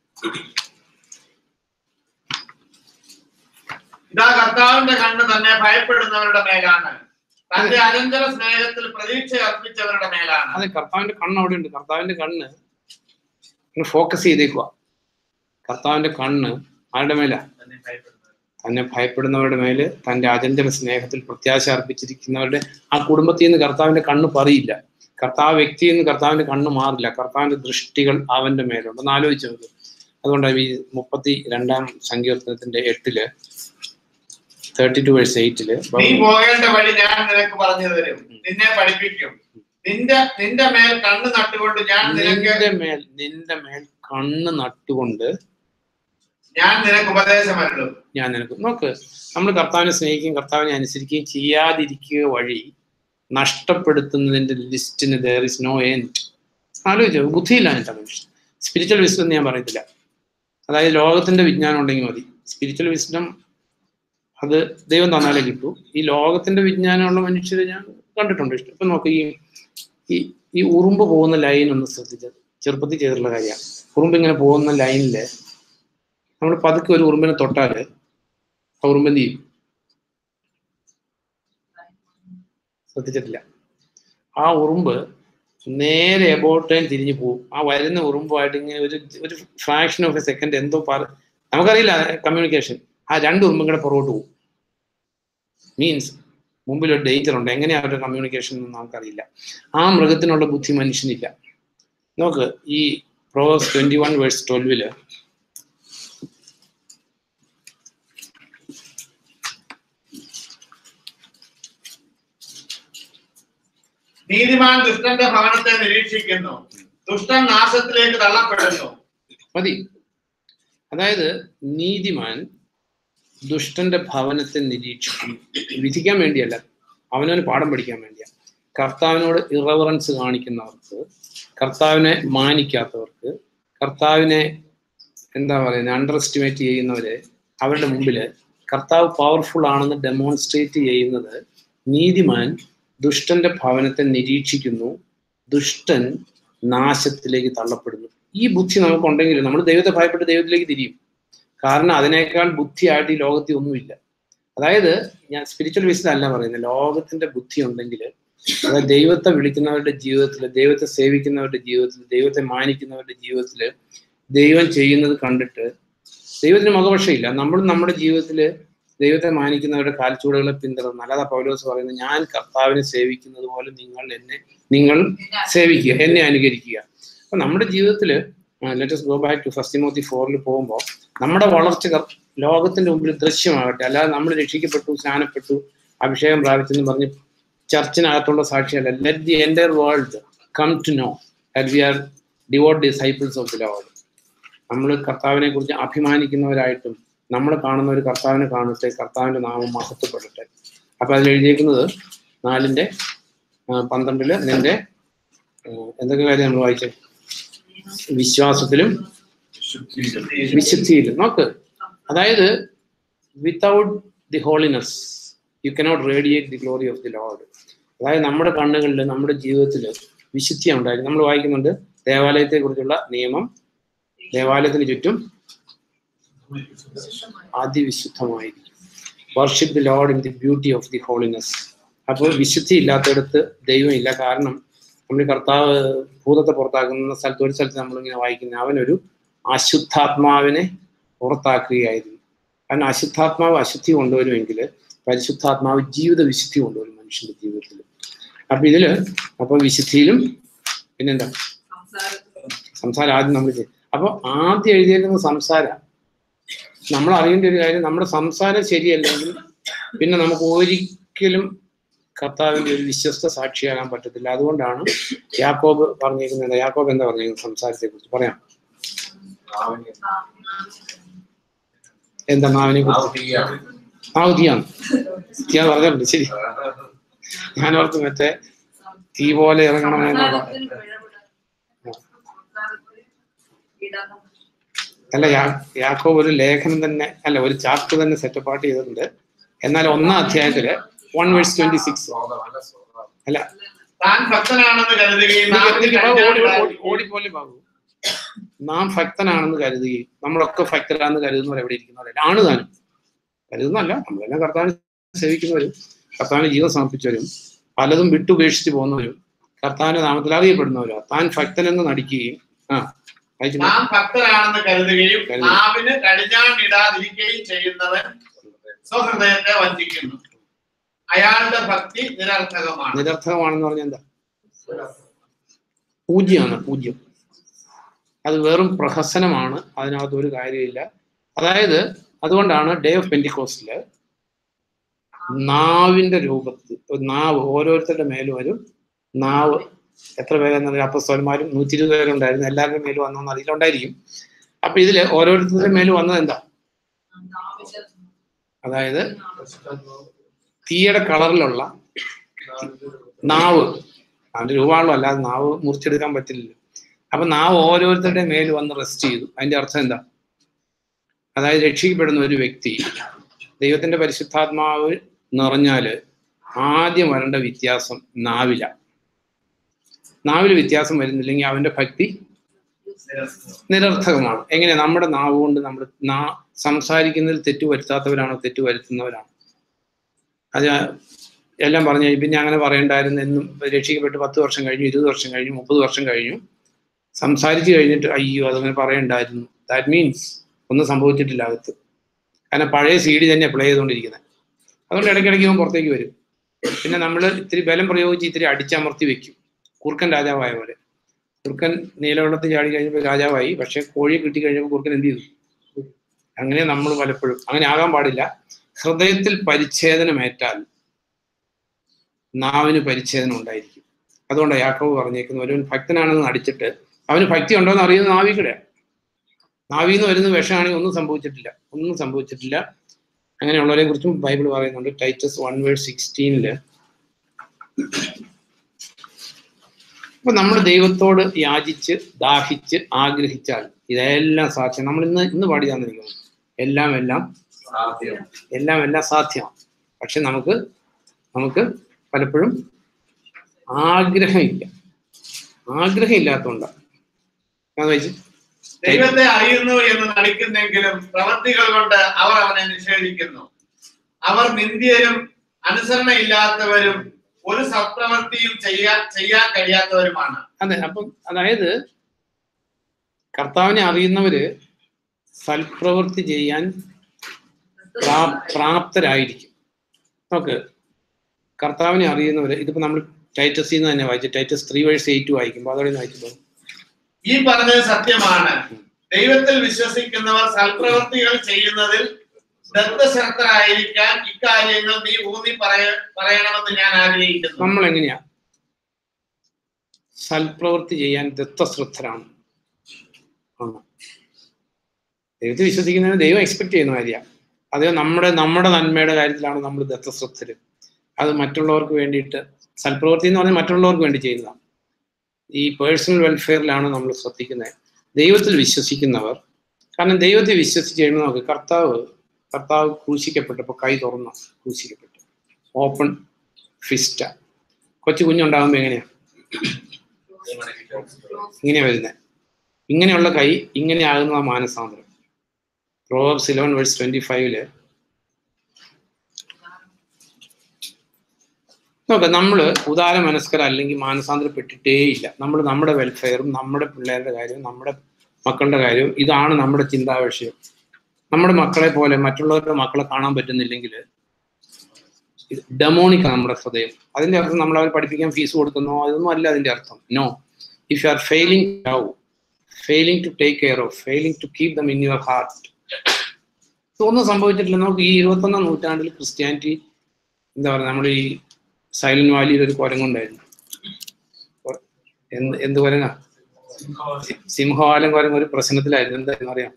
ഇതാ കർത്താവിന്റെ കണ്ണ് തന്നെ ഭയപ്പെടുന്നവരുടെ മേലാണ് തന്റെ അനന്തര സ്നേഹത്തിൽ പ്രതീക്ഷ അർപ്പിച്ചവരുടെ മേലാണ് അതെ കർത്താവിന്റെ കണ്ണ് അവിടെ ഉണ്ട് കർത്താവിന്റെ കണ്ണ് ഫോക്കസ് ചെയ്തേക്കുക കർത്താവിന്റെ കണ്ണ് ആരുടെ മേല തന്നെ ഭയപ്പെടുന്നവരുടെ മേല് തന്റെ അചഞ്ചല സ്നേഹത്തിൽ പ്രത്യാശ അർപ്പിച്ചിരിക്കുന്നവരുടെ ആ കുടുംബത്തിൽ നിന്ന് കർത്താവിന്റെ കണ്ണ് പറയില്ല കർത്താവ് വ്യക്തിയിൽ നിന്ന് കർത്താവിന്റെ കണ്ണ് മാറില്ല കർത്താവിന്റെ ദൃഷ്ടികൾ അവന്റെ മേലുണ്ട് ഒന്ന് ആലോചിച്ച് നോക്ക് അതുകൊണ്ടാണ് ഈ മുപ്പത്തി രണ്ടാം സങ്കീർത്തനത്തിന്റെ എട്ടില് തേർട്ടി ടു വേഴ്സ് എയ്റ്റില് നീ പോകേണ്ട വഴി ഞാൻ നിനക്ക് പറഞ്ഞു തരും നിന്നെ പഠിപ്പിക്കും നിന്റെ നിന്റെ മേൽ കണ്ണ് നട്ടുകൊണ്ട് ഞാൻ നിനക്ക് നിന്റെ മേൽ നിന്റെ മേൽ കണ്ണ് നട്ടുകൊണ്ട് ഞാൻ നിനക്ക് ഉപദേശം അരുളും ഞാൻ നിനക്ക് നോക്ക് നമ്മൾ കർത്താവിനെ സ്നേഹിക്കുകയും കർത്താവിനെ അനുസരിക്കുകയും ചെയ്യാതിരിക്കുക വഴി നഷ്ടപ്പെടുത്തുന്നതിന്റെ ലിസ്റ്റിന് ദർ ഇസ് നോ എൻഡ് ആലോചിച്ചോ ബുദ്ധിയില്ല എൻ്റെ മനുഷ്യൻ സ്പിരിച്വൽ വിസ്ഡം ഞാൻ പറയത്തില്ല അതായത് ലോകത്തിന്റെ വിജ്ഞാനം ഉണ്ടെങ്കിൽ മതി സ്പിരിച്വൽ വിസ്ഡം അത് ദൈവം തന്നാലേ കിട്ടൂ ഈ ലോകത്തിന്റെ വിജ്ഞാനമുള്ള മനുഷ്യരെ ഞാൻ കണ്ടിട്ടുണ്ട് ഇഷ്ടം ഇപ്പൊ നോക്ക് ഈ ഈ ഈ ഉറുമ്പ് പോകുന്ന ലൈൻ ഒന്ന് ശ്രദ്ധിച്ചത് ചെറുപ്പത്തിൽ ചെയ്തിട്ടുള്ള കാര്യമാണ് ഉറുമ്പ് ഇങ്ങനെ പോകുന്ന ലൈനില് നമ്മൾ പതുക്കെ ഒരു ഉറുമ്പിനെ തൊട്ടാല് ആ ഉറുമ്പ് എന്ത് ചെയ്യും ശ്രദ്ധിച്ചിട്ടില്ല ആ ഉറുമ്പ് നേരെ എബോട്ട് ടൈം തിരിഞ്ഞു പോകും ആ വരുന്ന ഉറുമ്പുമായിട്ട് ഇങ്ങനെ ഒരു ഒരു ഫ്രാക്ഷൻ ഓഫ് എ സെക്കൻഡ് എന്തോ പറ നമുക്കറിയില്ല കമ്മ്യൂണിക്കേഷൻ ആ രണ്ട് ഉറുമ്പും കൂടെ പുറകോട്ട് പോകും മീൻസ് മുമ്പിൽ ഒരു ഡേഞ്ചർ ഉണ്ട് എങ്ങനെയാ അവരുടെ കമ്മ്യൂണിക്കേഷൻ എന്ന് നമുക്കറിയില്ല ആ മൃഗത്തിനുള്ള ബുദ്ധി മനുഷ്യനില്ല നോക്ക് ഈ പ്രോസ് ട്വന്റി വൺ വേഴ്സ് ട്വൽവില് നീതിമാൻ ദുഷ്ടന്റെ ഭവനത്തെ നിരീക്ഷിക്കുന്നു ദുഷ്ടൻ നാശത്തിലേക്ക് തള്ളപ്പെടുന്നു മതി അതായത് നീതിമാൻ ദുഷ്ടന്റെ ഭവനത്തെ നിരീക്ഷിക്കും വിധിക്കാൻ വേണ്ടിയല്ല അവനവന് പാഠം പഠിക്കാൻ വേണ്ടിയാണ് കർത്താവിനോട് ഇറവറൻസ് കാണിക്കുന്നവർക്ക് കർത്താവിനെ മാനിക്കാത്തവർക്ക് കർത്താവിനെ എന്താ പറയുന്നത് അണ്ടർ എസ്റ്റിമേറ്റ് ചെയ്യുന്നവര് അവരുടെ മുമ്പിൽ കർത്താവ് പവർഫുൾ ആണെന്ന് ഡെമോൺസ്ട്രേറ്റ് ചെയ്യുന്നത് നീതിമാൻ ദുഷ്ടന്റെ ഭവനത്തെ നിരീക്ഷിക്കുന്നു ദുഷ്ടൻ നാശത്തിലേക്ക് തള്ളപ്പെടുന്നു ഈ ബുദ്ധി നമുക്കുണ്ടെങ്കിൽ നമ്മൾ ദൈവത്തെ ഭയപ്പെട്ട് ദൈവത്തിലേക്ക് തിരിയും കാരണം അതിനേക്കാൾ ബുദ്ധിയായിട്ട് ഈ ലോകത്തിൽ ഒന്നുമില്ല അതായത് ഞാൻ സ്പിരിച്വൽ ബേസിൽ അല്ല പറയുന്നത് ലോകത്തിന്റെ ബുദ്ധി ഉണ്ടെങ്കിൽ അതായത് ദൈവത്തെ വിളിക്കുന്നവരുടെ ജീവിതത്തിൽ ദൈവത്തെ സേവിക്കുന്നവരുടെ ജീവിതത്തിൽ ദൈവത്തെ മാനിക്കുന്നവരുടെ ജീവിതത്തിൽ ദൈവം ചെയ്യുന്നത് കണ്ടിട്ട് ദൈവത്തിന് മുഖപക്ഷമില്ല നമ്മൾ നമ്മുടെ ജീവിതത്തിൽ ദൈവത്തെ മാനിക്കുന്നവരുടെ കാൽച്ചൂടുകളെ പിന്തുടർന്ന് അല്ലാതെ പൗലോസ് പറയുന്നത് ഞാൻ കർത്താവിനെ സേവിക്കുന്നത് പോലെ നിങ്ങൾ എന്നെ നിങ്ങൾ സേവിക്കുക എന്നെ അനുകരിക്കുക അപ്പൊ നമ്മുടെ ജീവിതത്തിൽ let's go back to first Timothy ഫോറിൽ പോകുമ്പോൾ നമ്മുടെ വളർച്ച കർ- ലോകത്തിന്റെ മുമ്പിൽ ദൃശ്യമാകട്ടെ അല്ലാതെ നമ്മൾ രക്ഷിക്കപ്പെട്ടു സ്നാനപ്പെട്ടു അഭിഷേകം പ്രാപിച്ചെന്ന് പറഞ്ഞ് ചർച്ചിനകത്തുള്ള സാക്ഷിയല്ല let the entire world come to know that we are devote disciples of the Lord നമ്മൾ കർത്താവിനെ കുറിച്ച് അഭിമാനിക്കുന്നവരായിട്ടും നമ്മൾ കാണുന്ന ഒരു കർത്താവിനെ കാണട്ടെ കർത്താവിന്റെ നാമം മഹത്വപ്പെടട്ടെ അപ്പൊ അതിൽ എഴുതിയേക്കുന്നത് നാലിന്റെ ആ, പന്ത്രണ്ടില് നിന്റെ ആ, എന്തൊക്കെ കാര്യം നമ്മൾ വായിച്ചേ വിശ്വാസത്തിലും വിശുദ്ധിയിലും നോക്ക് അതായത് without the holiness you cannot radiate the glory of the Lord അതായത് നമ്മുടെ കണ്ണുകളിൽ നമ്മുടെ ജീവിതത്തിൽ വിശുദ്ധി ഉണ്ടായിരുന്നു നമ്മൾ വായിക്കുന്നുണ്ട് ദേവാലയത്തെ കുറിച്ചുള്ള നിയമം ദേവാലയത്തിന് ചുറ്റും അതിവിശുദ്ധമായിരിക്കും worship the Lord in the beauty of the holiness അപ്പോൾ വിശുദ്ധി ഇല്ലാത്തടത്ത് ദൈവമില്ല കാരണം നമ്മൾ ഈ കർത്താവ് ഭൂതത്തെ പുറത്താക്കുന്ന സ്ഥലത്ത് ഒരു സ്ഥലത്ത് നമ്മളിങ്ങനെ വായിക്കുന്ന അവനൊരു അശുദ്ധാത്മാവിനെ പുറത്താക്കുകയായിരുന്നു കാരണം അശുദ്ധാത്മാവ് അശുദ്ധി കൊണ്ടുവരുമെങ്കിൽ പരിശുദ്ധാത്മാവ് ജീവിത വിശുദ്ധി കൊണ്ടുവരും മനുഷ്യന്റെ ജീവിതത്തിൽ അപ്പൊ ഇതില് അപ്പൊ വിശുദ്ധിയിലും പിന്നെന്താ സംസാരം ആദ്യം നമ്മൾ ചെയ്യും അപ്പൊ ആദ്യം എഴുതിയേക്കുന്ന സംസാരം നമ്മൾ അറിയേണ്ട ഒരു കാര്യം നമ്മുടെ സംസാരം ശരിയല്ലെങ്കിൽ പിന്നെ നമുക്ക് ഒരിക്കലും കർത്താവിന്റെ ഒരു വിശ്വസ്ത സാക്ഷിയാകാൻ പറ്റത്തില്ല അതുകൊണ്ടാണ് യാക്കോബ് പറഞ്ഞേക്കുന്നത് യാക്കോബ് എന്താ പറഞ്ഞേക്കുന്നത് സംസാരത്തെ കുറിച്ച് പറയാം എന്താ നാവിനെ കുറിച്ച് നാവുതിയാണ് ഞാൻ പറഞ്ഞിട്ടുണ്ട് ശരി ഞാൻ ഓർത്ത് മറ്റേ തീ പോലെ ഇറങ്ങണമെന്ന് അല്ല യാ- യാക്കോബ് ഒരു ലേഖനം തന്നെ അല്ല ഒരു ചാപ്റ്റർ തന്നെ സെറ്റപ്പ് ആയിട്ട് ചെയ്തിട്ടുണ്ട് എന്നാൽ ഒന്നാം അധ്യായത്തില് വൺ വേഴ്സ് ട്വന്റി സിക്സ് അല്ല താൻ ഭക്തനാണെന്ന് കരുതുകയും നാവിന് ഓടി- ഓടി- കടിഞ്ഞാണിടാതെ ഓടി- ഓടിപ്പോലെ ബാബു നാം ഭക്തനാണെന്ന് കരുതുകയും നമ്മളൊക്കെ ഭക്തരാണെന്ന് കരുതുന്നവർ എവിടെ ഇരിക്കുന്നവരല്ല ആണ് താനും കരുതുന്നല്ല നമ്മളെല്ലാം കർത്താവിനെ സേവിക്കുന്നവരും കർത്താവിന് ജീവൻ സമർപ്പിച്ചവരും പലതും വിട്ടുപേക്ഷിച്ച് പോകുന്നവരും കർത്താവിന്റെ നാമത്തിൽ അറിയപ്പെടുന്നവരും താൻ ഭക്തനെന്ന് നടിക്കുകയും ആ വായിക്കുന്നു. നാം ഭക്തരാണെന്ന് കരുതുകയും കരുതുക. നാവിന് കടിഞ്ഞാണിടാതിരിക്കുകയും ചെയ്യുന്നവൻ സ്വഹൃദയത്തെ വഞ്ചിക്കുന്നു അയാളുടെ ഭക്തി നിരർത്ഥകമാണ് നിരർത്ഥകമാണെന്ന് പറഞ്ഞാൽ എന്താ പൂജ്യമാണ് പൂജ്യം അത് വെറും പ്രഹസനമാണ് അതിനകത്ത് ഒരു കാര്യമില്ല അതായത് അതുകൊണ്ടാണ് ഡേ ഓഫ് പെൻറ്റിക്കോസ്റ്റില് നാവിന്റെ രൂപത്തിൽ ഒരു നാവ് ഓരോരുത്തരുടെ മേലും ഒരു നാവ് എത്ര പേരെന്ന് അപ്പസ്തോന്മാരും നൂറ്റി ഇരുപത് പേരുണ്ടായിരുന്നു എല്ലാവരുടെ മേലും വന്നോന്ന് അറിയില്ല ഉണ്ടായിരിക്കും അപ്പൊ ഇതില് ഓരോരുത്തരുടെ മേലും വന്നത് എന്താ അതായത് തീയുടെ കളറിലുള്ള നാവ് അവന്റെ രൂപമാണല്ലോ അല്ലാതെ നാവ് മുറിച്ചെടുക്കാൻ പറ്റില്ലല്ലോ അപ്പൊ നാവ് ഓരോരുത്തരുടെ മേൽ വന്ന് റെസ്റ്റ് ചെയ്തു അതിന്റെ അർത്ഥം എന്താ അതായത് രക്ഷിക്കപ്പെടുന്ന ഒരു വ്യക്തി ദൈവത്തിന്റെ പരിശുദ്ധാത്മാവ് നിറഞ്ഞാല് ആദ്യം വരേണ്ട വ്യത്യാസം നാവില നാവിൽ വ്യത്യാസം വരുന്നില്ലെങ്കിൽ അവന്റെ ഭക്തി നിരർത്ഥകമാണ് എങ്ങനെ നമ്മുടെ നാവ് കൊണ്ട് നമ്മൾ നാ സംസാരിക്കുന്നതിൽ തെറ്റ് വരുത്താത്തവരാണോ തെറ്റ് വരുത്തുന്നവരാണോ അത് എല്ലാം പറഞ്ഞു കഴിഞ്ഞു പിന്നെ അങ്ങനെ പറയണ്ടായിരുന്നു എന്നും രക്ഷിക്കപ്പെട്ട് പത്ത് വർഷം കഴിഞ്ഞു ഇരുപത് വർഷം കഴിഞ്ഞു മുപ്പത് വർഷം കഴിഞ്ഞു സംസാരിച്ചു കഴിഞ്ഞിട്ട് അയ്യോ അതങ്ങനെ പറയണ്ടായിരുന്നു ദാറ്റ് മീൻസ് ഒന്നും സംഭവിച്ചിട്ടില്ല അകത്ത് കാരണം പഴയ സി ഡി തന്നെ പ്ലേ ചെയ്തുകൊണ്ടിരിക്കുന്നത് അതുകൊണ്ട് ഇടയ്ക്കിടയ്ക്ക് ഇവൻ പുറത്തേക്ക് വരും പിന്നെ നമ്മൾ ഇത്തിരി ബലം പ്രയോഗിച്ച് ഇത്തിരി അടിച്ചമർത്തി വെക്കും കുറുക്കൻ രാജാവായ പോലെ കുറുക്കൻ നീലവെള്ളത്തിൽ ചാടി കഴിഞ്ഞപ്പോൾ രാജാവായി പക്ഷെ കോഴിയെ കിട്ടി കഴിഞ്ഞപ്പോൾ കുറുക്കൻ എന്ത് ചെയ്തു അങ്ങനെ നമ്മൾ പലപ്പോഴും അങ്ങനെ ആകാൻ പാടില്ല ഹൃദയത്തിൽ പരിച്ഛേദനമേറ്റാൽ നാവിന് പരിച്ഛേദന ഉണ്ടായിരിക്കും അതുകൊണ്ടാണ് യാക്കോവ് പറഞ്ഞേക്കുന്നത് ഒരുവൻ ഭക്തനാണെന്ന് നടിച്ചിട്ട് അവന് ഭക്തി ഉണ്ടോ എന്ന് അറിയുന്നത് നാവികൂടെ നാവിൽ നിന്ന് വരുന്ന വിഷമാണെങ്കിൽ ഒന്നും സംഭവിച്ചിട്ടില്ല ഒന്നും സംഭവിച്ചിട്ടില്ല അങ്ങനെയുള്ളവരെ കുറിച്ചും ബൈബിൾ പറയുന്നുണ്ട് ടൈറ്റസ് വൺ വേർഡ് സിക്സ്റ്റീനില് അപ്പൊ നമ്മൾ ദൈവത്തോട് യാചിച്ച് ദാഹിച്ച് ആഗ്രഹിച്ചാൽ ഇതെല്ലാം സാധ്യം നമ്മൾ ഇന്ന് ഇന്ന് പാടിയാന്ന് എനിക്ക് തോന്നുന്നു. എല്ലാം എല്ലാം എല്ലാം എല്ലാം സാധ്യമാണ് പക്ഷെ നമുക്ക് നമുക്ക് പലപ്പോഴും ആഗ്രഹമില്ല ആഗ്രഹം ഇല്ലാത്തതുകൊണ്ടാണ് ഞാൻ വെച്ച് ദൈവത്തെ അറിയുന്നു എന്ന് നടിക്കുന്നെങ്കിലും പ്രവൃത്തികൾ കൊണ്ട് അവർ അവനെ നിഷേധിക്കുന്നു അവർ നിന്ദ്യരും അനുസരണയില്ലാത്തവരും ഒരു സത്പ്രവൃത്തിയും ചെയ്യാൻ ചെയ്യാൻ കഴിയാത്തവരുമാണ് അതെ അപ്പം അതായത് കർത്താവിനെ അറിയുന്നവര് സൽപ്രവൃത്തി ചെയ്യാൻ പ്രാ- പ്രാപ്തരായിരിക്കും നോക്ക് കർത്താവിനെ അറിയുന്നവര് ഇതിപ്പോ നമ്മൾ ടൈറ്റസിൽ നിന്ന് തന്നെ വായിച്ചു ടൈറ്റസ് ത്രീ വേഴ്സ് എയ്റ്റ് വായിക്കുമ്പോൾ അതോടെ വായിക്കുമ്പോൾ ഈ പറഞ്ഞത് സത്യമാണ് ദൈവത്തിൽ വിശ്വസിക്കുന്നവർ സൽപ്രവൃത്തികൾ ചെയ്യുന്നതിൽ ദത്തശ്രദ്ധരായിരിക്കാൻ ഇക്കാര്യങ്ങൾ നീ ഊന്നി പറയ പറയണമെന്ന് ഞാൻ ആഗ്രഹിക്കുന്നു നമ്മൾ എങ്ങനെയാ സൽപ്രവൃത്തി ചെയ്യാൻ ദത്തശ്രദ്ധരാണ് ആണ്. ദൈവത്തെ വിശ്വസിക്കുന്നതിന് ദൈവം എക്സ്പെക്ട് ചെയ്യുന്ന കാര്യമാണ് അത് നമ്മുടെ നമ്മുടെ നന്മയുടെ കാര്യത്തിലാണ് നമ്മൾ ദത്തശ്രദ്ധര് അത് മറ്റുള്ളവർക്ക് വേണ്ടിയിട്ട് സൽപ്രവൃത്തി എന്ന് പറഞ്ഞാൽ മറ്റുള്ളവർക്ക് വേണ്ടി ചെയ്യുന്നതാണ് ഈ പേഴ്സണൽ വെൽഫെയറിലാണ് നമ്മൾ ശ്രദ്ധിക്കുന്നത് ദൈവത്തിൽ വിശ്വസിക്കുന്നവർ കാരണം ദൈവത്തെ വിശ്വസിച്ച് കഴിയുമ്പോൾ നമുക്ക് കർത്താവ് കർത്താവ് ക്രൂശിക്കപ്പെട്ടപ്പോൾ കൈ തുറന്നു ക്രൂശിക്കപ്പെട്ടു ഓപ്പൺ ഫിസ്റ്റ കൊച്ചു കുഞ്ഞുണ്ടാകുമ്പോൾ എങ്ങനെയാ ഇങ്ങനെ വരുന്നത് ഇങ്ങനെയുള്ള കൈ ഇങ്ങനെ ആകുന്ന മാനസാന്തരം പ്രോബ്സ് ഇലവൻ വേഴ്സ് ട്വന്റി ഫൈവില് നോക്കാം നമ്മൾ ഉദാര മനസ്കര അല്ലെങ്കിൽ മാനസാന്തരപ്പെട്ടിട്ടേ ഇല്ല നമ്മൾ നമ്മുടെ വെൽഫെയറും നമ്മുടെ പിള്ളേരുടെ കാര്യവും നമ്മുടെ മക്കളുടെ കാര്യവും ഇതാണ് നമ്മുടെ ചിന്താ വിഷയം നമ്മുടെ മക്കളെ പോലെ മറ്റുള്ളവരുടെ മക്കളെ കാണാൻ പറ്റുന്നില്ലെങ്കിൽ ഡെമോണിക്കാണ് നമ്മുടെ ഹൃദയം അതിന്റെ അർത്ഥം നമ്മൾ അവർ പഠിപ്പിക്കാൻ ഫീസ് കൊടുക്കുന്നോ അതൊന്നും അല്ല അതിന്റെ അർത്ഥം no if you are failing love failing to take care of failing to keep them in your heart ഒന്നും സംഭവിച്ചിട്ടില്ല നമുക്ക് ഈ ഇരുപത്തൊന്നാം നൂറ്റാണ്ടിൽ ക്രിസ്ത്യാനിറ്റി എന്താ പറയുക നമ്മൾ ഈ സൈലന്റ് വാലിയിൽ ഒരു കുരങ്ങുണ്ടായിരുന്നു എന്ത് എന്ത് കുരങ്ങാ സിംഹവാലം കുരങ്ങ് ഒരു പ്രശ്നത്തിലായിരുന്നു എന്തായിരുന്നു അറിയാം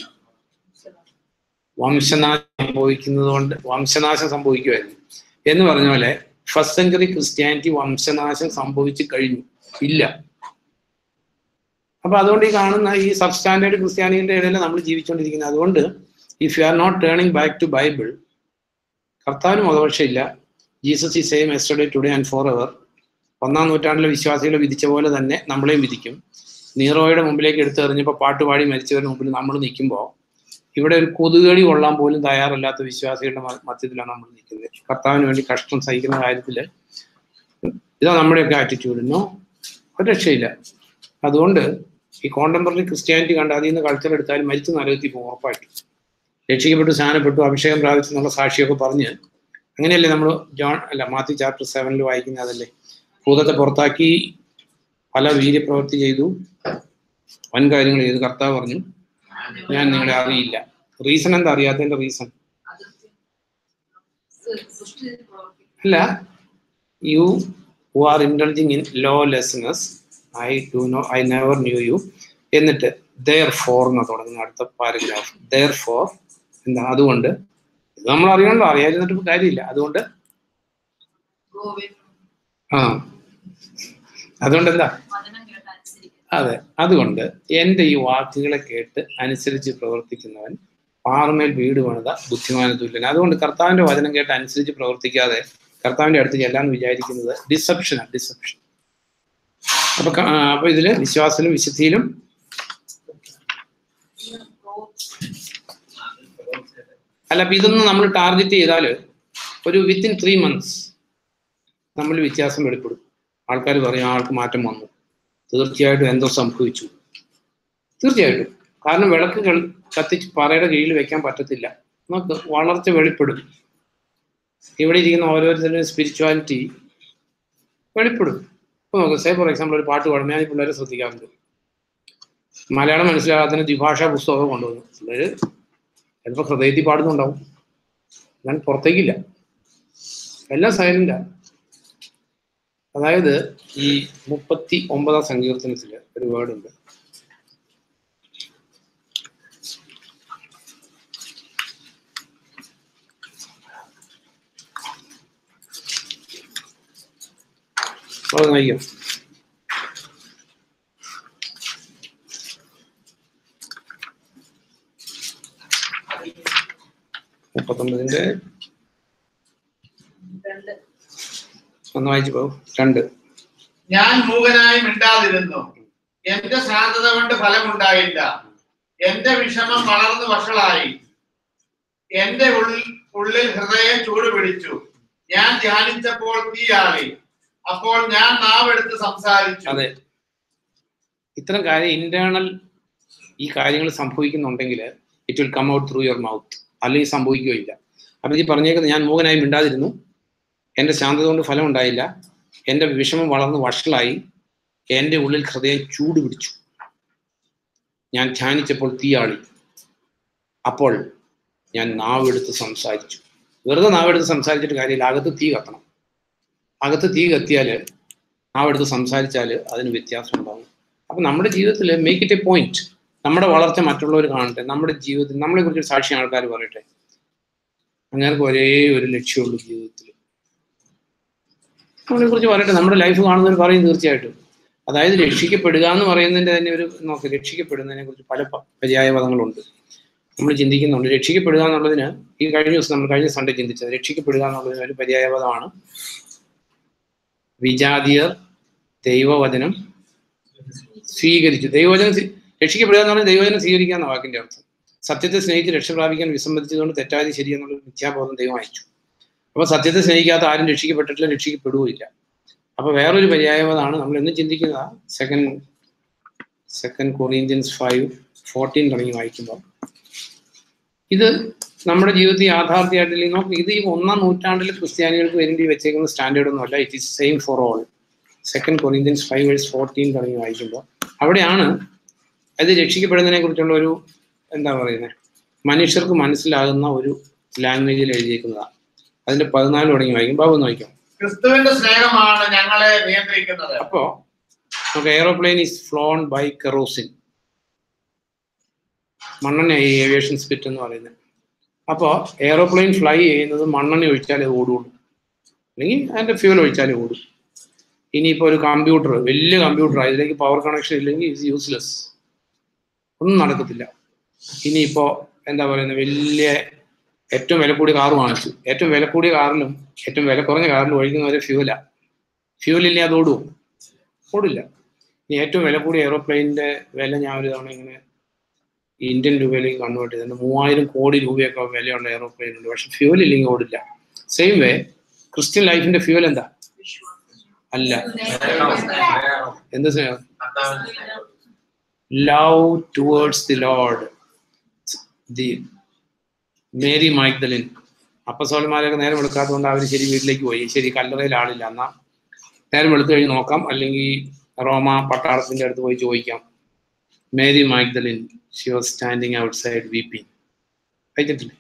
വംശനാശം സംഭവിക്കുന്നത് കൊണ്ട് വംശനാശം സംഭവിക്കുമായിരുന്നു എന്ന് പറഞ്ഞ പോലെ ഫസ്റ്റ് സെഞ്ചുറി ക്രിസ്ത്യാനിറ്റി വംശനാശം സംഭവിച്ചു കഴിഞ്ഞു ഇല്ല അപ്പൊ അതുകൊണ്ട് ഈ കാണുന്ന ഈ സബ് സ്റ്റാൻഡേർഡ് ക്രിസ്ത്യാനിയുടെ ഇടയിൽ നമ്മൾ ജീവിച്ചുകൊണ്ടിരിക്കുന്നത് അതുകൊണ്ട് if you are not turning back to Bible കർത്താവിന് മതപക്ഷമില്ല Jesus is same yesterday today and forever ഒന്നാം നൂറ്റാണ്ടിലെ വിശ്വാസികളെ വിധിച്ച പോലെ തന്നെ നമ്മളെയും വിധിക്കും നീറോയുടെ മുമ്പിലേക്ക് എടുത്തെറിഞ്ഞപ്പോൾ പാട്ടുപാടി മരിച്ചവരുടെ മുമ്പിൽ നമ്മൾ നിൽക്കുമ്പോൾ ഇവിടെ ഒരു കൊതുകടി കൊള്ളാൻ പോലും തയ്യാറല്ലാത്ത വിശ്വാസികളുടെ മ- മധ്യത്തിലാണ് നമ്മൾ നിൽക്കുന്നത് കർത്താവിന് വേണ്ടി കഷ്ടം സഹിക്കുന്ന കാര്യത്തിൽ ഇതാ നമ്മുടെയൊക്കെ ആറ്റിറ്റ്യൂഡ് നോ ഒരു രക്ഷയില്ല അതുകൊണ്ട് ഈ കോണ്ടംപററി ക്രിസ്ത്യാനിറ്റി കണ്ട് അതിൽ നിന്ന് കൾച്ചർ എടുത്താലും മരിച്ചു നരകത്തിൽ പോകും ഉറപ്പായിട്ടും രക്ഷിക്കപ്പെട്ടു സ്നാനപ്പെട്ടു അഭിഷേകം പ്രാപിച്ചു എന്നുള്ള സാക്ഷിയൊക്കെ പറഞ്ഞ് അങ്ങനെയല്ലേ നമ്മൾ ജോൺ അല്ല മാത്യു ചാപ്റ്റർ സെവനിൽ വായിക്കുന്ന അതല്ലേ ഭൂതത്തെ പുറത്താക്കി പല വീര്യപ്രവൃത്തി ചെയ്തു വൻ കാര്യങ്ങൾ ചെയ്തു കർത്താവ് പറഞ്ഞു ഞാൻ നിങ്ങളെ അറിയില്ല റീസൺ എന്താ അറിയാത്തതിന്റെ റീസൺ അല്ല you who are indulging in lawlessness I do know I never knew you എന്നിട്ട് ദർ ഫോർ എന്ന് തുടങ്ങുന്ന അടുത്ത പാരഗ്രാഫ് ദർ ഫോർ എന്താ അതുകൊണ്ട് ഇത് നമ്മൾ അറിയണല്ലോ അറിയാതിരുന്നിട്ട് ഇപ്പൊ കാര്യമില്ല അതുകൊണ്ട് ആ അതുകൊണ്ട് എന്താ അതെ അതുകൊണ്ട് എൻ്റെ ഈ വാക്കുകളെ കേട്ട് അനുസരിച്ച് പ്രവർത്തിക്കുന്നവൻ പാറമേൽ വീട് പണിത ബുദ്ധിമാന തുല്യൻ അതുകൊണ്ട് കർത്താവിന്റെ വചനം കേട്ട് അനുസരിച്ച് പ്രവർത്തിക്കാതെ കർത്താവിന്റെ അടുത്ത് ചെല്ലാന്ന് വിചാരിക്കുന്നത് ഡിസപ്ഷനാണ് ഡിസപ്ഷൻ അപ്പൊ ക- ആ, അപ്പൊ ഇതില് വിശ്വാസത്തിലും വിശുദ്ധിയിലും അല്ല അപ്പൊ ഇതൊന്നും നമ്മൾ ടാർഗറ്റ് ചെയ്താൽ ഒരു വിത്തിൻ ത്രീ മന്ത്സ് നമ്മൾ വ്യത്യാസം വെളിപ്പെടും ആൾക്കാർ പറയും ആൾക്ക് മാറ്റം വന്നു തീർച്ചയായിട്ടും എന്തോ സംഭവിച്ചു തീർച്ചയായിട്ടും കാരണം വിളക്കുകൾ കത്തിച്ച് പറയുടെ കീഴിൽ വെക്കാൻ പറ്റത്തില്ല നമുക്ക് വളർച്ച വെളിപ്പെടും ഇവിടെ ഇരിക്കുന്ന ഓരോരുത്തരുടെയും സ്പിരിച്വാലിറ്റി വെളിപ്പെടും ഇപ്പൊ നോക്ക് സേ ഫോർ എക്സാമ്പിൾ ഒരു പാട്ട് പാടും ഞാൻ ഈ പിള്ളേരെ ശ്രദ്ധിക്കാറുണ്ട് മലയാളം മനസ്സിലാകാത്തതിന് ദ്വിഭാഷാ പുസ്തകമൊക്കെ കൊണ്ടുവന്നു പിള്ളേര് ചിലപ്പോൾ ഹൃദയത്തിൽ പാടുന്നുണ്ടാവും ഞാൻ പുറത്തേക്കില്ല എല്ലാം സൈലന്റാ അതായത് ഈ മുപ്പത്തി ഒമ്പതാം സങ്കീർത്തനത്തില് ഒരു വേർഡ് ഉണ്ട് അത് നയിക്കും മുപ്പത്തൊമ്പതിന്റെ ഒന്ന് വായിച്ചു പോകും രണ്ട് ഞാൻ മൂകനായി മിണ്ടാതിരുന്നു എന്റെ ശാന്തത കൊണ്ട് ഫലമുണ്ടായില്ല എന്റെ വിഷമം വളർന്നു വഷളായി എന്റെ ഉള്ളിൽ ഉള്ളിൽ ഹൃദയം ചൂട് പിടിച്ചു ഞാൻ ധ്യാനിച്ചപ്പോൾ തീയാളി അപ്പോൾ ഞാൻ നാവെടുത്ത് സംസാരിച്ചു അതെ ഇത്തരം കാര്യം ഇന്റേണൽ ഈ കാര്യങ്ങൾ സംഭവിക്കുന്നുണ്ടെങ്കിൽ it will come out through your mouth അല്ലെങ്കിൽ സംഭവിക്കുകയില്ല അപ്പം ഈ പറഞ്ഞേക്കുന്നത് ഞാൻ മൂകനായി മിണ്ടാതിരുന്നു എൻ്റെ ശാന്തത കൊണ്ട് ഫലം ഉണ്ടായില്ല എൻ്റെ വിഷമം വളർന്ന് വഷളായി എൻ്റെ ഉള്ളിൽ ഹൃദയം ചൂട് പിടിച്ചു ഞാൻ ധ്യാനിച്ചപ്പോൾ തീയാളി അപ്പോൾ ഞാൻ നാവെടുത്ത് സംസാരിച്ചു വെറുതെ നാവെടുത്ത് സംസാരിച്ചിട്ട് കാര്യമില്ല അകത്ത് തീ കത്തണം അകത്ത് തീ കത്തിയാൽ നാവെടുത്ത് സംസാരിച്ചാൽ അതിന് വ്യത്യാസം ഉണ്ടാകും അപ്പം നമ്മുടെ ജീവിതത്തിൽ മേക്ക് ഇറ്റ് എ പോയിന്റ് നമ്മുടെ വളർച്ച മറ്റുള്ളവർ കാണട്ടെ നമ്മുടെ ജീവിതത്തിൽ നമ്മളെ കുറിച്ച് സാക്ഷി ആൾക്കാർ പറയട്ടെ അങ്ങനെ ഒരേ ഒരു ലക്ഷ്യമുള്ളൂ ജീവിതത്തിൽ നമ്മളെ കുറിച്ച് പറയട്ടെ നമ്മുടെ ലൈഫ് കാണുന്നവർ പറയും തീർച്ചയായിട്ടും അതായത് രക്ഷിക്കപ്പെടുക എന്ന് പറയുന്നതിന്റെ തന്നെ ഒരു നോക്ക് രക്ഷിക്കപ്പെടുന്നതിനെ കുറിച്ച് പല പ- പര്യായ പദങ്ങളുണ്ട് നമ്മൾ ചിന്തിക്കുന്നുണ്ട് രക്ഷിക്കപ്പെടുക എന്നുള്ളതിന് ഈ കഴിഞ്ഞ ദിവസം നമ്മൾ കഴിഞ്ഞ സൺഡേ ചിന്തിച്ചത് രക്ഷിക്കപ്പെടുക എന്നുള്ളതിന് ഒരു പര്യായ പദമാണ് വിജാതിയർ ദൈവവചനം സ്വീകരിച്ചു ദൈവവചനം സ്വീ- രക്ഷിക്കപ്പെടുക എന്ന് പറഞ്ഞാൽ ദൈവവചനം സ്വീകരിക്കുക എന്ന വാക്കിന്റെ അർത്ഥം സത്യത്തെ സ്നേഹിച്ച് രക്ഷ പ്രാപിക്കാൻ വിസമ്മതിച്ചതുകൊണ്ട് തെറ്റാതെ ശരിയെന്നുള്ള മിഥ്യാബോധം ദൈവം അയച്ചു അപ്പൊ സത്യത്തെ സ്നേഹിക്കാത്ത ആരും രക്ഷിക്കപ്പെട്ടിട്ടില്ല രക്ഷിക്കപ്പെടുകയില്ല അപ്പൊ വേറൊരു പര്യായപതാണ് നമ്മൾ എന്ന് ചിന്തിക്കുന്ന second second Corinthians five fourteen തുടങ്ങി വായിക്കുമ്പോൾ ഇത് നമ്മുടെ ജീവിതത്തിൽ യാഥാർത്ഥ്യമായിട്ടില്ല നോക്ക് ഇത് ഈ ഒന്നാം നൂറ്റാണ്ടിൽ ക്രിസ്ത്യാനികൾക്ക് വേണ്ടി വെച്ചേക്കുന്ന സ്റ്റാൻഡേർഡ് ഒന്നുമല്ല it is same for all second Corinthians five verse fourteen തുടങ്ങി വായിക്കുമ്പോൾ അവിടെയാണ് അത് രക്ഷിക്കപ്പെടുന്നതിനെ കുറിച്ചുള്ള ഒരു എന്താ പറയുന്നത് മനുഷ്യർക്ക് മനസ്സിലാകുന്ന ഒരു ലാംഗ്വേജിൽ എഴുതിയേക്കുന്നതാണ് അതിന്റെ പതിനാല് തുടങ്ങി വായിക്കും ബാബു ഒന്ന് വായിക്കാം ക്രിസ്തുവിന്റെ സ്നേഹമാണ് ഞങ്ങളെ നിയന്ത്രിക്കുന്നത് അപ്പോ നമുക്ക് aeroplane is flown by kerosene മണ്ണെണ്ണ ഈ ഏവിയേഷൻ സ്പിറ്റ് എന്ന് പറയുന്നത് അപ്പോൾ എയറോപ്ലെയിൻ ഫ്ലൈ ചെയ്യുന്നത് മണ്ണെണ്ണ ഒഴിച്ചാലേ ഓടുള്ളൂ അല്ലെങ്കിൽ അതിന്റെ ഫ്യൂൽ ഒഴിച്ചാലേ ഓടും ഇനിയിപ്പോൾ ഒരു കമ്പ്യൂട്ടർ വലിയ കമ്പ്യൂട്ടർ അതിലേക്ക് പവർ കണക്ഷൻ ഇല്ലെങ്കിൽ ഇറ്റ്സ് യൂസ്ലെസ് ഒന്നും നടക്കത്തില്ല ഇനിയിപ്പോൾ എന്താ പറയുന്നത് വലിയ ഏറ്റവും വില കൂടിയ കാർ വാങ്ങിച്ചു ഏറ്റവും വില കൂടിയ കാറിലും ഏറ്റവും വില കുറഞ്ഞ കാറിലും ഒഴിക്കുന്ന ഒരു ഫ്യൂലാ ഫ്യൂൽ ഇല്ലേ അത് ഓടുമോ ഓടില്ല ഇനി ഏറ്റവും വില കൂടിയ എയറോപ്ലെയിനിന്റെ വില ഞാൻ ഒരു തവണ ഇങ്ങനെ ഈ ഇന്ത്യൻ രൂപയിലേക്ക് കൺവേർട്ട് ചെയ്തിട്ടുണ്ട് മൂവായിരം കോടി രൂപയൊക്കെ വിലയുള്ള എയറോപ്ലെയിൻ ഉണ്ട് പക്ഷെ ഫ്യൂൽ ഇല്ലെങ്കിൽ ഓടില്ല സെയിം വേ ക്രിസ്ത്യൻ ലൈഫിന്റെ ഫ്യൂൽ എന്താ അല്ല എന്ത് സ്നേഹം love towards the Lord the Mary Magdalene അപ്പസോലന്മാരൊക്കെ നേരം എടുക്കാത്തതുകൊണ്ട് അവർ ശരി വീട്ടിലേക്ക് പോയി ശരി കല്ലറയിൽ ആളില്ല എന്നാ നേരം എടുത്തു കഴിഞ്ഞ് നോക്കാം അല്ലെങ്കിൽ റോമ പട്ടാളത്തിന്റെ അടുത്ത് പോയി ചോദിക്കാം Mary Magdalene she was standing outside വി പി കഴിച്ചിട്ടില്ലേ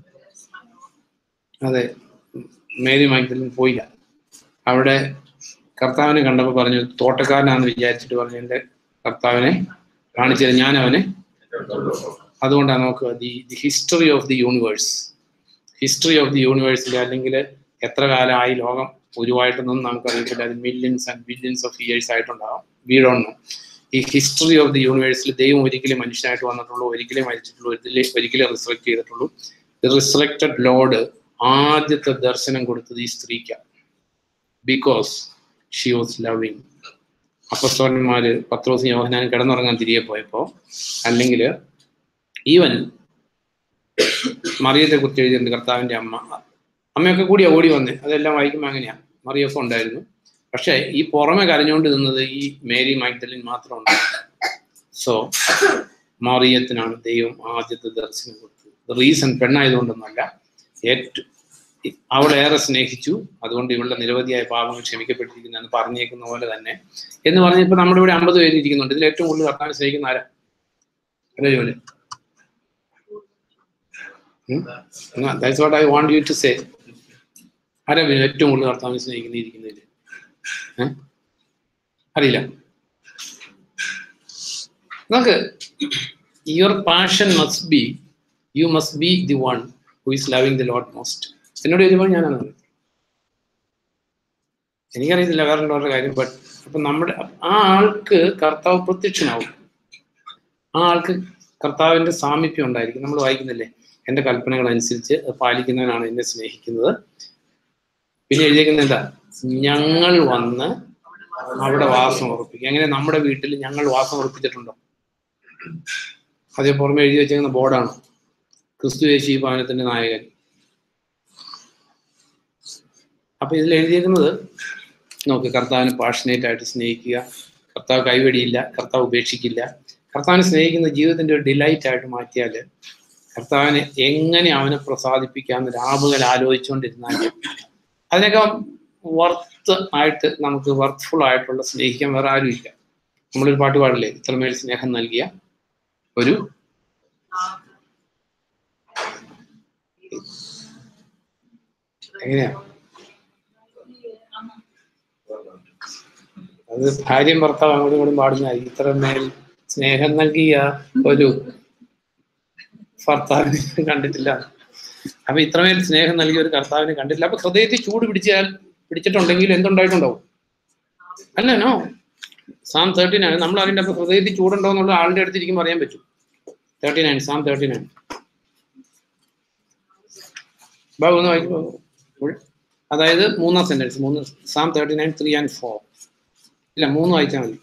അതെ മേരി മൈഗ്ദലിൻ പോയില്ല അവിടെ കർത്താവിനെ കണ്ടപ്പോൾ പറഞ്ഞു തോട്ടക്കാരനാണെന്ന് വിചാരിച്ചിട്ട് പറഞ്ഞു എൻ്റെ കർത്താവിനെ കാണിച്ചത് ഞാൻ അവനെ അതുകൊണ്ടാണ് നോക്കുക the the history of the universe history of the യൂണിവേഴ്സിൽ അല്ലെങ്കിൽ എത്ര കാലമായി ലോകം ഉരുവായിട്ടൊന്നും നമുക്കറിയത്തില്ല അത് millions and billions of years ആയിട്ടുണ്ടാവും വീടൊന്നും ഈ ഹിസ്റ്ററി ഓഫ് ദി യൂണിവേഴ്സിൽ ദൈവം ഒരിക്കലും മനുഷ്യനായിട്ട് വന്നിട്ടുള്ളൂ ഒരിക്കലും മരിച്ചിട്ടുള്ളൂ ഒരിക്കലും ഒരിക്കലും റിസറക്ട് ചെയ്തിട്ടുള്ളൂ ദി റിസറക്റ്റഡ് ലോഡ് ആദ്യത്തെ ദർശനം കൊടുത്തത് ഈ സ്ത്രീക്കാണ് ബിക്കോസ് ഷി വാസ് ലവിങ് അപ്പസ്തോലന്മാര് പത്രോസ് യോഹനാനും കിടന്നുറങ്ങാൻ തിരികെ പോയപ്പോ അല്ലെങ്കിൽ ഈവൻ മറിയത്തെ കുറിച്ച് എഴുതിയിട്ടുണ്ട് കർത്താവിന്റെ അമ്മ അമ്മയൊക്കെ കൂടിയാ ഓടി വന്നേ അതെല്ലാം വായിക്കുമ്പോൾ അങ്ങനെയാ മറിയൊക്കെ ഉണ്ടായിരുന്നു പക്ഷെ ഈ പുറമെ കരഞ്ഞുകൊണ്ട് നിന്നത് ഈ മേരി മൈഗ്ദലിൻ മാത്രമുണ്ട് സോ മറിയത്തിനാണ് ദൈവം ആദ്യത്തെ ദർശനം കൊടുത്തത് റീസൺ പെണ്ണായതുകൊണ്ടൊന്നുമല്ല ഏറ്റവും അവളേറെ സ്നേഹിച്ചു അതുകൊണ്ട് ഇവളുടെ നിരവധിയായ പാപങ്ങൾ ക്ഷമിക്കപ്പെട്ടിരിക്കുന്നു എന്ന് പറഞ്ഞേക്കുന്ന പോലെ തന്നെ എന്ന് പറഞ്ഞ് ഇപ്പൊ നമ്മുടെ ഇവിടെ അമ്പത് പേര് ഇരിക്കുന്നുണ്ട് ഇതിൽ ഏറ്റവും കൂടുതൽ കർത്താവിനെ സ്നേഹിക്കുന്ന ആരാ അല്ലേ ജോലി that's what I want you to say ആരാ പിന്നെ ഏറ്റവും കൂടുതൽ കർത്താവിനെ സ്നേഹിക്കുന്ന ഇരിക്കുന്നതിൽ ഏഹ് അറിയില്ല നമുക്ക് your passion must be you must be the one who is loving the Lord most എന്നോട് ചോദിച്ചപ്പോൾ ഞാനാണ് എനിക്കറിയത്തില്ല വേറെ ഉള്ളവരുടെ കാര്യം ബട്ട് അപ്പൊ നമ്മുടെ ആ ആൾക്ക് കർത്താവ് പ്രത്യക്ഷനാവും ആ ആൾക്ക് കർത്താവിന്റെ സാമീപ്യം ഉണ്ടായിരിക്കും നമ്മൾ വായിക്കുന്നില്ലേ എൻ്റെ കൽപ്പനകൾ അനുസരിച്ച് അത് പാലിക്കുന്നവനാണ് എന്നെ സ്നേഹിക്കുന്നത് പിന്നെ എഴുതിയിരിക്കുന്നത് എന്താ ഞങ്ങൾ വന്ന് അവിടെ വാസം ഉറപ്പിക്കും അങ്ങനെ നമ്മുടെ വീട്ടിൽ ഞങ്ങൾ വാസം ഉറപ്പിച്ചിട്ടുണ്ടോ അതേ പുറമെ എഴുതി വെച്ചിരിക്കുന്ന ബോർഡാണ് ക്രിസ്തു യേശു ഈ ഭവനത്തിന്റെ നായകൻ അപ്പൊ ഇതിൽ എഴുതിയിരിക്കുന്നത് നോക്ക് കർത്താവിനെ പാഷനേറ്റ് ആയിട്ട് സ്നേഹിക്കുക കർത്താവ് കൈവടിയില്ല കർത്താവ് ഉപേക്ഷിക്കില്ല കർത്താവിനെ സ്നേഹിക്കുന്ന ജീവിതത്തിന്റെ ഒരു ഡിലൈറ്റ് ആയിട്ട് മാറ്റിയാൽ കർത്താവിനെ എങ്ങനെ അവനെ പ്രസാദിപ്പിക്കാമെന്ന് രാപകൽ ആലോചിച്ചുകൊണ്ടിരുന്നാൽ അതിനൊക്കെ വർത്ത് ആയിട്ട് നമുക്ക് വർത്ത്ഫുൾ ആയിട്ടുള്ള സ്നേഹിക്കാൻ വേറെ ആരുമില്ല നമ്മളൊരു പാട്ട് പാടില്ലേ ഇത്രമേൽ സ്നേഹം നൽകിയ ഒരു എങ്ങനെയാ അത് ഭാര്യയും ഭർത്താവ് അങ്ങോട്ടും ഇങ്ങോട്ടും പാടുന്ന ഇത്രമേൽ സ്നേഹം നൽകിയ ഒരു ഭർത്താവിനെ കണ്ടിട്ടില്ല അപ്പൊ ഇത്രമേൽ സ്നേഹം നൽകിയ ഒരു കർത്താവിനെ കണ്ടിട്ടില്ല അപ്പൊ ഹൃദയത്തിൽ ചൂട് പിടിച്ചാൽ പിടിച്ചിട്ടുണ്ടെങ്കിൽ എന്തുണ്ടായിട്ടുണ്ടാവും അല്ല നോ സാം തേർട്ടി നയൻ നമ്മൾ അതിൻ്റെ അപ്പൊ ഹൃദയത്തിൽ ചൂടുണ്ടോ എന്നുള്ള ആളുടെ അടുത്തിരിക്കുമ്പോൾ അറിയാൻ പറ്റും thirty nine Psalm thirty nine Babu ഒന്ന് വായിക്കുമോ അതായത് മൂന്നാം സെന്റൻസ് മൂന്ന് Psalm thirty nine three and four ഇല്ല മൂന്ന് വായിച്ചാൽ മതി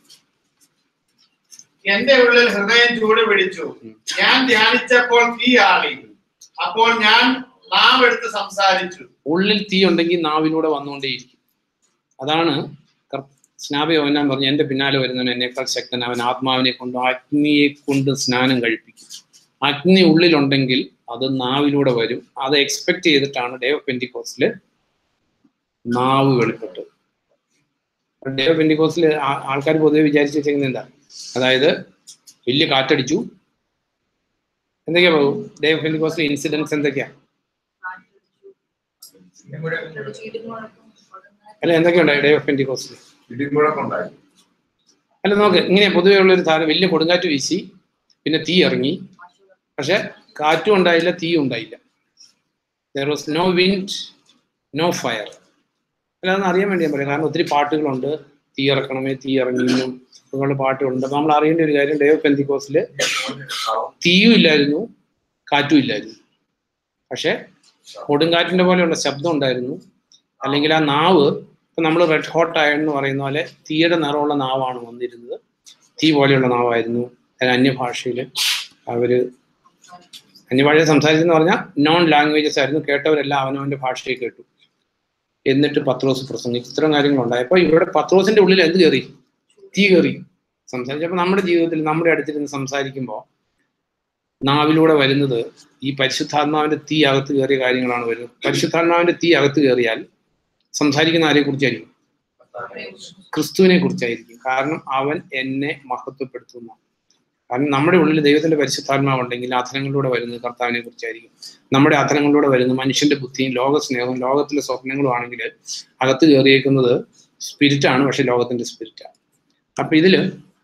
എന്റെ ഉള്ളിൽ ഹൃദയം ചൂട് പിടിച്ചു ഞാൻ ധ്യാനിച്ചപ്പോൾ തീ ആളി അപ്പോൾ ഞാൻ നാം എടുത്ത് സംസാരിച്ചു ഉള്ളിൽ തീ ഉണ്ടെങ്കിൽ നാവിലൂടെ വന്നുകൊണ്ടേയിരിക്കും അതാണ് സ്നാപയോനാൻ പറഞ്ഞു എന്റെ പിന്നാലെ വരുന്നവൻ എന്നേക്കാൾ ശക്തൻ അവൻ ആത്മാവിനെ കൊണ്ട് അഗ്നിയെ കൊണ്ട് സ്നാനം കഴിപ്പിക്കും അഗ്നി ഉള്ളിലുണ്ടെങ്കിൽ അത് നാവിലൂടെ വരും അത് എക്സ്പെക്ട് ചെയ്തിട്ടാണ് ഡേ ഓഫ് പെന്റിക്കോസില് നാവ് വെളിപ്പെട്ടത് ഡേ ഓഫ് പെന്റിക്കോസിൽ ആൾക്കാർ പൊതുവെ വിചാരിച്ചു വെച്ചിരിക്കുന്നത് എന്താ അതായത് വലിയ കാറ്റടിച്ചു എന്തൊക്കെയാ പോകും ഡേ ഓഫ് പെന്റിക്കോസിലെ ഇൻസിഡൻസ് എന്തൊക്കെയാ അല്ല എന്തൊക്കെയുണ്ടായി ഡേ ഓഫ് പെന്റിക്കോസിൽ ഇടിമുഴക്കുണ്ടായി അല്ല നോക്ക് ഇങ്ങനെ പൊതുവേ ഉള്ള ഒരു ധാരണ വലിയ കൊടുങ്കാറ്റ് വീശി പിന്നെ തീ ഇറങ്ങി പക്ഷെ കാറ്റും ഉണ്ടായില്ല തീയും ഉണ്ടായില്ല there was no wind no fire അല്ല അതൊന്ന് അറിയാൻ വേണ്ടി ഞാൻ പറയാം കാരണം ഒത്തിരി പാട്ടുകളുണ്ട് തീ ഇറക്കണമേ തീ ഇറങ്ങിയും അതുപോലെ പാട്ടുകളുണ്ട് അപ്പൊ നമ്മൾ അറിയേണ്ട ഒരു കാര്യം ഡേ ഓഫ് പെന്തിക്കോസിൽ തീയും ഇല്ലായിരുന്നു കാറ്റും ഇല്ലായിരുന്നു പക്ഷെ കൊടുങ്കാറ്റിന്റെ പോലെയുള്ള ശബ്ദം ഉണ്ടായിരുന്നു അല്ലെങ്കിൽ ആ നാവ് ഇപ്പൊ നമ്മൾ റെഡ് ഹോട്ട് അയൺ എന്ന് പറയുന്ന പോലെ തീയുടെ നിറമുള്ള നാവാണ് വന്നിരുന്നത് തീ പോലെയുള്ള നാവായിരുന്നു അത് അന്യഭാഷയിൽ അവര് അന്യഭാഷ സംസാരിച്ചെന്ന് പറഞ്ഞാൽ നോൺ ലാംഗ്വേജസ് ആയിരുന്നു കേട്ടവരെല്ലാം അവനവന്റെ ഭാഷയിൽ കേട്ടു എന്നിട്ട് പത്രോസ് പ്രസംഗിച്ചു ഇത്തരം കാര്യങ്ങളുണ്ടായപ്പോൾ ഇവിടെ പത്രോസിന്റെ ഉള്ളിൽ എന്ത് കയറി തീ കയറി സംസാരിച്ചപ്പോൾ നമ്മുടെ ജീവിതത്തിൽ നമ്മുടെ അടുത്തിരുന്ന് സംസാരിക്കുമ്പോൾ നാവിലൂടെ വരുന്നത് ഈ പരിശുദ്ധാത്മാവിന്റെ തീ അകത്ത് കയറിയ കാര്യങ്ങളാണ് വരുന്നത് പരിശുദ്ധാത്മാവിന്റെ തീ അകത്ത് കയറിയാൽ സംസാരിക്കുന്ന ആരെ കുറിച്ചായിരിക്കും ക്രിസ്തുവിനെ കുറിച്ചായിരിക്കും കാരണം അവൻ എന്നെ മഹത്വപ്പെടുത്തുന്ന കാരണം നമ്മുടെ ഉള്ളിൽ ദൈവത്തിന്റെ പരിശുദ്ധാത്മാവ് ഉണ്ടെങ്കിൽ ആധനങ്ങളിലൂടെ വരുന്നത് കർത്താവിനെ കുറിച്ചായിരിക്കും നമ്മുടെ ആധനങ്ങളിലൂടെ വരുന്ന മനുഷ്യന്റെ ബുദ്ധിയും ലോക സ്നേഹവും ലോകത്തിലെ സ്വപ്നങ്ങളും ആണെങ്കിൽ അകത്ത് കയറിയേക്കുന്നത് സ്പിരിറ്റ് ആണ് പക്ഷെ ലോകത്തിന്റെ സ്പിരിറ്റാണ് അപ്പൊ ഇതില്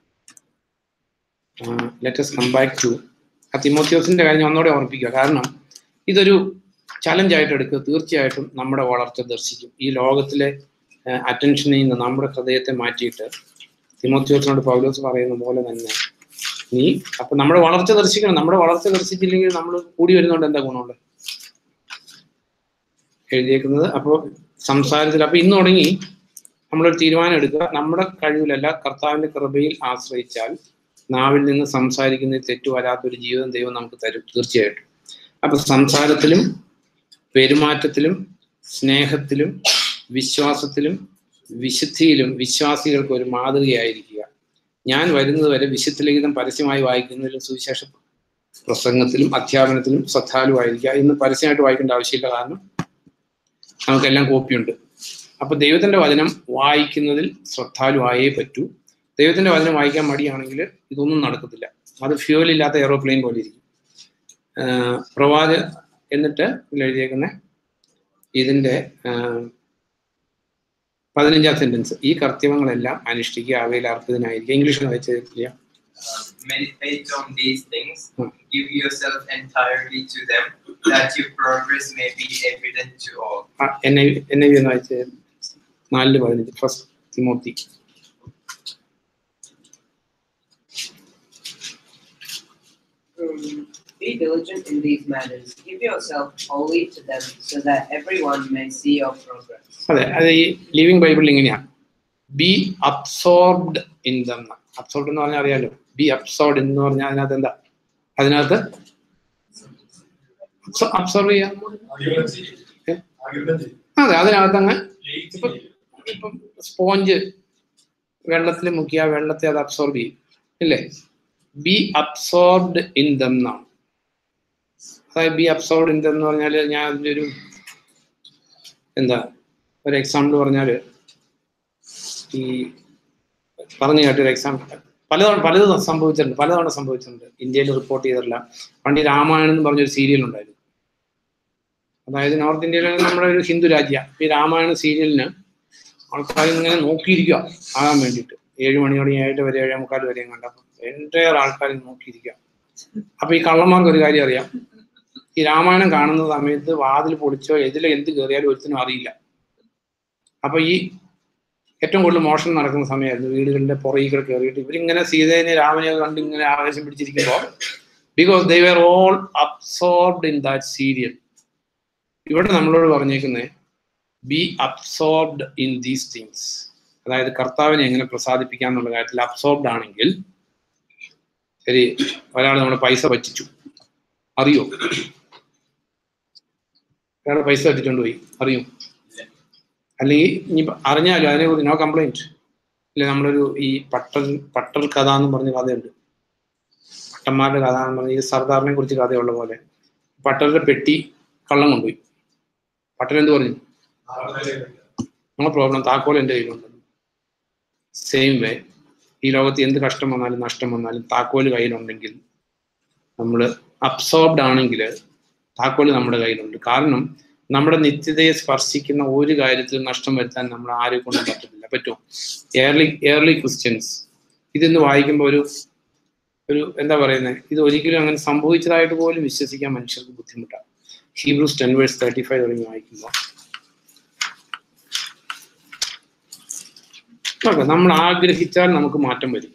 ലെറ്റസ് കം ബാക്ക് ടു ആ തിമോത്യോസിന്റെ കാര്യം ഒന്നുകൂടെ ഓർമ്മിപ്പിക്കുക കാരണം ഇതൊരു ചലഞ്ച് ആയിട്ട് എടുക്കുക തീർച്ചയായിട്ടും നമ്മുടെ വളർച്ച ദർശിക്കും ഈ ലോകത്തിലെ അറ്റൻഷനിൽ നിന്ന് നമ്മുടെ ഹൃദയത്തെ മാറ്റിയിട്ട് തിമോത്യോസിനോട് പൗലോസ് പറയുന്ന പോലെ തന്നെ നീ അപ്പൊ നമ്മുടെ വളർച്ച ദർശിക്കണം നമ്മുടെ വളർച്ച ദർശിച്ചില്ലെങ്കിൽ നമ്മൾ കൂടി വരുന്നതുകൊണ്ട് എന്താ ഗുണമുണ്ട് എഴുതിയേക്കുന്നത് അപ്പോൾ സംസാരത്തിൽ അപ്പൊ ഇന്ന് തുടങ്ങി നമ്മളൊരു തീരുമാനം എടുക്കുക നമ്മുടെ കഴിവിലല്ല കർത്താവിന്റെ കൃപയിൽ ആശ്രയിച്ചാൽ നാവിൽ നിന്ന് സംസാരിക്കുന്നതിൽ തെറ്റു വരാത്തൊരു ജീവിതം ദൈവം നമുക്ക് തരും തീർച്ചയായിട്ടും അപ്പൊ സംസാരത്തിലും പെരുമാറ്റത്തിലും സ്നേഹത്തിലും വിശ്വാസത്തിലും വിശുദ്ധിയിലും വിശ്വാസികൾക്ക് ഒരു മാതൃകയായിരിക്കുക ഞാൻ വരുന്നത് വരെ വിശുദ്ധ ലിഖിതം പരസ്യമായി വായിക്കുന്നതിലും സുവിശേഷ പ്രസംഗത്തിലും അധ്യാപനത്തിലും ശ്രദ്ധാലുവായിരിക്കുക ഇന്ന് പരസ്യമായിട്ട് വായിക്കേണ്ട ആവശ്യമില്ല കാരണം നമുക്കെല്ലാം കോപ്പിയുണ്ട് അപ്പൊ ദൈവത്തിന്റെ വചനം വായിക്കുന്നതിൽ ശ്രദ്ധാലുവായേ പറ്റൂ ദൈവത്തിന്റെ വചനം വായിക്കാൻ മടിയാണെങ്കിൽ ഇതൊന്നും നടക്കത്തില്ല അത് ഫ്യൂവൽ ഇല്ലാത്ത എയറോപ്ലെയിൻ പോലെ ഇരിക്കും പ്രവാച എന്നിട്ട് ഇതിൽ എഴുതിയേക്കുന്ന ഇതിന്റെ പതിനഞ്ചാം സെന്റൻസ് ഈ കർത്തവ്യങ്ങളെല്ലാം അനുഷ്ഠിക്കുക അവയിൽ അർപ്പിതനായിരിക്കുക ഇംഗ്ലീഷിൽ വായിച്ചില്ല Meditate on these things, Hmm. give yourself entirely to them, that your progress may be evident to all. എന്നെ എന്നെ ഒന്ന് വായിച്ച് നാലില് പതിനഞ്ച് first Timothy Be diligent in these matters. Give yourself wholly to them, so that everyone may see your progress. അതെ അത് ഈ living ബൈബിളിൽ ഇങ്ങനെയാണ് be absorbed in them absorbed എന്ന് പറഞ്ഞാൽ അറിയാലോ ബി അബ്സോർഡ് എന്ന് പറഞ്ഞാൽ അതിനകത്ത് എന്താ അതിനകത്ത് അബ്സോർവ് ചെയ്യാം ഏ? അതെ അതിനകത്ത് അങ്ങ് ഇപ്പൊ ഇപ്പം സ്പോഞ്ച് വെള്ളത്തിൽ മുക്കിയ ആ വെള്ളത്തെ അത് അബ്സോർബ് ചെയ്യും ഇല്ലേ ബി അബ്സോർബ്ഡ് ഇൻ ദം എന്നാണ് അതായത് ബി അബ്സോർബ്ഡ് ഇൻ ദം എന്ന് പറഞ്ഞാൽ ഞാൻ അതിൻ്റെ ഒരു എന്താ ഒരു എക്സാമ്പിൾ പറഞ്ഞാൽ ഈ പറഞ്ഞു കേട്ടൊരു എക്സാമ്പിൾ പലതവണ പലതും സംഭവിച്ചിട്ടുണ്ട് പലതവണ സംഭവിച്ചിട്ടുണ്ട് ഇന്ത്യയിൽ റിപ്പോർട്ട് ചെയ്തിട്ടില്ല പണ്ട് ഈ രാമായണം എന്ന് പറഞ്ഞൊരു സീരിയൽ ഉണ്ടായിരുന്നു അതായത് നോർത്ത് ഇന്ത്യയിലെ നമ്മുടെ ഒരു ഹിന്ദു രാജ്യ ഈ രാമായണ സീരിയലിന് ആൾക്കാർ ഇങ്ങനെ നോക്കിയിരിക്കുക ആകാൻ വേണ്ടിയിട്ട് ഏഴ് മണി തുടങ്ങിയായിട്ട് വരെ ഏഴേ മുക്കാൽ വരെയും കണ്ടപ്പോൾ എൻ്റെ ആൾക്കാർ നോക്കിയിരിക്കുക അപ്പൊ ഈ കള്ളന്മാർക്ക് ഒരു കാര്യം അറിയാം ഈ രാമായണം കാണുന്ന സമയത്ത് വാതിൽ പൊളിച്ചോ ഇതിൽ എന്ത് കയറിയാലും ഒരുത്തിനും അറിയില്ല അപ്പൊ ഈ ഏറ്റവും കൂടുതൽ മോഷണം നടക്കുന്ന സമയമായിരുന്നു വീടുകളിന്റെ പുറകിൽ കയറിയിട്ട് ഇവരിങ്ങനെ സീതേനെ രാമനെ കണ്ട് ഇങ്ങനെ ആവേശം പിടിച്ചിരിക്കുമ്പോൾ because they were all absorbed in that serial ഇവിടെ നമ്മളോട് പറഞ്ഞേക്കുന്നത് be absorbed in these things അതായത് കർത്താവിനെ എങ്ങനെ പ്രസാദിപ്പിക്കാം എന്നുള്ള കാര്യത്തിൽ അബ്സോർബ്ഡ് ആണെങ്കിൽ ശരി ഒരാൾ നമ്മുടെ പൈസ പറ്റിച്ചു അറിയോ ഒരാളെ പൈസ പറ്റിച്ചോണ്ട് പോയി അറിയോ അല്ലെങ്കിൽ ഇനി അറിഞ്ഞാലും അതിനെ കുറിച്ച് നോ കംപ്ലൈന്റ് ഇല്ല നമ്മളൊരു ഈ പട്ടൽ പട്ടൽ കഥ എന്ന് പറഞ്ഞ കഥയുണ്ട് പട്ടന്മാരുടെ കഥ എന്ന് പറഞ്ഞ ഈ സർദാറിനെ കുറിച്ച് കഥയുള്ള പോലെ പട്ടലിന്റെ പെട്ടി കള്ളം കൊണ്ടുപോയി പട്ടൻ എന്ത് പറഞ്ഞു നോ പ്രോബ്ലം താക്കോൽ എൻ്റെ കയ്യിലുണ്ട് സെയിം വേ ഈ ലോകത്ത് എന്ത് കഷ്ടം വന്നാലും നഷ്ടം വന്നാലും താക്കോല് കയ്യിലുണ്ടെങ്കിൽ നമ്മൾ അബ്സോർബ്ഡ് ആണെങ്കിൽ താക്കോല് നമ്മുടെ കയ്യിലുണ്ട് കാരണം നമ്മുടെ നിത്യതയെ സ്പർശിക്കുന്ന ഒരു കാര്യത്തിൽ നഷ്ടം വരുത്താൻ നമ്മൾ ആരെ കൊണ്ടും പറ്റത്തില്ല പറ്റുമോ എയർലി എയർലി ക്രിസ്ത്യൻസ് ഇതൊന്ന് വായിക്കുമ്പോൾ ഒരു ഒരു എന്താ പറയുന്നത് ഇത് ഒരിക്കലും അങ്ങനെ സംഭവിച്ചതായിട്ട് പോലും വിശ്വസിക്കാൻ മനുഷ്യർക്ക് ബുദ്ധിമുട്ടാണ് Hebrews ten verse thirty five തുടങ്ങി വായിക്കുമ്പോൾ നോക്കാം നമ്മൾ ആഗ്രഹിച്ചാൽ നമുക്ക് മാറ്റം വരും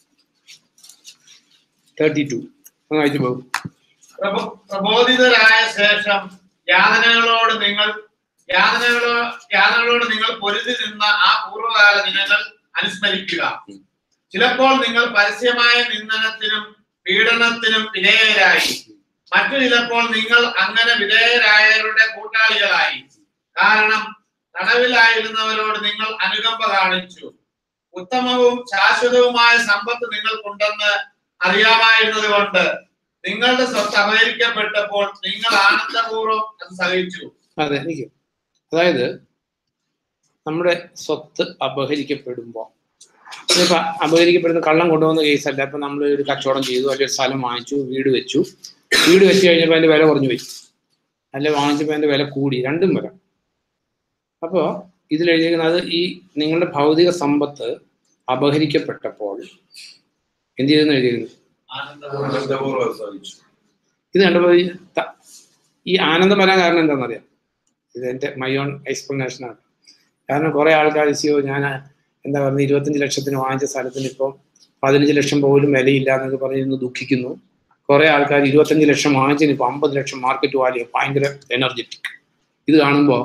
തേർട്ടി ടു ഒന്ന് വായിച്ചു പോകും പ്രബോ- പ്രബോധിതരായ ശേഷം യാതനകളോട് നിങ്ങൾ യാതനകളോ യാതനകളോട് നിങ്ങൾ പൊരുതി നിന്ന ആ പൂർവ്വകാല ദിനങ്ങൾ അനുസ്മരിക്കുക ചിലപ്പോൾ നിങ്ങൾ പരസ്യമായ നിന്ദനത്തിനും പീഡനത്തിനും വിധേയരായി മറ്റു ചിലപ്പോൾ നിങ്ങൾ അങ്ങനെ വിധേയരായവരുടെ കൂട്ടാളികളായി കാരണം തടവിലായിരുന്നവരോട് നിങ്ങൾ അനുകമ്പ കാണിച്ചു ഉത്തമവും ശാശ്വതവുമായ സമ്പത്ത് നിങ്ങൾക്കുണ്ടെന്ന് അറിയാമായിരുന്നത് കൊണ്ട് നിങ്ങളുടെ സ്വത്ത് അപഹരിക്കപ്പെട്ടപ്പോൾ നിങ്ങൾ ആനന്ദപൂർവ്വം അത് സഹിച്ചു അതെ എനിക്ക് അതായത് നമ്മുടെ സ്വത്ത് അപഹരിക്കപ്പെടുമ്പോൾ ഇപ്പൊ അപഹരിക്കപ്പെടുന്ന കള്ളം കൊണ്ടുവന്ന കേസല്ല ഇപ്പൊ നമ്മൾ ഒരു കച്ചവടം ചെയ്തു അല്ലെങ്കിൽ ഒരു സ്ഥലം വാങ്ങിച്ചു വീട് വെച്ചു വീട് വെച്ച് കഴിഞ്ഞപ്പോൾ അതിന്റെ വില കുറഞ്ഞു പോയി അല്ലെ വാങ്ങിച്ചപ്പോൾ അതിന്റെ വില കൂടി രണ്ടും വരാം അപ്പോൾ ഇതിൽ എഴുതിയിരിക്കുന്നത് ഈ നിങ്ങളുടെ ഭൗതിക സമ്പത്ത് അപഹരിക്കപ്പെട്ടപ്പോൾ എന്ത് ചെയ്തെന്ന് എഴുതിയിരുന്നു ആനന്ദപൂർവ്വം ഇത് കണ്ടപ്പോൾ ഈ ത- ഈ ആനന്ദം വരാൻ കാരണം എന്താണെന്നറിയാം ഇത് എൻ്റെ മൈ ഓൺ എക്സ്പ്ലനേഷൻ ആണ് കാരണം കുറെ ആൾക്കാർ സിയോ ഞാൻ എന്താ പറയുക ഇരുപത്തഞ്ച് ലക്ഷത്തിന് വാങ്ങിച്ച സ്ഥലത്തിന് ഇപ്പോൾ പതിനഞ്ച് ലക്ഷം പോലും വിലയില്ല എന്നൊക്കെ പറഞ്ഞ് ഇന്ന് ദുഃഖിക്കുന്നു കുറെ ആൾക്കാർ ഇരുപത്തഞ്ച് ലക്ഷം വാങ്ങിച്ചതിന് ഇപ്പോൾ അമ്പത് ലക്ഷം മാർക്കറ്റ് വാല്യൂ ഭയങ്കര എനർജറ്റിക് ഇത് കാണുമ്പോൾ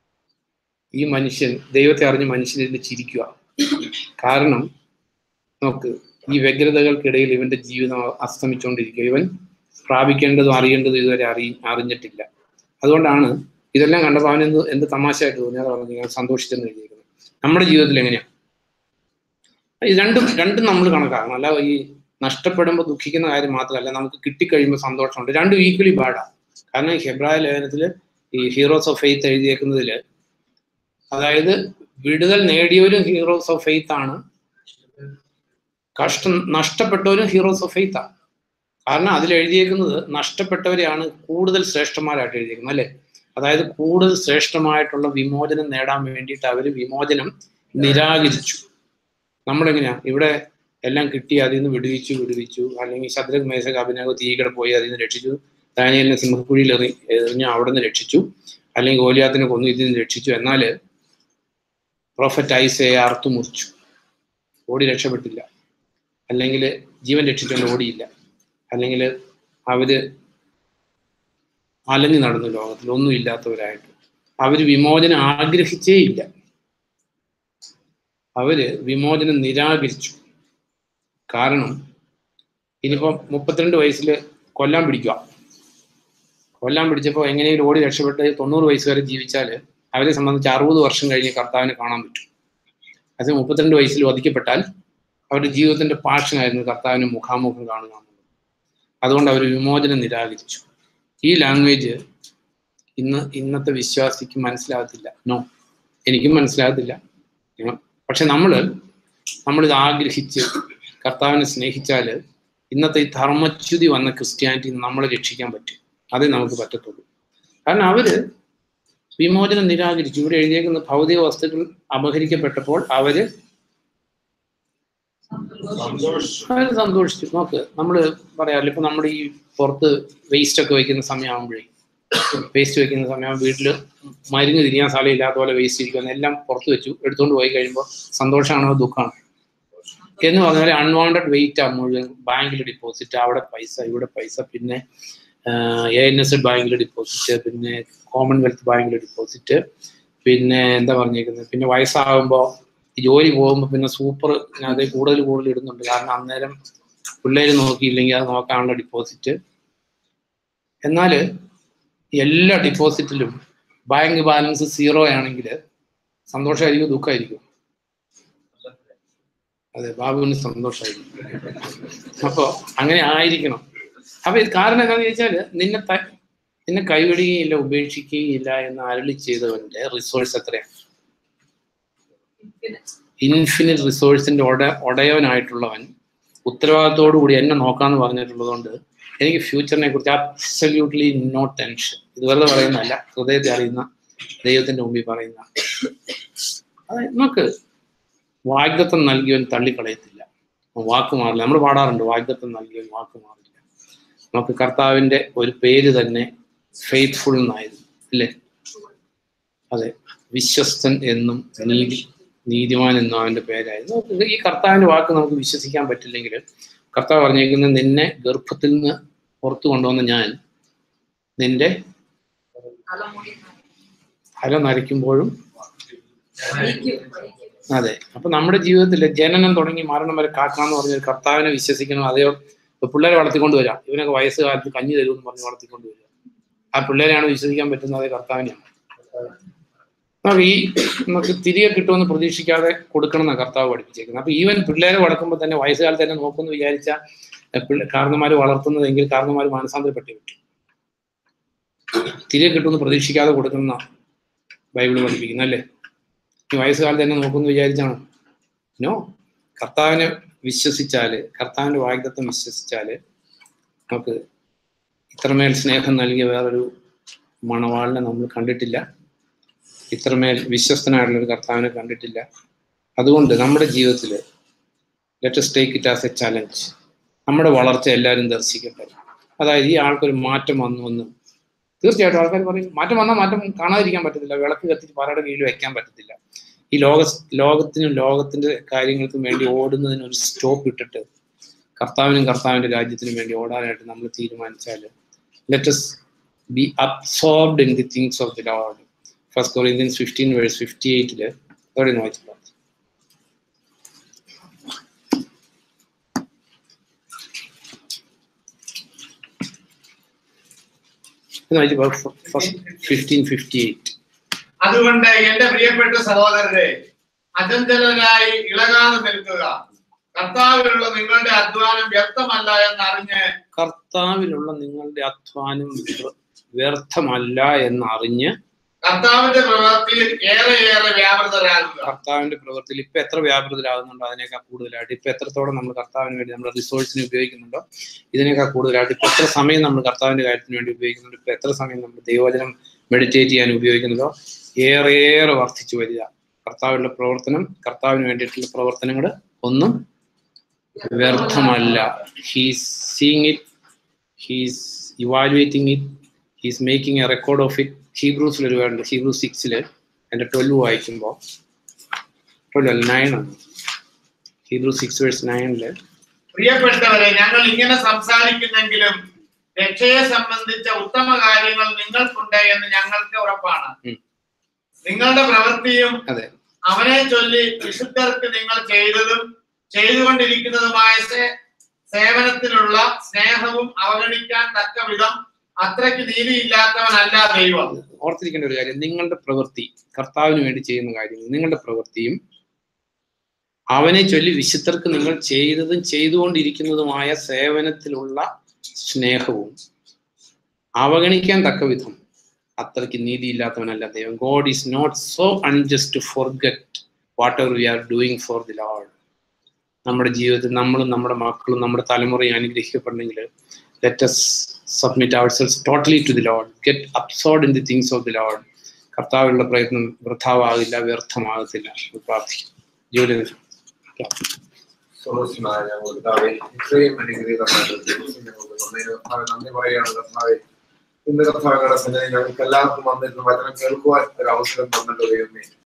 ഈ മനുഷ്യൻ ദൈവത്തെ അറിഞ്ഞ് മനുഷ്യൻ ഇരുന്ന് ചിരിക്കുക കാരണം നോക്ക് ഈ വ്യഗ്രതകൾക്കിടയിൽ ഇവന്റെ ജീവിതം അസ്തമിച്ചുകൊണ്ടിരിക്കുക ഇവൻ പ്രാപിക്കേണ്ടതും അറിയേണ്ടതും ഇതുവരെ അറിയി അറിഞ്ഞിട്ടില്ല അതുകൊണ്ടാണ് ഇതെല്ലാം കണ്ടപ്പോൾ അവൻ എന്ത് എന്ത് തമാശയായിട്ട് തോന്നി അത് പറഞ്ഞു ഞാൻ സന്തോഷിച്ചെന്ന് എഴുതിയിരിക്കുന്നത് നമ്മുടെ ജീവിതത്തിൽ എങ്ങനെയാ ഇത് രണ്ടും രണ്ടും നമ്മൾ കണക്കാക്കണം അല്ല ഈ നഷ്ടപ്പെടുമ്പോൾ ദുഃഖിക്കുന്ന കാര്യം മാത്രമല്ല നമുക്ക് കിട്ടിക്കഴിയുമ്പോൾ സന്തോഷമുണ്ട് രണ്ടും ഈക്വലി ബാഡാണ് കാരണം ഈ ഹെബ്രായ ലേഖനത്തിൽ ഈ ഹീറോസ് ഓഫ് ഫെയ്ത്ത് എഴുതിയേക്കുന്നതിൽ അതായത് വിടുതൽ നേടിയവരും ഹീറോസ് ഓഫ് ഫെയ്ത്ത് ആണ് കഷ്ടം നഷ്ടപ്പെട്ടവരും ഹീറോസ് ഓഫ് ഫെയ്ത്ത് ആണ് കാരണം അതിൽ എഴുതിയേക്കുന്നത് നഷ്ടപ്പെട്ടവരെയാണ് കൂടുതൽ ശ്രേഷ്ഠന്മാരായിട്ട് എഴുതിയേക്കുന്നത് അല്ലെ അതായത് കൂടുതൽ ശ്രേഷ്ഠമായിട്ടുള്ള വിമോചനം നേടാൻ വേണ്ടിയിട്ട് അവർ വിമോചനം നിരാകരിച്ചു നമ്മളെങ്ങനെയാ ഇവിടെ എല്ലാം കിട്ടി അതിൽ നിന്ന് വിടുവിച്ചു വിടുവിച്ചു അല്ലെങ്കിൽ ശത്രുഘ് മേശക അഭിനവ് തീകട പോയി അതിൽ നിന്ന് രക്ഷിച്ചു ദാനിയലിനെ സിംഹക്കുഴിയിൽ എറി എറിഞ്ഞു അവിടെ നിന്ന് രക്ഷിച്ചു അല്ലെങ്കിൽ ഗോലിയാത്തിനെ കൊന്നു ഇതിൽ നിന്ന് രക്ഷിച്ചു എന്നാൽ പ്രൊഫറ്റ് ഐസയെ അറുത്തു മുറിച്ചു ഓടി രക്ഷപ്പെട്ടില്ല അല്ലെങ്കിൽ ജീവൻ രക്ഷിച്ചുകൊണ്ട് ഓടിയില്ല അല്ലെങ്കിൽ അവര് അലഞ്ഞു നടന്നു ലോകത്തിൽ ഒന്നും ഇല്ലാത്തവരായിട്ട് അവര് വിമോചനം ആഗ്രഹിച്ചേ ഇല്ല അവര് വിമോചനം നിരാകരിച്ചു കാരണം ഇനിയിപ്പം മുപ്പത്തിരണ്ട് വയസ്സിൽ കൊല്ലാൻ പിടിക്കുക കൊല്ലാൻ പിടിച്ചപ്പോൾ എങ്ങനെയും ഓടി രക്ഷപ്പെട്ട് തൊണ്ണൂറ് വയസ്സ് വരെ ജീവിച്ചാൽ അവരെ സംബന്ധിച്ച് അറുപത് വർഷം കഴിഞ്ഞ് കർത്താവിനെ കാണാൻ പറ്റും അത് മുപ്പത്തിരണ്ട് വയസ്സിൽ വധിക്കപ്പെട്ടാൽ അവരുടെ ജീവിതത്തിന്റെ പാഷനായിരുന്നു കർത്താവിനെ മുഖാമുഖം കാണുക എന്നുള്ളത് അതുകൊണ്ട് അവർ വിമോചനം നിരാകരിച്ചു ഈ ലാംഗ്വേജ് ഇന്ന് ഇന്നത്തെ വിശ്വാസിക്ക് മനസ്സിലാകത്തില്ല നോ എനിക്കും മനസ്സിലാകത്തില്ല ഞാൻ- പക്ഷെ നമ്മൾ നമ്മളിത് ആഗ്രഹിച്ച് കർത്താവിനെ സ്നേഹിച്ചാൽ ഇന്നത്തെ ഈ ധർമ്മച്യുതി വന്ന ക്രിസ്ത്യാനിറ്റി നമ്മളെ രക്ഷിക്കാൻ പറ്റും അതേ നമുക്ക് പറ്റത്തുള്ളൂ കാരണം അവര് വിമോചനം നിരാകരിച്ചു ഇവിടെ എഴുതിയേക്കുന്ന ഭൗതിക വസ്തുക്കൾ അപഹരിക്കപ്പെട്ടപ്പോൾ അവര് അവര് സന്തോഷിച്ചു നോക്ക് നമ്മള് പറയാറില്ല ഇപ്പൊ നമ്മുടെ ഈ പുറത്ത് വേസ്റ്റ് ഒക്കെ വെക്കുന്ന സമയമാകുമ്പോഴേ വേസ്റ്റ് വെക്കുന്ന സമയം വീട്ടിൽ മരുന്ന് തിരിയാൻ സ്ഥലം ഇല്ലാത്ത പോലെ വേസ്റ്റ് ഇരിക്കുന്ന എല്ലാം പുറത്ത് വെച്ചു എടുത്തുകൊണ്ട് പോയി കഴിയുമ്പോൾ സന്തോഷമാണോ ദുഃഖമാണോ എന്ന് പറഞ്ഞാൽ അൺവാണ്ടഡ് വെയിറ്റ് ആ മുഴുവൻ ബാങ്കിൽ ഡിപ്പോസിറ്റ് അവിടെ പൈസ ഇവിടെ പൈസ പിന്നെ എ എൻ എസ് ബാങ്കിൽ ഡിപ്പോസിറ്റ് പിന്നെ കോമൺവെൽത്ത് ബാങ്കിൽ ഡിപ്പോസിറ്റ് പിന്നെ എന്താ പറഞ്ഞേക്കുന്നത് പിന്നെ വയസ്സാകുമ്പോൾ ജോലി പോകുമ്പോൾ പിന്നെ സൂപ്പർ അത് കൂടുതൽ കൂടുതൽ ഇടുന്നുണ്ട് കാരണം അന്നേരം പിള്ളേർ നോക്കിയില്ലെങ്കിൽ അത് നോക്കാനുള്ള ഡിപ്പോസിറ്റ് എന്നാൽ എല്ലാ ഡിപ്പോസിറ്റിലും ബാങ്ക് ബാലൻസ് സീറോ ആണെങ്കിൽ സന്തോഷമായിരിക്കും ദുഃഖമായിരിക്കും അതെ ബാബുവിന് സന്തോഷമായിരിക്കും അപ്പോൾ അങ്ങനെ ആയിരിക്കണം അപ്പൊ ഇത് കാരണം എന്താണെന്ന് ചോദിച്ചാൽ നിന്നെ ത- നിന്നെ കൈവിടുകയില്ല ഉപേക്ഷിക്കുകയില്ല എന്ന് അരളി ചെയ്തവന്റെ റിസോഴ്സ് എത്രയാണ് ഇൻഫിനിറ്റ് റിസോഴ്സിന്റെ ഒട ഒടയവനായിട്ടുള്ളവൻ ഉത്തരവാദിത്തോടു കൂടി എന്നെ നോക്കാന്ന് പറഞ്ഞിട്ടുള്ളത് കൊണ്ട് എനിക്ക് ഫ്യൂച്ചറിനെ കുറിച്ച് അബ്സല്യൂട്ട്ലി നോ ടെൻഷൻ ഇത് വെറുതെ പറയുന്നതല്ല ഹൃദയത്തെ അറിയുന്ന ദൈവത്തിന്റെ മുമ്പിൽ പറയുന്ന അത് നമുക്ക് വാഗ്ദത്തം നൽകിയവൻ തള്ളിക്കളയത്തില്ല വാക്ക് മാറില്ല നമ്മൾ പാടാറുണ്ട് വാഗ്ദത്തം നൽകിയവൻ വാക്ക് മാറില്ല നമുക്ക് കർത്താവിന്റെ ഒരു പേര് തന്നെ ഫെയ്ത്ത്ഫുൾ എന്നായിരുന്നു അല്ലേ അതെ വിശ്വസ്തൻ എന്നും നീതി നീതിമാൻ എന്നും അവന്റെ പേരായിരുന്നു നമുക്ക് ഈ കർത്താവിന്റെ വാക്ക് നമുക്ക് വിശ്വസിക്കാൻ പറ്റില്ലെങ്കിൽ കർത്താവ് പറഞ്ഞേക്കുന്നത് നിന്നെ ഗർഭത്തിൽ നിന്ന് പുറത്തു കൊണ്ടുവന്ന ഞാൻ നിന്റെ ഫലം നരയ്ക്കുമ്പോഴും അതെ അപ്പൊ നമ്മുടെ ജീവിതത്തിൽ ജനനം തുടങ്ങി മരണം വരെ കാക്കാന്ന് പറഞ്ഞ ഒരു കർത്താവിനെ വിശ്വസിക്കണം അതെയോ ഇപ്പൊ പിള്ളേരെ വളർത്തിക്കൊണ്ട് വരാം ഇവനൊക്കെ വയസ്സ് കാലത്ത് കഞ്ഞി തരുമെന്ന് പറഞ്ഞ് വളർത്തിക്കൊണ്ട് വരിക ആ പിള്ളേരെയാണ് വിശ്വസിക്കാൻ പറ്റുന്നത് അതേ കർത്താവിനെയാണ് നമുക്ക് ഈ നമുക്ക് തിരികെ കിട്ടുമെന്ന് പ്രതീക്ഷിക്കാതെ കൊടുക്കണം എന്നാണ് കർത്താവ് പഠിപ്പിച്ചേക്കുന്നത് അപ്പൊ ഈവൻ പിള്ളേരെ വളർത്തുമ്പോൾ തന്നെ വയസ്സുകാലത്ത് തന്നെ നോക്കുമെന്ന് വിചാരിച്ച കാരണന്മാര് വളർത്തുന്നതെങ്കിൽ കാരണന്മാര് മാനസാന്തരപ്പെട്ടേ പറ്റും തിരികെ കിട്ടുമെന്ന് പ്രതീക്ഷിക്കാതെ കൊടുക്കുന്ന ബൈബിൾ പഠിപ്പിക്കുന്നത് അല്ലേ ഈ വയസ്സുകാലത്ത് തന്നെ നോക്കുമെന്ന് വിചാരിച്ചാണ് നോ കർത്താവിനെ വിശ്വസിച്ചാല് കർത്താവിന്റെ വാഗ്ദത്വം വിശ്വസിച്ചാല് നമുക്ക് ഇത്രമേൽ സ്നേഹം നൽകിയ വേറൊരു മണവാളിനെ നമ്മൾ കണ്ടിട്ടില്ല ഇത്രമേൽ വിശ്വസ്തനായിട്ടുള്ള ഒരു കർത്താവിനെ കണ്ടിട്ടില്ല അതുകൊണ്ട് നമ്മുടെ ജീവിതത്തിൽ let's take it as a challenge നമ്മുടെ വളർച്ച എല്ലാവരും ദർശിക്കട്ടെ അതായത് ഈ ആൾക്കൊരു മാറ്റം വന്നു എന്ന് തീർച്ചയായിട്ടും ആൾക്കാർ പറയും മാറ്റം വന്നാൽ മാറ്റം കാണാതിരിക്കാൻ പറ്റത്തില്ല വിളക്ക് കത്തിച്ച് പാറയുടെ കീഴിൽ വെക്കാൻ പറ്റത്തില്ല ഈ ലോക ലോകത്തിനും ലോകത്തിന്റെ കാര്യങ്ങൾക്കും വേണ്ടി ഓടുന്നതിന് ഒരു സ്റ്റോപ്പ് ഇട്ടിട്ട് കർത്താവിനും കർത്താവിന്റെ രാജ്യത്തിനും വേണ്ടി ഓടാനായിട്ട് നമ്മൾ തീരുമാനിച്ചാൽ let's be absorbed in the things of the Lord first Corinthians fifteen verse fifty എയ്റ്റില് എവിടെ നിന്ന് വായിച്ചിട്ടുള്ളത് ഫസ്റ്റ് ഫിഫ്റ്റീൻ ഫിഫ്റ്റി എയ്റ്റ് അതുകൊണ്ട് എന്റെ പ്രിയപ്പെട്ട സഹോദരരെ അചഞ്ചലരായി ഇളകാതെ നിൽക്കുക കർത്താവിലുള്ള നിങ്ങളുടെ അധ്വാനം വ്യക്തമല്ല എന്നറിഞ്ഞ് കർത്താവിലുള്ള നിങ്ങളുടെ അധ്വാനം വ്യ- വ്യർത്ഥമല്ല എന്നറിഞ്ഞ് കർത്താവിന്റെ പ്രവൃത്തിയിൽ ഏറെ ഏറെ വ്യാപൃതരാകുക കർത്താവിന്റെ പ്രവൃത്തിയിൽ ഇപ്പൊ എത്ര വ്യാപൃതരാകുന്നുണ്ടോ അതിനേക്കാൾ കൂടുതലായിട്ട് ഇപ്പൊ എത്രത്തോളം നമ്മൾ കർത്താവിന് വേണ്ടി നമ്മുടെ റിസോഴ്സിനെ ഉപയോഗിക്കുന്നുണ്ടോ ഇതിനേക്കാൾ കൂടുതലായിട്ട് ഇപ്പൊ എത്ര സമയം നമ്മൾ കർത്താവിന്റെ കാര്യത്തിന് വേണ്ടി ഉപയോഗിക്കുന്നുണ്ട് ഇപ്പൊ എത്ര സമയം നമ്മൾ ദൈവവചനം മെഡിറ്റേറ്റ് ചെയ്യാൻ ഉപയോഗിക്കുന്നുണ്ടോ ഏറെയേറെ വർദ്ധിച്ചു വരിക കർത്താവിന്റെ പ്രവർത്തനം കർത്താവിന് വേണ്ടിയിട്ടുള്ള പ്രവർത്തനങ്ങൾ ഒന്നും വ്യർത്ഥമല്ല he's seeing it he's evaluating it he's making a record of it ഹീബ്രൂസിൽ ഒരു വേണ്ട ഹീബ്രൂ സിക്സില് എൻ്റെ ട്വൽവ് വായിക്കുമ്പോൾ ട്വൽവ് അല്ല നയൻ ആണ് ഹീബ്രൂ സിക്സ് വേഴ്സ് നയനില് പ്രിയപ്പെട്ടവരെ ഞങ്ങൾ ഇങ്ങനെ സംസാരിക്കുന്നെങ്കിലും രക്ഷയെ സംബന്ധിച്ച ഉത്തമ കാര്യങ്ങൾ നിങ്ങൾക്കുണ്ട് എന്ന് ഞങ്ങൾക്ക് ഉറപ്പാണ് ഉം. നിങ്ങളുടെ പ്രവൃത്തിയും അതെ അവനെ ചൊല്ലി വിശുദ്ധർക്ക് നിങ്ങൾ ചെയ്തതും ചെയ്തുകൊണ്ടിരിക്കുന്നതുമായ സേ- സേവനത്തിനുള്ള സ്നേഹവും അവഗണിക്കാൻ തക്ക വിധം അത്രയ്ക്ക് നീതിയില്ലാത്തവനല്ല ദൈവം ഓർത്തിരിക്കേണ്ട ഒരു കാര്യം നിങ്ങളുടെ പ്രവൃത്തി കർത്താവിന് വേണ്ടി ചെയ്യുന്ന കാര്യങ്ങൾ നിങ്ങളുടെ പ്രവൃത്തിയും അവനെ ചൊല്ലി വിശുദ്ധർക്ക് നിങ്ങൾ ചെയ്തതും ചെയ്തുകൊണ്ടിരിക്കുന്നതുമായ സേവനത്തിലുള്ള സ്നേഹവും അവഗണിക്കാൻ തക്ക വിധം അത്രയ്ക്ക് നീതിയില്ലാത്തവനല്ല ദൈവം God is not so unjust to forget whatever we are doing for the Lord നമ്മുടെ ജീവിതത്തിൽ നമ്മളും നമ്മുടെ മക്കളും നമ്മുടെ തലമുറയും അനുഗ്രഹിക്കപ്പെടണമെങ്കിൽ let's submit ourselves totally to the Lord get absorbed in the things of the Lord കർത്താവിലുള്ള പ്രയത്നം വൃഥാവാകില്ല വ്യർത്ഥമാകത്തില്ല എന്ന് പ്രാർത്ഥിക്കും ജോലി സ്വതസ്നായ ഞങ്ങളുടെ കർത്താവേ, ഇത്രയും അനുഗ്രഹീതമായ ഒരു ദിവസം ഞങ്ങൾക്ക് തന്നതിന് കർത്താവേ നന്ദി പറയുകയാണ് കർത്താവേ ഇന്ന് കർത്താവയുടെ സന്നിധി ഞങ്ങൾക്ക് എല്ലാവർക്കും വന്നിരുന്ന വചനം കേൾക്കുവാൻ ഒരു അവസരം തന്നിട്ട് ദൈവമേ